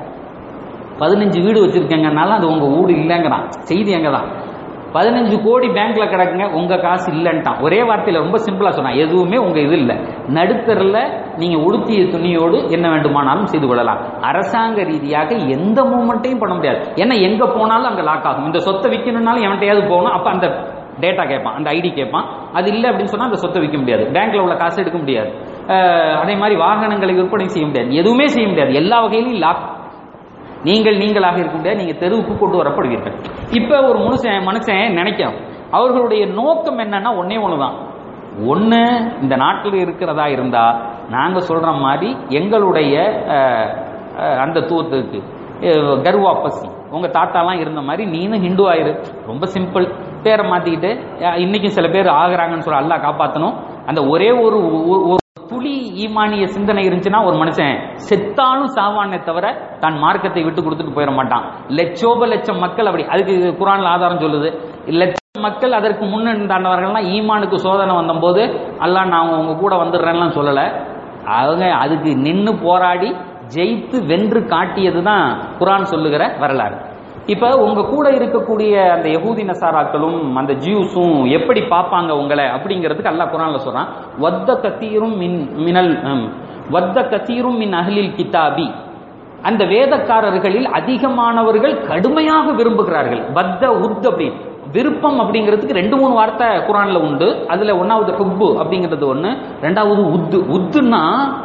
பதினஞ்சு வீடு வச்சிருக்கேங்கனால அது உங்க வீடு இல்லைங்கிறான் செய்தி எங்க தான் பதினஞ்சு கோடி பேங்க்ல கிடக்குங்க உங்க காசு இல்லைன்ட்டான் ஒரே வார்த்தையில ரொம்ப சிம்பிளா சொன்னான் எதுவுமே உங்க இது இல்லை நடுத்தரில் நீங்க உடுத்திய துணியோடு என்ன வேண்டுமானாலும் செய்து கொள்ளலாம் அரசாங்க ரீதியாக எந்த மூமெண்ட்டையும் பண்ண முடியாது ஏன்னா எங்க போனாலும் அங்க லாக் ஆகும் இந்த சொத்தை விற்கணும்னாலும் எவன்கிட்டயாவது போகணும் அப்ப அந்த டேட்டா கேட்பான் அந்த ஐடி கேட்பான் அது இல்லை அப்படின்னு சொன்னா அந்த சொத்தை விற்க முடியாது பேங்க்ல உள்ள காசு எடுக்க முடியாது அஹ் அதே மாதிரி வாகனங்களை விற்பனை செய்ய முடியாது எதுவுமே செய்ய முடியாது எல்லா வகையிலும் லாக் நீங்கள் நீங்களாக இருக்க முடியாது நீங்க தெருவுக்கு கொண்டு வரப்படுவீர்கள் இப்ப ஒரு மனுஷன் மனுஷன் நினைக்கிறோம் அவர்களுடைய நோக்கம் என்னன்னா ஒன்னே ஒண்ணுதான் ஒண்ணு இந்த நாட்டில் இருக்கிறதா இருந்தா நாங்க சொல்ற மாதிரி எங்களுடைய அஹ், அஹ், அந்த தூத்துக்கு அஹ், கர்வா பசி உங்க தாத்தாலாம் இருந்த மாதிரி நீனும் ஹிந்து ஆயிரு ரொம்ப சிம்பிள் பேரை மாத்திக்கிட்டு அஹ், இன்னைக்கும் சில பேர் ஆகுறாங்கன்னு சொல்ல அல்லாஹ் காப்பாத்தணும் அந்த ஒரே ஒரு ஒரு- ஒரு துளி ஈமானிய சிந்தனை இருந்துச்சுன்னா ஒரு மனுஷன் செத்தாலும் சாவானே தவிர தான் மார்க்கத்தை விட்டு கொடுத்துட்டு போயிட மாட்டான் லட்சோப லட்சம் மக்கள் அப்படி அதுக்கு குரான்ல ஆதாரம் சொல்லுது லட்சம் மக்கள் அதற்கு முன்னிருந்தாண்டவர்கள்லாம் ஈமானுக்கு சோதனை வந்தபோது அல்லாஹ் நான் உங்க கூட வந்துடுறேன்லாம் சொல்லல அவங்க அதுக்கு நின்னு போராடி ஜெயித்து வென்று காட்டியது தான் குரான் சொல்லுகிற வரலாறு இப்ப உங்க கூட இருக்கக்கூடிய அந்த யகூதி நசாராக்களும் அந்த ஜியூஸும் எப்படி பார்ப்பாங்க உங்களை அப்படிங்கிறதுக்கு அல்லாஹ் குரான்ல சொல்றான் வத்த கத்தீரும் மின் மினல் ஹம், வத்த கத்தீரும் மின் அஹ்லில் கிதாபி அந்த வேதக்காரர்களில் அதிகமானவர்கள் கடுமையாக விரும்புகிறார்கள் பத்த உத் அப்படி விருப்பம் அப்படிங்கிறதுக்கு ரெண்டு மூணு வார்த்தை குரான்ல உண்டு அதுல ஒன்னாவது ஹுப்பு அப்படிங்கிறது ஒண்ணு ரெண்டாவது உத்து உத்துன்னா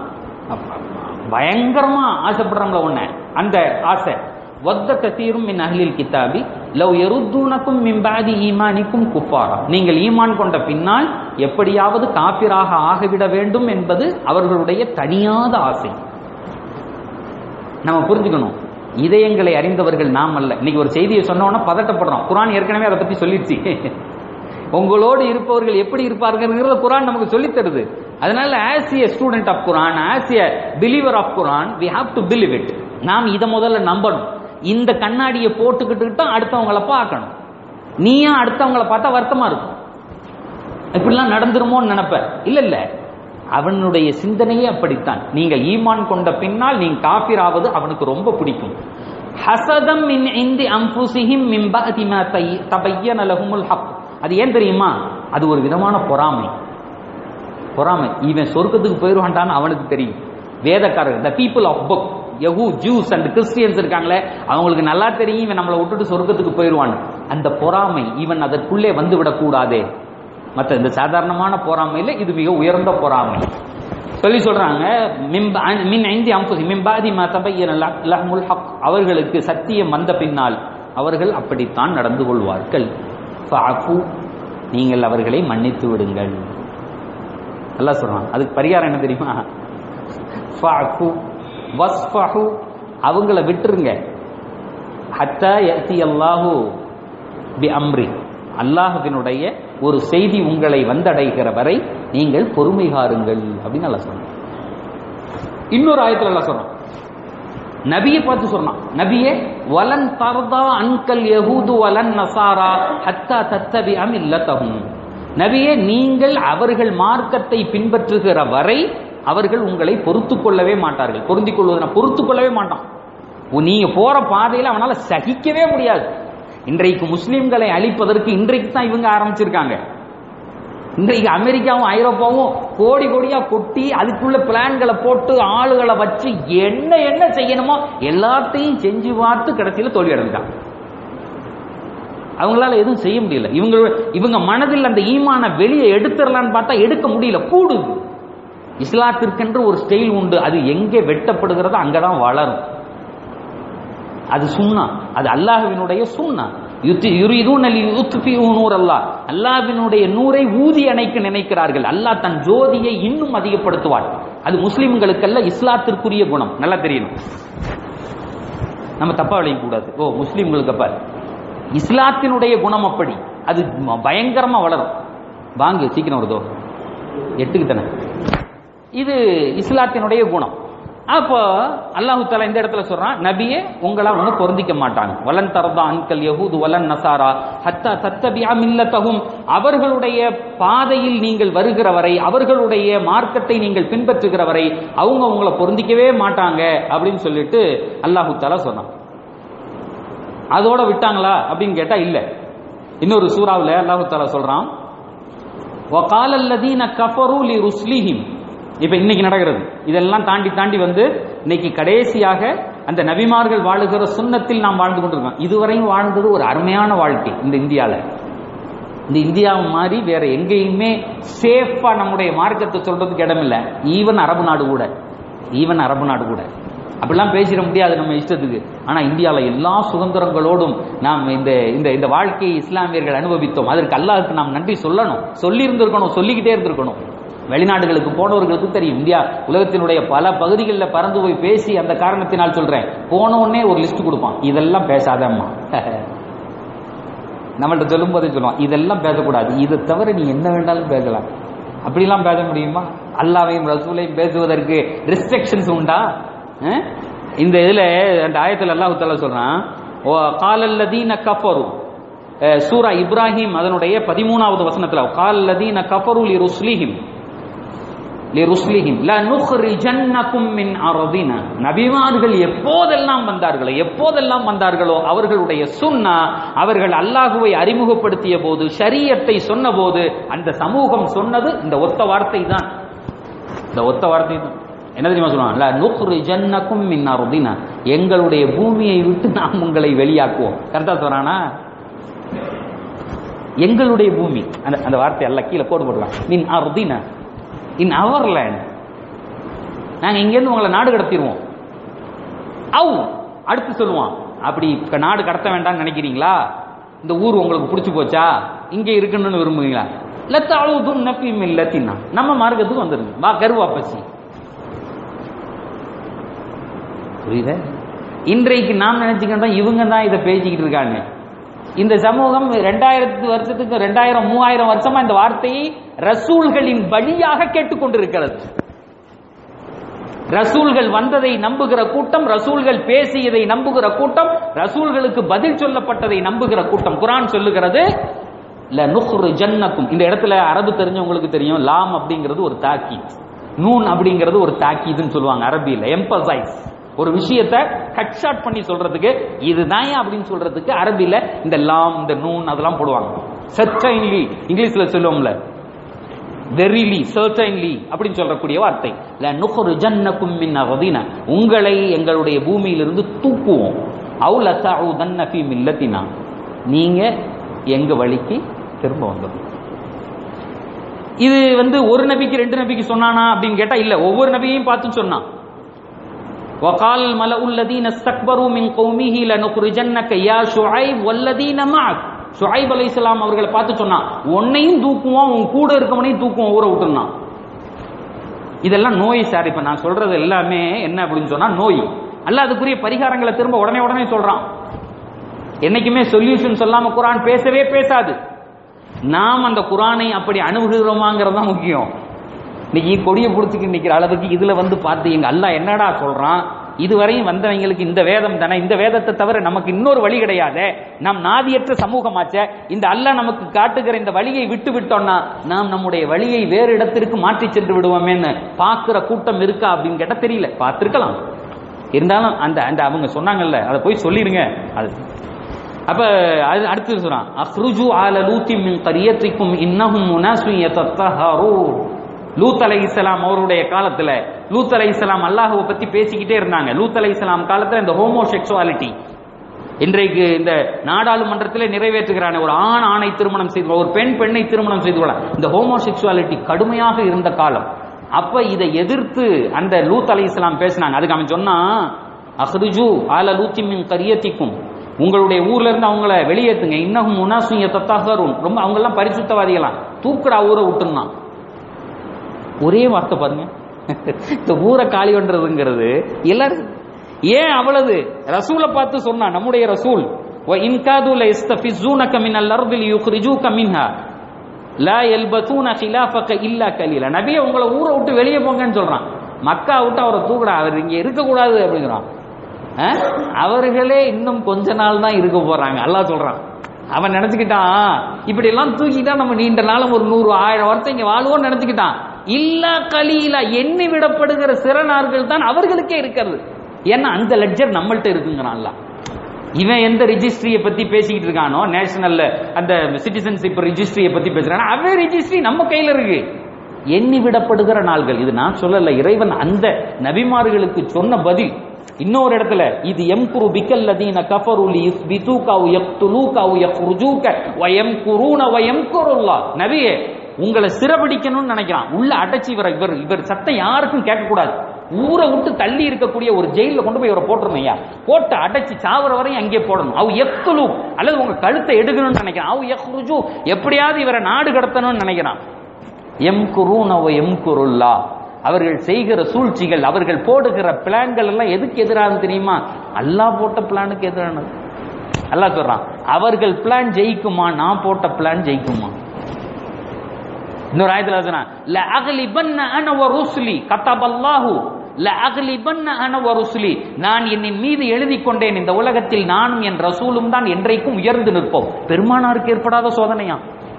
பயங்கரமா ஆசைப்படுறவங்கள ஒண்ணு அந்த ஆசை வத்த கசீரும் மின் அஹ்லில் கிதாபி லவ் எருத்தூனக்கும் மிம்பாதி ஈமானிக்கும் குஃபாரா நீங்கள் ஈமான் கொண்ட பின்னால் எப்படியாவது காபிராக ஆகிவிட வேண்டும் என்பது அவர்களுடைய தனியாத ஆசை நம்ம புரிஞ்சுக்கணும் இதயங்களை அறிந்தவர்கள் நாம் அல்ல இன்னைக்கு ஒரு செய்தியை சொன்னோன்னா பதட்டப்படுறோம் குரான் ஏற்கனவே அதை பத்தி சொல்லிடுச்சு உங்களோடு இருப்பவர்கள் எப்படி இருப்பார்கள்ங்கிறத குரான் நமக்கு சொல்லித் தருது அதனால as a student of Quran as a believer of Quran we have to believe it நாம் இதை முதல்ல நம்பணும் இந்த கண்ணாடியை போட்டுக்கிட்டு தான் அடுத்தவங்களை பார்க்கணும் நீயும் அடுத்தவங்களை பார்த்தா வருத்தமா இருக்கும் இப்படிலாம் நடந்துருமோன்னு நினைப்ப இல்ல இல்ல அவனுடைய சிந்தனையே அப்படித்தான் நீங்கள் ஈமான் கொண்ட பின்னால் நீங்க காபிராவது அவனுக்கு ரொம்ப பிடிக்கும் ஹசதம் மின் இந்தி அம்புசிஹிம் மின் பஅதி மா தை- தபய்யன லஹுமுல் ஹக் அது ஏன் தெரியுமா அது ஒரு விதமான பொறாமை பொறாமை இவன் சொர்க்கத்துக்கு போயிருவான்டான்னு அவனுக்கு தெரியும் வேதக்காரர் த பீப்புள் ஆஃப் புக் யஹூ ஜூஸ் அண்ட் கிறிஸ்டியன்ஸ் இருக்காங்களே அவங்களுக்கு நல்லா தெரியும் இவன் நம்மளை விட்டுட்டு சொர்க்கத்துக்கு போயிருவான் அந்த பொறாமை இவன் அதற்குள்ளே வந்து விடக்கூடாதே மற்ற இந்த சாதாரணமான பொறாமையில் இது மிக உயர்ந்த பொறாமை சொல்லி சொல்றாங்க மிம்ப- மின் ஐந்தி அம்புசி மிம்பாதி மா தபையன லஹ்- லஹ்முல் ஹக் அவர்களுக்கு சத்தியம் வந்த பின்னால் அவர்கள் அப்படித்தான் நடந்து கொள்வார்கள் ஃபஅஃபு, நீங்கள் அவர்களை மன்னித்து விடுங்கள் அல்லாஹ் சொல்றான் அதுக்கு பரிகாரம் என்ன தெரியுமா ஃபஅஃபு வஸ்ஃபஹு அவங்கள விட்டுருங்க ஹத்தா யத்தி அல்லாஹு பி அம்ரி அல்லாஹுவினுடைய ஒரு செய்தி உங்களை வந்தடைகிற வரை நீங்கள் பொறுமை காருங்கள் அப்படின்னு நல்லா சொன்னான் இன்னொரு ஆயத்துல எல்லாம் சொல்றான் நபியை பார்த்து சொன்னான் நபியே வலன் தர்தா அன்கல் யஹூது வலன் நசாரா ஹத்தா தத்தபி அமில்லத்தஹும் நபியே நீங்கள் அவர்கள் மார்க்கத்தை பின்பற்றுகிற வரை அவர்கள் உங்களை பொறுத்துக் கொள்ளவே மாட்டார்கள் பொருந்திக் கொள்வதனா பொறுத்துக் கொள்ளவே மாட்டான் உ- நீங்க போற பாதையில அவனால சகிக்கவே முடியாது இன்றைக்கு முஸ்லிம்களை அழிப்பதற்கு இன்றைக்கு தான் இவங்க ஆரம்பிச்சிருக்காங்க இன்றைக்கு அமெரிக்காவும் ஐரோப்பாவும் கோடி கோடியா கொட்டி அதுக்குள்ள பிளான்களை போட்டு ஆளுகளை வச்சு என்ன என்ன செய்யணுமோ எல்லாத்தையும் செஞ்சு பார்த்து கடைசியில தோல்வி அடைஞ்சிட்டாங்க அவங்களால எதுவும் செய்ய முடியல இவங்க இவங்க மனதில் அந்த ஈமான வெளியே எடுத்துடலான்னு பார்த்தா எடுக்க முடியல கூடுது இஸ்லாத்திற்கென்று ஒரு ஸ்டைல் உண்டு அது எங்கே வெட்டப்படுகிறதோ அங்கதான் வளரும் அது சுண்ணா அது அல்லாஹ்வினுடைய சுண்ணா யுத்தி யுரிதூன் அலி யுத்ஃபியூ நூர் அல்லாஹ் அல்லாஹ்வினுடைய நூரை ஊதி அணைக்க நினைக்கிறார்கள் அல்லாஹ் தன் ஜோதியை இன்னும் அதிகப்படுத்துவார் அது முஸ்லிம்களுக்கல்ல இஸ்லாத்திற்குரிய குணம் நல்லா தெரியணும் நம்ம தப்பா விளைய கூடாது ஓ முஸ்லிம்களுக்கு அப்ப இஸ்லாத்தினுடைய குணம் அப்படி அது ம- பயங்கரமா வளரும் வாங்க சீக்கிரம் வருதோ எட்டுக்கு தானே இது இஸ்லாத்தினுடைய குணம் அப்போ அல்லாஹு தாலா இந்த இடத்துல சொல்றான் நபியே உங்களா ஒண்ணு பொருந்திக்க மாட்டாங்க வலன் தரதா அன்கல் யஹூது வலன் நசாரா ஹத்தா தத்தபியா மில்லத்தகும் அவர்களுடைய பாதையில் நீங்கள் வருகிற வரை அவர்களுடைய மார்க்கத்தை நீங்கள் பின்பற்றுகிற வரை அவங்க உங்களை பொருந்திக்கவே மாட்டாங்க அப்படின்னு சொல்லிட்டு அல்லாஹு தாலா சொன்னான் அதோட விட்டாங்களா அப்படின்னு கேட்டா இல்ல இன்னொரு சூறாவுல அல்லாஹு தாலா சொல்றான் وقال الذين كفروا لرسلهم இப்ப இன்னைக்கு நடக்கிறது இதெல்லாம் தாண்டி தாண்டி வந்து இன்னைக்கு கடைசியாக அந்த நபிமார்கள் வாழுகிற சுண்ணத்தில் நாம் வாழ்ந்து கொண்டிருக்கோம் இதுவரையும் வாழ்ந்தது ஒரு அருமையான வாழ்க்கை இந்த இந்தியால இந்த இந்தியா மாதிரி வேற எங்கேயுமே சேஃபா நம்முடைய மார்க்கத்தை சொல்றதுக்கு இடமில்ல ஈவன் அரபு நாடு கூட ஈவன் அரபு நாடு கூட அப்படிலாம் பேசிட முடியாது நம்ம இஷ்டத்துக்கு ஆனா இந்தியாவில் எல்லா சுதந்திரங்களோடும் நாம் இந்த இந்த இந்த வாழ்க்கையை இஸ்லாமியர்கள் அனுபவித்தோம் அதற்கு அல்லாஹ்வுக்கு நாம் நன்றி சொல்லணும் சொல்லி இருந்திருக்கணும் சொல்லிக்கிட்டே இருந்திருக்கணும் வெளிநாடுகளுக்கு போனவர்களுக்கு தெரியும் இந்தியா உலகத்தினுடைய பல பகுதிகளில் பறந்து போய் பேசி அந்த காரணத்தினால் சொல்றேன் போன உடனே ஒரு லிஸ்ட் கொடுப்பான் இதெல்லாம் பேசாதம்மா நம்மள்ட்ட சொல்லும் போதே சொல்லுவான் இதெல்லாம் பேசக்கூடாது இதை தவிர நீ என்ன வேண்டாலும் பேசலாம் அப்படிலாம் பேச முடியுமா அல்லாவையும் ரசூலையும் பேசுவதற்கு ரெஸ்ட்ரிக்ஷன்ஸ் உண்டா அஹ்? இந்த இதுல அந்த ஆயத்துல அல்லாஹ் தஆலா சொல்றான் ஓ காலல்லதீன கஃபரு அஹ், சூரா இப்ராஹிம் அதனுடைய பதிமூணாவது வசனத்துல காலல்லதீன கஃபரு லி ருஸ்லிஹிம் லிருஸ்லிஹிம் லனுக்ரிஜன்னகும் மின் அர்தினா நபிமார்கள் எப்போதெல்லாம் வந்தார்களோ எப்போதெல்லாம் வந்தார்களோ அவர்களுடைய சுன்னா அவர்கள் அல்லாஹுவை அறிமுகப்படுத்திய போது ஷரியத்தை சொன்னபோது அந்த சமூகம் சொன்னது இந்த ஒத்த வார்த்தை தான் இந்த ஒத்த வார்த்தை தான் என்ன தெரியுமா சொல்லுவாங்க லனுக்ரிஜன்னகும் மின் அர்தினா எங்களுடைய பூமியை விட்டு நாம் உங்களை வெளியாக்குவோம் கரெக்டா சொல்றானா எங்களுடைய பூமி அந்த அந்த வார்த்தை எல்லாம் கீழே கோடு போடுவாங்க மின் அர்தினா இன் அவர் லேண்ட் நாங்க இங்கேருந்து உங்களை நாடு கடத்திடுவோம் அவு அடுத்து சொல்லுவான் அப்படி க- நாடு கடத்த வேண்டாம்னு நினைக்கிறீங்களா இந்த ஊர் உங்களுக்கு பிடிச்சு போச்சா இங்கே இருக்கணும்னு விரும்புவீங்களா லத்த அழுதும் நப்பி லத்தின்னா நம்ம மார்க்கத்துக்கு வந்துருங்க வா கருவா பசி புரியுத இன்றைக்கு நாம் நினைச்சுக்கிட்டோம் இவங்க தான் இதை பேசிக்கிட்டு இருக்காங்க இந்த சமூகம் ரெண்டாயிரத்து வருஷத்துக்கு ரெண்டாயிரம் மூவாயிரம் வருஷமா இந்த வார்த்தையை ரசூல்களின் வழியாக கேட்டுக்கொண்டிருக்கிறது ரசூல்கள் வந்ததை நம்புகிற கூட்டம் ரசூல்கள் பேசியதை நம்புகிற கூட்டம் ரசூல்களுக்கு பதில் சொல்லப்பட்டதை நம்புகிற கூட்டம் குரான் சொல்லுகிறது ல நுஹ்ரு ஜன்னக்கும் இந்த இடத்துல அரபு தெரிஞ்சவங்களுக்கு தெரியும் லாம் அப்படிங்கிறது ஒரு தாக்கி நூன் அப்படிங்கிறது ஒரு தாக்கீதுன்னு சொல்லுவாங்க அரபியில் எம்பசைஸ் ஒரு விஷயத்தை கட் ஷார்ட் பண்ணி சொல்றதுக்கு இதுதான் அப்படின்னு சொல்றதுக்கு அரபில இந்த லாம் இந்த நூன் அதெல்லாம் போடுவாங்க சர்டைன்லி இங்கிலீஷ்ல சொல்லுவோம்ல வெரிலி சர்டைன்லி அப்படின்னு சொல்லக்கூடிய வார்த்தை ல நுஹ்ரு ஜன்னக்கும் மின் அகதினா உங்களை எங்களுடைய பூமியிலிருந்து தூக்குவோம் அவு லத்தஉதன்ன ஃபீ மில்லத்தினா நீங்க எங்க வழிக்கு திரும்ப வந்துடும் இது வந்து ஒரு நபிக்கு ரெண்டு நபிக்கு சொன்னானா அப்படின்னு கேட்டா இல்ல ஒவ்வொரு நபியையும் பார்த்து சொன்னான் وقال الملأ الذين استكبروا من قومه لنخرجنك يا شعيب والذين معك ஷுஐப் அலைஹிஸ்ஸலாம் அவர்களை பார்த்து சொன்னான் உன்னையும் தூக்குவோம் உன் கூட இருக்கவனையும் தூக்குவோம் ஊரை விட்டுருந்தான் இதெல்லாம் நோய் சார் இப்ப நான் சொல்றது எல்லாமே என்ன அப்படின்னு சொன்னா நோய் அல்ல அதுக்குரிய பரிகாரங்களை திரும்ப உடனே உடனே சொல்றான் என்னைக்குமே சொல்யூஷன் சொல்லாம குரான் பேசவே பேசாது நாம் அந்த குரானை அப்படி அணுகுகிறோமாங்கிறது தான் முக்கியம் இன்னைக்கு கொடியை பிடிச்சிக்கிட்டு நிக்கிற அளவுக்கு இதுல வந்து பார்த்து எங்க அல்லாஹ் என்னடா சொல்றான் இதுவரையும் வந்தவங்களுக்கு இந்த வேதம் தானே இந்த வேதத்தை தவிர நமக்கு இன்னொரு வழி கிடையாது நாம் நாதியற்ற சமூகமாச்ச இந்த அல்லாஹ் நமக்கு காட்டுகிற இந்த வழியை விட்டு விட்டோம்னா நாம் நம்முடைய வழியை வேறு இடத்திற்கு மாற்றி சென்று விடுவோமேன்னு பார்க்கிற கூட்டம் இருக்கா அப்படின்னு கேட்டா தெரியல பார்த்திருக்கலாம் இருந்தாலும் அந்த அந்த அவங்க சொன்னாங்கல்ல அதை போய் சொல்லிடுங்க அது அப்ப அது அடுத்து சொல்றான் அஹ்ருஜு ஆல லூத்தி மின் கரியத்திற்கும் இன்னஹும் முனாசு யதத்தஹரூன் லூத் அலை இஸ்லாம் அவருடைய காலத்துல லூத் அலை இஸ்லாம் அல்லாஹுவை பத்தி பேசிக்கிட்டே இருந்தாங்க லூத் அலை இஸ்லாம் காலத்துல இந்த ஹோமோசெக்சுவாலிட்டி இன்றைக்கு இந்த நாடாளுமன்றத்தில் நிறைவேற்றுகிறான ஒரு ஆண் ஆணை திருமணம் செய்து கொள்ள, ஒரு பெண் பெண்ணை திருமணம் செய்து கொள்ள இந்த ஹோமோசெக்சுவாலிட்டி கடுமையாக இருந்த காலம் அப்ப இதை எதிர்த்து அந்த லூத் அலை இஸ்லாம் பேசினாங்க அதுக்கு அவன் சொன்னா அஹ்ருஜு ஆல லூத்தி மின் கரியத்திக்கும் உங்களுடைய ஊர்ல இருந்து அவங்கள வெளியேத்துங்க இன்னகும் முனாசுய தத்தாகரும் ரொம்ப அவங்க எல்லாம் பரிசுத்தவாதிகளாம் தூக்குடா ஊரை விட்டுருந்தான் ஒரே வார்த்தை பாருங்க இந்த ஊரை காலி பண்றதுங்கிறது எல்லாரும் ஏன் அவ்வளவு ரசூலை பார்த்து சொன்னா நம்முடைய ரசூல் இன்காது லயஸ்தஃபிஸூனக மினல் அர்தில் யுக்ரிஜூக மின்ஹா லா யல்பதூன கிலாஃபக இல்லா கலீலா நபியே உங்களை ஊரை விட்டு வெளியே போங்கன்னு சொல்றான் மக்கா விட்டு அவரை தூக்குடா அவர் இங்க இருக்க கூடாது அப்படிங்கிறான் அஹ்? அவர்களே இன்னும் கொஞ்ச நாள் தான் இருக்க போறாங்க அல்லாஹ் சொல்றான் அவன் நினைச்சுக்கிட்டான் இப்படி எல்லாம் தூக்கிட்டா நம்ம நீண்ட நாளும் ஒரு நூறு ஆயிரம் வருஷம் இங்க வாழுவோம்னு நினைச்சுக்கிட்டான் இல்லா கலீலா எண்ணி விடப்படுகிற சிறனார்கள் தான் அவர்களுக்கே இருக்கிறது ஏன்னா அந்த லெட்ஜர் நம்மள்ட்ட இருக்குங்கிறான் அல்லாஹ் இவன் எந்த ரிஜிஸ்ட்ரியை பத்தி பேசிக்கிட்டு இருக்கானோ நேஷனல்ல அந்த சிட்டிசன்ஷிப் ரிஜிஸ்ட்ரியை பத்தி பேசுறானோ அவன் ரிஜிஸ்ட்ரி நம்ம கையில இருக்கு எண்ணி விடப்படுகிற நாள்கள் இது நான் சொல்லல இறைவன் அந்த நபிமார்களுக்கு சொன்ன பதில் இன்னொரு இடத்துல இது எம்குரு பிக்கல்லதீன கஃபருலி யுஸ்பிதூக அவ் யக்துலூக அவ் யக்ருஜூக வ யம்குரூன வ யம்குருல்லாஹ் நபியே உங்களை சிறபிடிக்கணும்னு நினைக்கிறான் உள்ள அடைச்சி இவர் இவர் இவர் சத்தம் யாருக்கும் கேட்கக்கூடாது ஊரை விட்டு தள்ளி இருக்கக்கூடிய ஒரு ஜெயில கொண்டு போய் இவரை போட்டுருணும் ஐயா போட்டு அடைச்சி சாவர வரையும் அங்கே போடணும் அவ் எக்துலு அல்லது உங்க கழுத்தை எடுக்கணும்னு நினைக்கிறான் அவ் எக்ருஜு எப்படியாவது இவரை நாடு கடத்தணும்னு நினைக்கிறான் எம் குருனவ எம் குருல்லா அவர்கள் செய்கிற சூழ்ச்சிகள் அவர்கள் போடுகிற பிளான்கள் எல்லாம் எதுக்கு எதிரானது தெரியுமா அல்லாஹ் போட்ட பிளானுக்கு எதிரானது அல்லாஹ் சொல்றான் அவர்கள் பிளான் ஜெயிக்குமா நான் போட்ட பிளான் ஜெயிக்குமா இன்னொரு ஆயத்துல சொன்னா ல அகலிபன்ன அன வ ருஸ்லி கத்தபல்லாஹு ல அகலிபன்ன அன வ ருஸ்லி நான் என்னின் மீது எழுதி கொண்டேன் இந்த உலகத்தில் நானும் என் ரசூலும் தான் என்றைக்கும் உயர்ந்து நிற்போம் பெருமானாருக்கு ஏற்படாத சோதனையா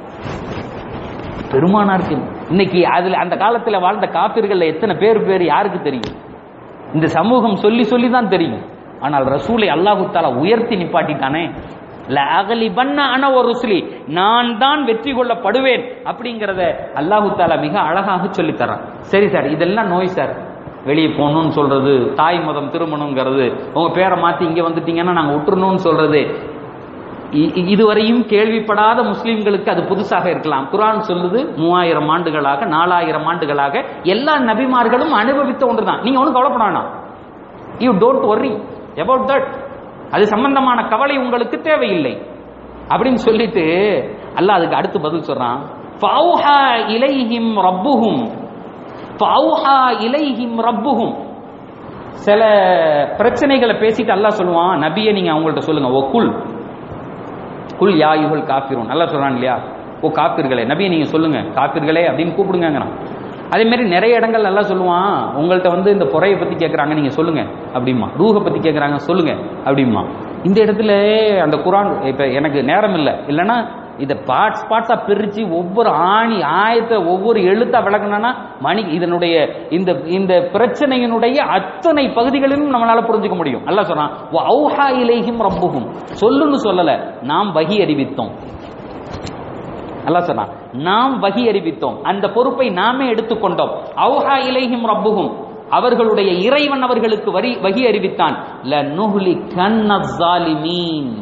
பெருமானாருக்கு இன்னைக்கு அதுல அந்த காலத்துல வாழ்ந்த காப்பிர்கள்ல எத்தனை பேர் பேர் யாருக்கு தெரியும் இந்த சமூகம் சொல்லி சொல்லி தான் தெரியும் ஆனால் ரசூலை அல்லாஹு தாலா உயர்த்தி நிப்பாட்டிட்டானே அகலிபன்ன அன ஒரு ருஸ்லி நான் தான் வெற்றி கொள்ளப்படுவேன் அப்படிங்கிறத அல்லாஹு தாலா மிக அழகாக சொல்லித் தரான் சரி சார் இதெல்லாம் நோய் சார் வெளியே போகணும்னு சொல்றது தாய் மதம் திருமணங்கிறது உங்க பேரை மாத்தி இங்க வந்துட்டீங்கன்னா நாங்க விட்டுறணும்னு சொல்றது இ- இ- இதுவரையும் கேள்விப்படாத முஸ்லிம்களுக்கு அது புதுசாக இருக்கலாம் குர்ஆன் சொல்லுது மூவாயிரம் ஆண்டுகளாக நாலாயிரம் ஆண்டுகளாக எல்லா நபிமார்களும் அனுபவித்த ஒன்றுதான் நீங்க ஒன்றும் கவலைப்பட வேணாம் you don't worry about that அது சம்பந்தமான கவலை உங்களுக்கு தேவையில்லை அப்படின்னு சொல்லிட்டு அல்லாஹ் அதுக்கு அடுத்து பதில் சொல்றான் ஃபௌஹா இலைஹிம் ரப்புஹும் ஃபௌஹா இலைஹிம் ரப்புஹும் சில பிரச்சனைகளை பேசிட்டு அல்லாஹ் சொல்லுவான் நபியை நீங்க அவங்கள்ட்ட சொல்லுங்க ஓ குல் குல் யா யுகல் காப்பிரும் நல்லா சொல்றான் இல்லையா ஓ காப்பிர்களே நபியை நீங்க சொல்லுங்க காப்பிர்களே அப்படின்னு கூப்பிடுங்கிறான் அதே மாதிரி நிறைய இடங்கள் நல்லா சொல்லுவான் உங்கள்ட்ட வந்து இந்த பொறையை பத்தி கேட்கறாங்க நீங்க சொல்லுங்க அப்படிமா ரூஹை பத்தி கேட்கறாங்க சொல்லுங்க அப்படிமா இந்த இடத்துல அந்த குரான் இப்ப எனக்கு நேரம் இல்லை இல்லைன்னா இதை பார்ட்ஸ் பார்ட்ஸா பிரிச்சு ஒவ்வொரு ஆணி ஆயத்தை ஒவ்வொரு எழுத்தா விளக்குனா மணி இதனுடைய இந்த இந்த பிரச்சனையினுடைய அத்தனை பகுதிகளிலும் நம்மளால புரிஞ்சுக்க முடியும் அல்ல சொல்றான் "வஅவ்ஹா இலைஹிம் ரப்புஹும் சொல்லுன்னு சொல்லல நாம் வகி அறிவித்தோம் அல்லாஹ் சொன்னான் நாம் வகி அறிவித்தோம் அந்த பொறுப்பை நாமே எடுத்துக்கொண்டோம் அவுஹா இலைஹிம் ரப்புஹும் அவர்களுடைய இறைவன் அவர்களுக்கு வரி வகி அறிவித்தான் ல நுஹ்லி கன்னஸ்ஸாலிமீன்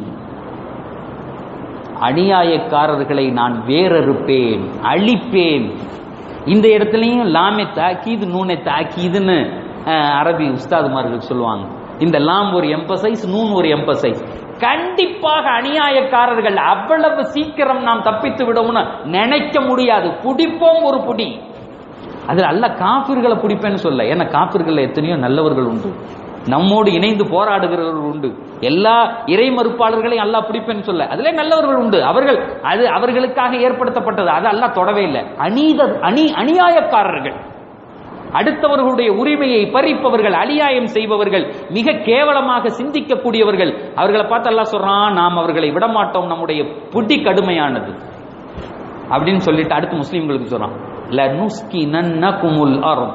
அநியாயக்காரர்களை நான் வேறறுப்பேன் அழிப்பேன் இந்த இடத்துலையும் லாமே தாக்கீது நூனை தாக்கீதுன்னு அஹ், அரபி உஸ்தாதுமார்கள் சொல்லுவாங்க இந்த லாம் ஒரு எம்பசைஸ் நூன் ஒரு எம்பசைஸ் கண்டிப்பாக அநியாயக்காரர்கள் அவ்வளவு சீக்கிரம் நாம் தப்பித்து விடுவோம்னு நினைக்க முடியாது புடிப்போம் ஒரு புடி அதில் அல்ல காபிர்களை பிடிப்பேன்னு சொல்ல ஏன்னா காபிர்கள் எத்தனையோ நல்லவர்கள் உண்டு நம்மோடு இணைந்து போராடுகிறவர்கள் உண்டு எல்லா இறை மறுப்பாளர்களையும் அல்லாஹ் பிடிப்பேன்னு சொல்ல அதிலே நல்லவர்கள் உண்டு அவர்கள் அது அவர்களுக்காக ஏற்படுத்தப்பட்டது அது அல்லாஹ் தொடவே இல்லை அநீத அணி அநியாயக்காரர்கள் அடுத்தவர்களுடைய உரிமையை பறிப்பவர்கள் அநியாயம் செய்பவர்கள் மிக கேவலமாக சிந்திக்கக்கூடியவர்கள் அவர்களை பார்த்து அல்லாஹ் சொல்றான் நாம் அவர்களை விடமாட்டோம் நம்முடைய புடி கடுமையானது அப்படின்னு சொல்லிட்டு அடுத்து முஸ்லீம்களுக்கு சொல்றான் ல நுஸ்கி நன்னகுமுல் அர்த்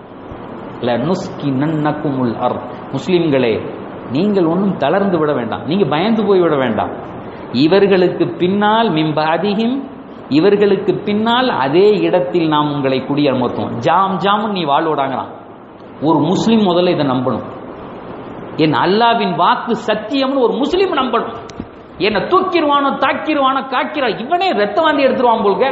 ல நுஸ்கி நன்னகுமுல் அர்த் முஸ்லிம்களே நீங்கள் ஒன்றும் தளர்ந்து விட வேண்டாம் நீங்க பயந்து போய் விட வேண்டாம் இவர்களுக்கு பின்னால் மிம்பாதிஹிம் இவர்களுக்கு பின்னால் அதே இடத்தில் நாம் உங்களை குடியமர்த்துவோம் ஜாம் ஜாமுன் நீ வாழ்வோடாங்களாம் ஒரு முஸ்லிம் முதல்ல இதை நம்பணும் என் அல்லாவின் வாக்கு சத்தியம்னு ஒரு முஸ்லிம் நம்பணும் என்ன தூக்கிடுவானோ தாக்கிடுவானோ காக்கிறா இவனே ரத்த வாந்தி எடுத்துருவான் போல்க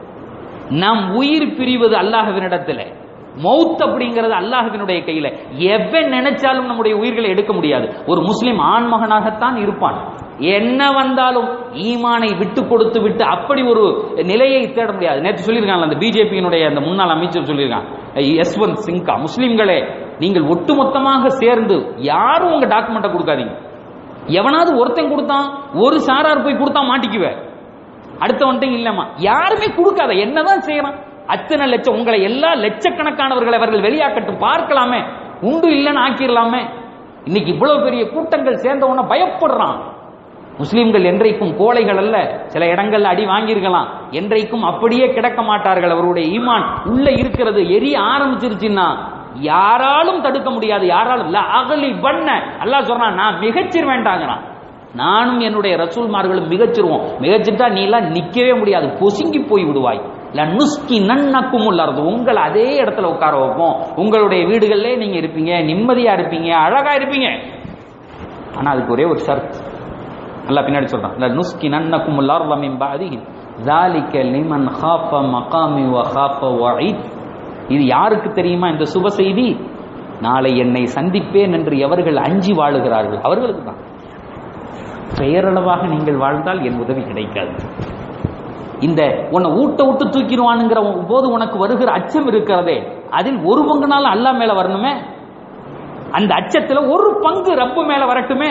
நம் உயிர் பிரிவது அல்லாஹ்வினிடத்துல மௌத் அப்படிங்கிறது அல்லாஹ்வினுடைய கையில எவன் நினைச்சாலும் நம்முடைய உயிர்களை எடுக்க முடியாது ஒரு முஸ்லிம் ஆண்மகனாகத்தான் இருப்பான் என்ன வந்தாலும் ஈமானை விட்டு கொடுத்து விட்டு அப்படி ஒரு நிலையை தேட முடியாது நேற்று சொல்லியிருக்காங்க அந்த பிஜேபியினுடைய அந்த முன்னாள் அமைச்சர் சொல்லியிருக்காங்க யஸ்வந்த் சிங்கா முஸ்லிம்களே நீங்கள் ஒட்டுமொத்தமாக சேர்ந்து யாரும் உங்க டாக்குமெண்ட்டை கொடுக்காதீங்க எவனாவது ஒருத்தன் கொடுத்தான் ஒரு சாரார் போய் கொடுத்தா மாட்டிக்குவ அடுத்தவன்ட்டும் இல்லம்மா யாருமே கொடுக்காத என்னதான் செய்யறான் அத்தனை லட்சம் உங்களை எல்லா லட்சக்கணக்கானவர்களை அவர்கள் வெளியாக்கட்டும் பார்க்கலாமே உண்டு இல்லைன்னு ஆக்கிடலாமே இன்னைக்கு இவ்வளவு பெரிய கூட்டங்கள் சேர்ந்த உடனே பயப்படுறான் முஸ்லிம்கள் என்றைக்கும் கோழைகள் அல்ல சில இடங்கள்ல அடி வாங்கியிருக்கலாம் என்றைக்கும் அப்படியே கிடக்க மாட்டார்கள் அவருடைய ஈமான் உள்ள இருக்கிறது எரிய ஆரம்பிச்சிருச்சுன்னா யாராலும் தடுக்க முடியாது யாராலும் இல்ல அகலி பண்ண அல்லாஹ் சொல்றான் நான் மிகச்சிற வேண்டாங்கிறான் நானும் என்னுடைய ரசூல்மார்களும் மிகச்சிருவோம் மிகச்சிட்டா நீ எல்லாம் நிக்கவே முடியாது பொசுங்கி போய் விடுவாய் இல்ல நுஸ்கி நன்னக்கும் உள்ளது உங்களை அதே இடத்துல உட்கார வைப்போம் உங்களுடைய வீடுகள்ல நீங்க இருப்பீங்க நிம்மதியா இருப்பீங்க அழகா இருப்பீங்க ஆனா அதுக்கு ஒரே ஒரு ஷர்த் அல்லாஹ் பின்னாடி சொல்றான் இல்ல நுஸ்கி நன்னக்கும் உள்ளார்ல மின் பாதிஹி ذلك لمن خاف مقامي وخاف وعيد இது யாருக்கு தெரியுமா இந்த சுப செய்தி நாளை என்னை சந்திப்பேன் என்று எவர்கள் அஞ்சி வாழுகிறார்கள் அவர்களுக்கு தான் பெயரளவாக நீங்கள் வாழ்ந்தால் என் உதவி கிடைக்காது இந்த உன்னை ஊட்ட விட்டு தூக்கிடுவானுங்கிற போது உனக்கு வருகிற அச்சம் இருக்கிறதே அதில் ஒரு பங்குனால அல்லாஹ் மேல வரணுமே அந்த அச்சத்துல ஒரு பங்கு ரப்பு மேல வரட்டுமே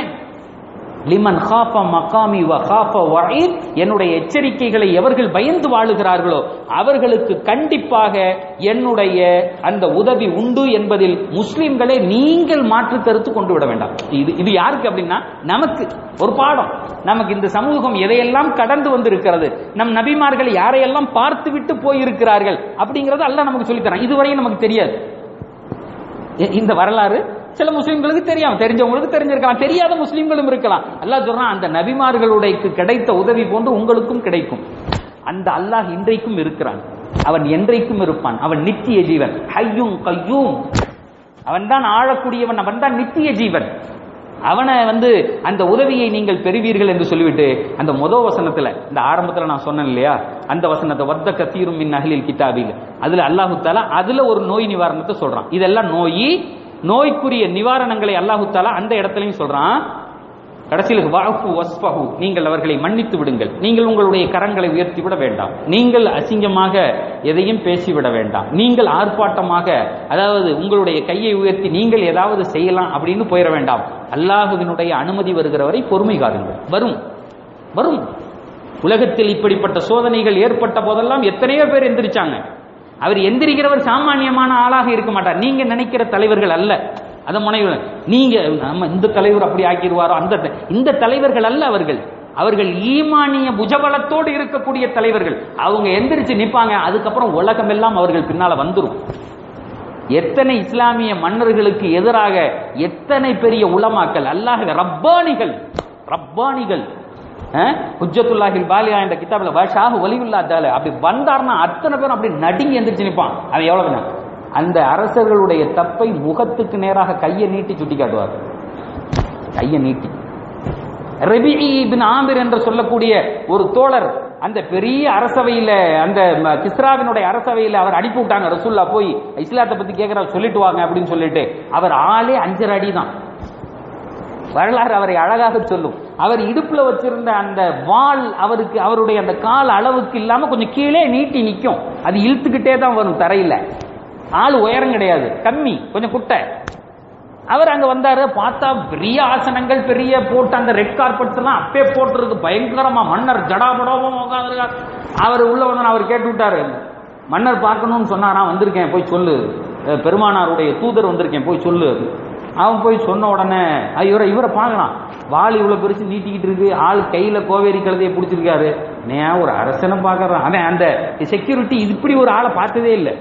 லிமன் ஹாஃப மகாமி வ ஹாஃப வஈத் என்னுடைய எச்சரிக்கைகளை எவர்கள் பயந்து வாழுகிறார்களோ அவர்களுக்கு கண்டிப்பாக என்னுடைய அந்த உதவி உண்டு என்பதில் முஸ்லிம்களே நீங்கள் மாற்று கருத்து கொண்டு விட வேண்டாம் இது இது யாருக்கு அப்படின்னா நமக்கு ஒரு பாடம் நமக்கு இந்த சமூகம் எதையெல்லாம் கடந்து வந்திருக்கிறது நம் நபிமார்கள் யாரையெல்லாம் பார்த்து விட்டு போயிருக்கிறார்கள் அப்படிங்கறது அல்லாஹ் நமக்கு சொல்லித்தரான் இதுவரையும் நமக்கு தெரியாது இ- இந்த வரலாறு சில முஸ்லிம்களுக்கு தெரியும் தெரிஞ்சவங்களுக்கு தெரிஞ்சிருக்கலாம் தெரியாத முஸ்லிம்களும் இருக்கலாம் அல்லாஹ் சொல்றான் அந்த நபிமார்களுடைய கிடைத்த உதவி போன்று உங்களுக்கும் கிடைக்கும் அந்த அல்லாஹ் இன்றைக்கும் இருக்கிறான் அவன் என்றைக்கும் இருப்பான் அவன் நித்திய ஜீவன் ஹையும் கையும் அவன் தான் ஆழக்கூடியவன் அவன் தான் நித்திய ஜீவன் அவனை வந்து அந்த உதவியை நீங்கள் பெறுவீர்கள் என்று சொல்லிவிட்டு அந்த முத வசனத்துல இந்த ஆரம்பத்துல நான் சொன்னேன் இல்லையா அந்த வசனத்தை வத்த கத்தீரும் மின் அகலில் கிதாபில் அதுல அல்லாஹு தாலா அதுல ஒரு நோய் நிவாரணத்தை சொல்றான் இதெல்லாம் நோய் நோய்க்குரிய நிவாரணங்களை அல்லாஹு தாலா அந்த இடத்துலயும் சொல்றான் கடைசியில் வாஃபு வஸ்பஹு நீங்கள் அவர்களை மன்னித்து விடுங்கள் நீங்கள் உங்களுடைய கரங்களை உயர்த்தி விட வேண்டாம் நீங்கள் அசிங்கமாக எதையும் பேசிவிட வேண்டாம் நீங்கள் ஆர்ப்பாட்டமாக அதாவது உங்களுடைய கையை உயர்த்தி நீங்கள் ஏதாவது செய்யலாம் அப்படின்னு போயிட வேண்டாம் அல்லாஹுவினுடைய அனுமதி வருகிற வரை பொறுமை காருங்கள் வரும் வரும் உலகத்தில் இப்படிப்பட்ட சோதனைகள் ஏற்பட்ட போதெல்லாம் எத்தனையோ பேர் எந்திரிச்சாங்க அவர் எந்திரிக்கிறவர் சாமானியமான ஆளாக இருக்க மாட்டார் நீங்க நினைக்கிற தலைவர்கள் அல்ல அத முனைவர் நீங்க நம்ம இந்த தலைவர் அப்படி ஆக்கிடுவாரோ அந்த த- இந்த தலைவர்கள் அல்ல அவர்கள் அவர்கள் ஈமானிய புஜபலத்தோடு இருக்கக்கூடிய தலைவர்கள் அவங்க எந்திரிச்சு நிப்பாங்க அதுக்கப்புறம் உலகமெல்லாம் அவர்கள் பின்னால வந்துரும் எத்தனை இஸ்லாமிய மன்னர்களுக்கு எதிராக எத்தனை பெரிய உலமாக்கள் அல்லாஹ் ரப்பானிகள் ரப்பானிகள் அஹ், ஹுஜ்ஜத்துல்லாஹில் பாலியா என்ற கிதாபில் வஷாஹு வலியுல்லா தால அப்படி வந்தார்னா அத்தனை பேரும் அப்படி நடுங்கி எந்திரிச்சு நிப்பான் அவன் எவ்வளவு நேரம்? அந்த அரசர்களுடைய தப்பை முகத்துக்கு நேராக கையை நீட்டி சுட்டி காட்டுவார் கையை நீட்டி ரபிஇ பின் ஆமிர் என்று சொல்லக்கூடிய ஒரு தோழர் அந்த பெரிய அரசவையில அந்த ம- கிஸ்ராவினுடைய அரசவையில அவர் அனுப்பி விட்டாங்க ரசூல்லா போய் இஸ்லாத்தை பத்தி கேட்கிற சொல்லிட்டு வாங்க அப்படின்னு சொல்லிட்டு அவர் ஆளே அஞ்சரை அடி தான் வரலாறு அவரை அழகாக சொல்லும் அவர் இடுப்புல வச்சிருந்த அந்த வாள் அவருக்கு அவருடைய அந்த கால் அளவுக்கு இல்லாம கொஞ்சம் கீழே நீட்டி நிக்கும் அது இழுத்துக்கிட்டே தான் வரும் தரையில ஆள் உயரம் கிடையாது கம்மி கொஞ்சம் குட்டை அவர் அங்க வந்தாரு பார்த்தா பெரிய ஆசனங்கள் பெரிய போட்டு அந்த ரெட் கார்பெட்ஸ் எல்லாம் அப்பே போட்டிருக்கு பயங்கரமா மன்னர் ஜடாபடோபம் உட்காந்துருக்கார் அவர் உள்ள வந்து அவர் கேட்டு விட்டாரு மன்னர் பார்க்கணும்னு சொன்னாராம் வந்திருக்கேன் போய் சொல்லு அஹ் பெருமானாருடைய தூதர் வந்திருக்கேன் போய் சொல்லு அவன் போய் சொன்ன உடனே அஹ் இவரை இவரை பார்க்கலாம் வாள் இவ்வளவு பெருசு நீட்டிக்கிட்டு இருக்கு ஆள் கையில கோவேரி கழுதையை பிடிச்சிருக்காரு நான் ஒரு அரசனை பார்க்கறான் அவன் அந்த செக்யூரிட்டி இப்படி ஒரு ஆளை பார்த்ததே இல்லை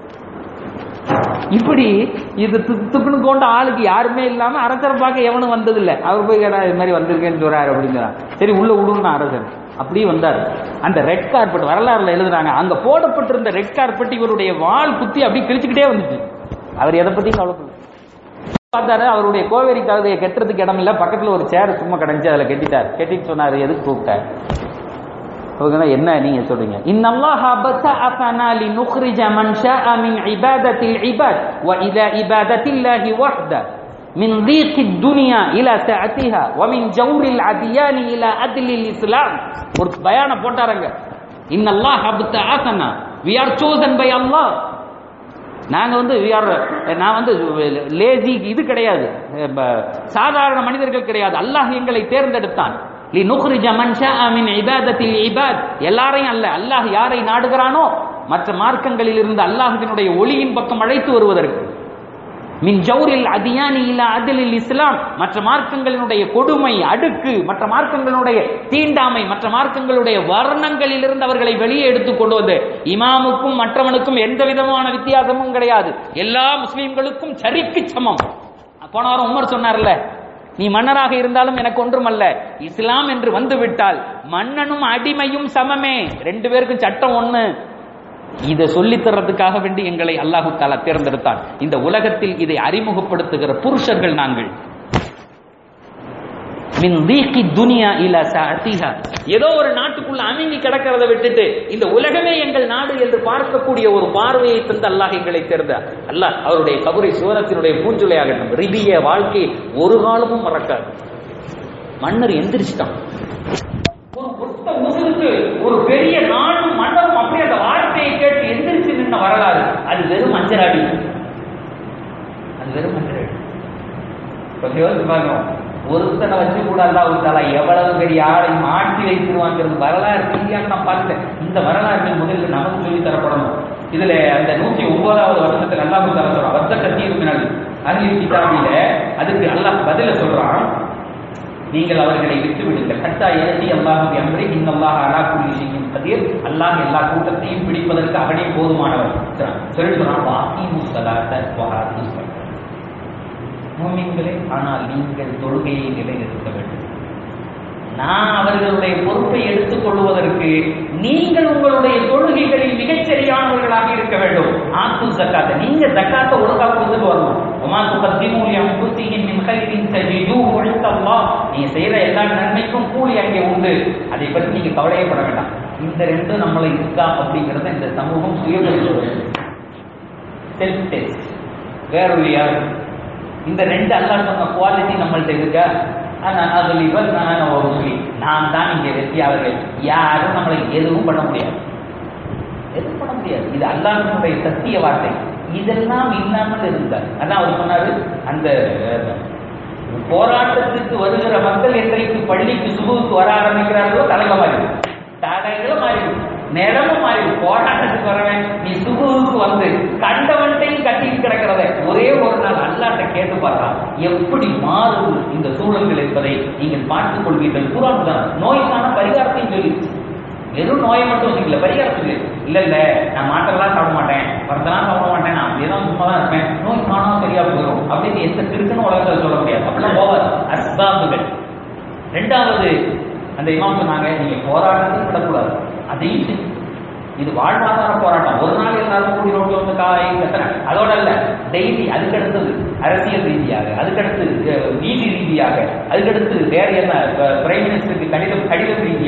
இப்படி இது துக்கு துக்குன்னு கொண்ட ஆளுக்கு யாருமே இல்லாம அரசரை பார்க்க எவனும் வந்ததில்ல அவர் போய் கேட்டா இது மாதிரி வந்திருக்கேன்னு சொல்றாரு அப்படிங்கிறான் சரி உள்ள விடுங்க அரசர் அப்படியே வந்தார் அந்த ரெட் கார்பெட் வரலாறுல எழுதுறாங்க அங்க போடப்பட்டிருந்த ரெட் கார்பெட் இவருடைய வால் குத்தி அப்படியே கிழிச்சுக்கிட்டே வந்துச்சு அவர் எதை பத்தியும் கவலைப்படல பார்த்தாரு அவருடைய கோவேரி கழுதையை கெட்டுறதுக்கு இடம் இல்ல பக்கத்துல ஒரு சேர் சும்மா கிடந்துச்சு அதுல கெட்டிட்டார் கெட்டிட்டு சொன்னாரு எதுக்கு கூப்பிட்ட அவங்க என்ன நீங்க சொல்றீங்க இன்னல்லாஹ பத்தஅஃபனா லினுக்ரிஜ மன் ஷாஅ மின் இபாதத்தில் இபாத் வ இலா இபாதத்தில்லாஹி வஹ்த من ضيق الدنيا الى سعتها ومن جور الاديان الى عدل الاسلام ஒரு பயான போட்டாருங்க இன்னல்லாஹ பத்தஅஃபனா we are chosen by Allah நாங்க வந்து we are நான் வந்து லேசி இது கிடையாது அஹ் சாதாரண மனிதர்கள் கிடையாது அல்லாஹ் எங்களை தேர்ந்தெடுத்தான் லினுக்ரிஜ மன் ஷாஅ மின் இபாதத்தில் இபாத் எல்லாரையும் அல்ல அல்லாஹ் யாரை நாடுகிறானோ மற்ற மார்க்கங்களில் இருந்து அல்லாஹ்வினுடைய ஒளியின் பக்கம் அழைத்து வருவதற்கு மின் ஜௌரில் அதியானி இல்ல அதிலில் இஸ்லாம் மற்ற மார்க்கங்களினுடைய கொடுமை அடுக்கு மற்ற மார்க்கங்களுடைய தீண்டாமை மற்ற மார்க்கங்களுடைய வர்ணங்களில் இருந்து அவர்களை வெளியே எடுத்துக் கொண்டு வந்து இமாமுக்கும் மற்றவனுக்கும் எந்த விதமான வித்தியாசமும் கிடையாது எல்லா முஸ்லிம்களுக்கும் சரிக்கு சமம் போன வாரம் உமர் சொன்னார்ல நீ மன்னராக இருந்தாலும் எனக்கு ஒன்றுமல்ல இஸ்லாம் என்று வந்து விட்டால் மன்னனும் அடிமையும் சமமே ரெண்டு பேருக்கும் சட்டம் ஒண்ணு இதை சொல்லித் தர்றதுக்காக வேண்டி எங்களை அல்லாஹு தாலா தேர்ந்தெடுத்தான் இந்த உலகத்தில் இதை அறிமுகப்படுத்துகிற புருஷர்கள் நாங்கள் மின் தீக்கி துனியா இலா சாத்திஹா ஏதோ ஒரு நாட்டுக்குள்ள அமைங்கி கிடக்கிறத விட்டுட்டு இந்த உலகமே எங்கள் நாடு என்று பார்க்கக்கூடிய ஒரு பார்வையை தந்து அல்லாஹ் எங்களை தேர்ந்த அல்லாஹ் அவருடைய கபரை சுவனத்தினுடைய பூஞ்சுளையாகட்டும் ரிபிய வாழ்க்கையை ஒரு காலமும் மறக்காது மன்னர் எந்திரிச்சிட்டான் ஒரு ஒத்த முதுகுக்கு ஒரு பெரிய நாடும் மன்னரும் அப்படியே அந்த வார்த்தையை கேட்டு எந்திரிச்சு நின்ன வரலாறு அது வெறும் அஞ்சராடி அது வெறும் அஞ்சராடி கொஞ்சம் யோசிச்சு பார்க்கணும் ஒருத்தனை வச்சு கூட அல்லாஹ் தாலா எவ்வளவு பெரிய ஆளை மாட்டி வைத்திருவாங்கிறது வரலாறு ரீதியாக நான் பார்த்தேன் இந்த வரலாறுகள் முதலில் நமக்கு சொல்லி தரப்படணும் இதுல அந்த நூத்தி ஒன்பதாவது வருஷத்துல அல்லாஹ் தாலா சொல்றான் வத்த கத்தீர்ப்பினால் அருள் கிதாபில அதுக்கு அல்லாஹ் பதில சொல்றான் நீங்கள் அவர்களை விட்டு விடுங்கள் கத்தா ஏற்றி அல்லாஹுடைய அன்பரை இன்னல்லாஹ் அலா குல்லி ஷைஇன் கதீர் அல்லாஹ் எல்லா கூட்டத்தையும் பிடிப்பதற்கு அவனே போதுமானவர் சொல்லி சொல்றான் வாக்கி முஸ்தலாத்த வஹாதி மூமின்களே ஆனால் நீங்கள் தொழுகையை நிலைநிறுத்த வேண்டும் நான் அவர்களுடைய பொறுப்பை எடுத்துக் கொள்வதற்கு நீங்கள் உங்களுடைய தொழுகைகளில் மிகச்சரியானவர்களாக இருக்க வேண்டும் ஆத்து ஜக்காத்த நீங்க ஜக்காத்தை ஒழுங்கா கொடுத்துட்டு வரணும் உமா துகத்திமூலி அம்புத்தியின் மின் கைரின் தஜிது ஒழுக்கல்லா நீங்க செய்யற எல்லா நன்மைக்கும் கூலி அங்கே உண்டு அதை பற்றி நீங்க கவலையப்பட வேண்டாம் இந்த ரெண்டும் நம்மள இருக்கா அப்படிங்கறத இந்த சமூகம் சுயபரிசோதனை செல்ஃப் டெஸ்ட் வேற ஒரு யாரு இந்த ரெண்டு அல்லாஹ் சொன்ன குவாலிட்டி நம்மள்ட்ட இருக்கா நான் அதில் இவர் நான் ஒரு சொல்லி நான் தான் இங்கே வெற்றியாளர்கள் யாரும் நம்மளை எதுவும் பண்ண முடியாது எதுவும் பண்ண முடியாது இது அல்லாஹினுடைய சத்திய வார்த்தை இதெல்லாம் இல்லாமல் இருந்தார் அதான் அவர் சொன்னாரு அந்த அஹ், போராட்டத்துக்கு வருகிற மக்கள் என்றைக்கு பள்ளிக்கு சுபுவுக்கு வர ஆரம்பிக்கிறார்களோ தலைமை மாறிடும் தலைகளும் மாறிடும் நேரமும் மாறிடும் போராட்டத்துக்கு வரவன் நீ சுபுவுக்கு வந்து கண்டவன்ட்டையும் கட்டிட்டு கிடக்கிறத ஒரே ஒரு நாள் அல்லாட்ட கேட்டு பார்த்தா எப்படி மாறுது இந்த சூழல்கள் என்பதை நீங்கள் பார்த்துக் கொள்வீர்கள் குரான் தான் நோய்க்கான பரிகாரத்தையும் சொல்லிடுச்சு வெறும் நோயை மட்டும் வச்சுக்கல பரிகாரத்துக்கு இல்ல இல்ல நான் மாட்டெல்லாம் சாப்பிட மாட்டேன் மரத்தெல்லாம் சாப்பிட மாட்டேன் நான் அப்படியே தான் சும்மா தான் இருப்பேன் நோய் காணாம சரியா போயிடும் அப்படின்னு எந்த திருக்குன்னு உலகத்தில் சொல்ல முடியாது அப்படிலாம் போவாது அஸ்பாபுகள் ரெண்டாவது அந்த இமாம் சொன்னாங்க நீங்க போராட்டத்தையும் விடக்கூடாது அதையும் செஞ்சு இது வாழ்வாதார போராட்டம் ஒரு நாள் எல்லாரும் கூடி ரோட்ல வந்து காய் கத்துறேன் அதோட இல்ல டெய்லி அதுக்கடுத்தது அரசியல் ரீதியாக அதுக்கடுத்து அஹ், நீதி ரீதியாக அதுக்கடுத்து வேற என்ன பிரைம் மினிஸ்டருக்கு கடிதம் கடிதம் ரீதியாக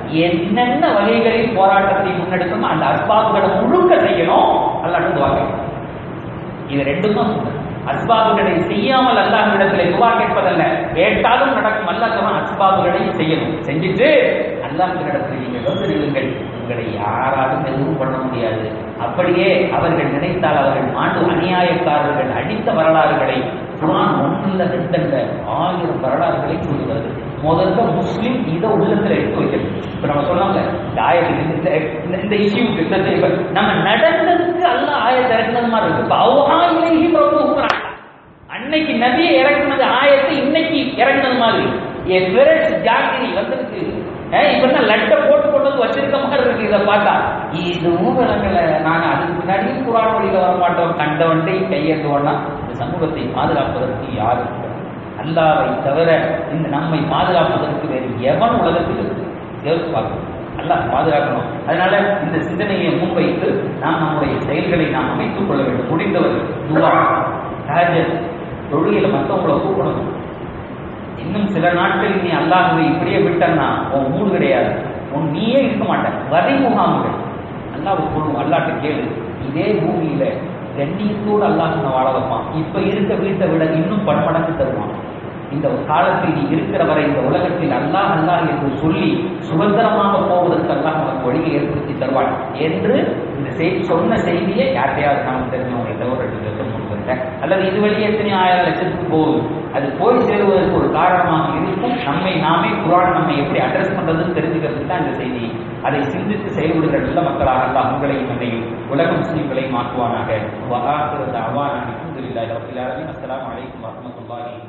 என்னென்ன வகைகளில் போராட்டத்தை முன்னெடுக்கணும் அந்த அஸ்பாபுகளை முழுக்க செய்யணும் அல்லாஹ் துவா கேட்கணும் இது ரெண்டும் தான் சுன்னத். அஸ்பாபுகளை செய்யாமல் அல்லாஹ்விடத்தில் துவா கேட்பதல்ல கேட்டாலும் நடக்கும் அல்லாஹ் அஸ்பாபுகளை செய்யணும் செஞ்சுட்டு அல்லாஹ்விடத்தில் நீங்கள் வந்து நில்லுங்கள் உங்களை யாராலும் எதுவும் பண்ண முடியாது அப்படியே அவர்கள் நினைத்தால் அவர்கள் மாண்டு அநியாயக்காரர்கள் அடித்த வரலாறுகளை குரான் ஒன்றில் ரெண்டல்ல ஆயிரம் வரலாறுகளை சொல்லுகிறது முதல்ல முஸ்லிம் இதை உள்ளத்துல எடுத்து வைக்கணும் இப்ப நம்ம சொன்னாங்க இந்த ஆயத்துக்கு இந்த இந்த- இந்த இஷ்யூக்கு இந்த தேவை நம்ம நடந்ததுக்கு அல்ல ஆயத்தை இறக்குனது மாதிரி இருக்கு இப்ப அவ்வா இலைஹி பிரபுங்கிறாங்க அன்னைக்கு நபியை இறக்குனது ஆயத்தை இன்னைக்கு இறக்குனது மாதிரி ஏ பிறகு ஜாக்கிரி வந்திருக்கு ஏன் இப்ப என்ன லட்டை போட்டு கொண்டு வந்து வச்சிருக்க மாதிரி இருக்கு இதை பார்த்தா இதுவும் விளங்கல நாங்க அதுக்கு முன்னாடியும் குரான் வழியில வர மாட்டோம் கண்டவன்ட்டை கையேற்றுவோம்னா இந்த சமூகத்தை பாதுகாப்பதற்கு யாரும் இல்லை. அல்லாவை தவிர இந்த நம்மை பாதுகாப்பதற்கு வேறு எவன் உலகத்தில் இருக்கு யோசிச்சு பார்க்கணும் அல்லாஹ் பாதுகாக்கணும் அதனால இந்த சிந்தனையை முன்வைத்து நாம் நம்முடைய செயல்களை நாம் அமைத்துக் கொள்ள வேண்டும் முடிந்தவர் துவா ஹாஜர் தொழுகையில மற்றவங்களை கூப்பிடணும் இன்னும் சில நாட்கள் நீ அல்லாஹுவை இப்படியே விட்டன்னா உன் மூடு கிடையாது உன் நீயே இருக்க மாட்ட வரை முகாம்கள் அல்லாஹ் சொல்லுவோம் அல்லாட்ட கேளு இதே பூமியில கண்ணியத்தோடு அல்லாஹ் உன்னை வாழ வைப்பான் இப்ப இருக்க வீட்டை விட இன்னும் பன்மடங்கு தருவான் இந்த காலத்தில் நீ இருக்கிற வரை இந்த உலகத்தில் அல்லாஹ் அல்லாஹ் என்று சொல்லி சுதந்திரமாக போவதற்கு அல்லாஹ் உனக்கு வழியை ஏற்படுத்தி தருவான் என்று இந்த செய்தி சொன்ன செய்தியை யார்கிட்டயாவது நாம் தெரிஞ்சவங்க ஏதோ ஒரு ரெண்டு லட்சம் மூணு பேர்கிட்ட அல்லது இது வழியே எத்தனை ஆயிரம் லட்சத்துக்கு போகுது அது போய் சேருவதற்கு ஒரு காரணமாக இருக்கும் நம்மை நாமே குரான் நம்மை எப்படி அட்ரஸ் பண்றதுன்னு தெரிஞ்சுக்கிறதுக்கு தான் இந்த செய்தி அதை சிந்தித்து செயல்படுகிற நல்ல மக்களாக அல்லாஹ் உங்களையும் என்னையும் உலக முஸ்லீம்களை மாற்றுவானாக வகாகிறது அவான் அலமதுல்லாஹி ரபில் ஆலமீன் அஸ்ஸலாமு அலைக்கும் வரஹ்மத்துல்லாஹி வபரகாத்துஹு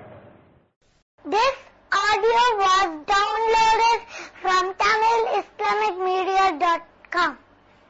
This audio was downloaded from TamilIslamicMedia.com.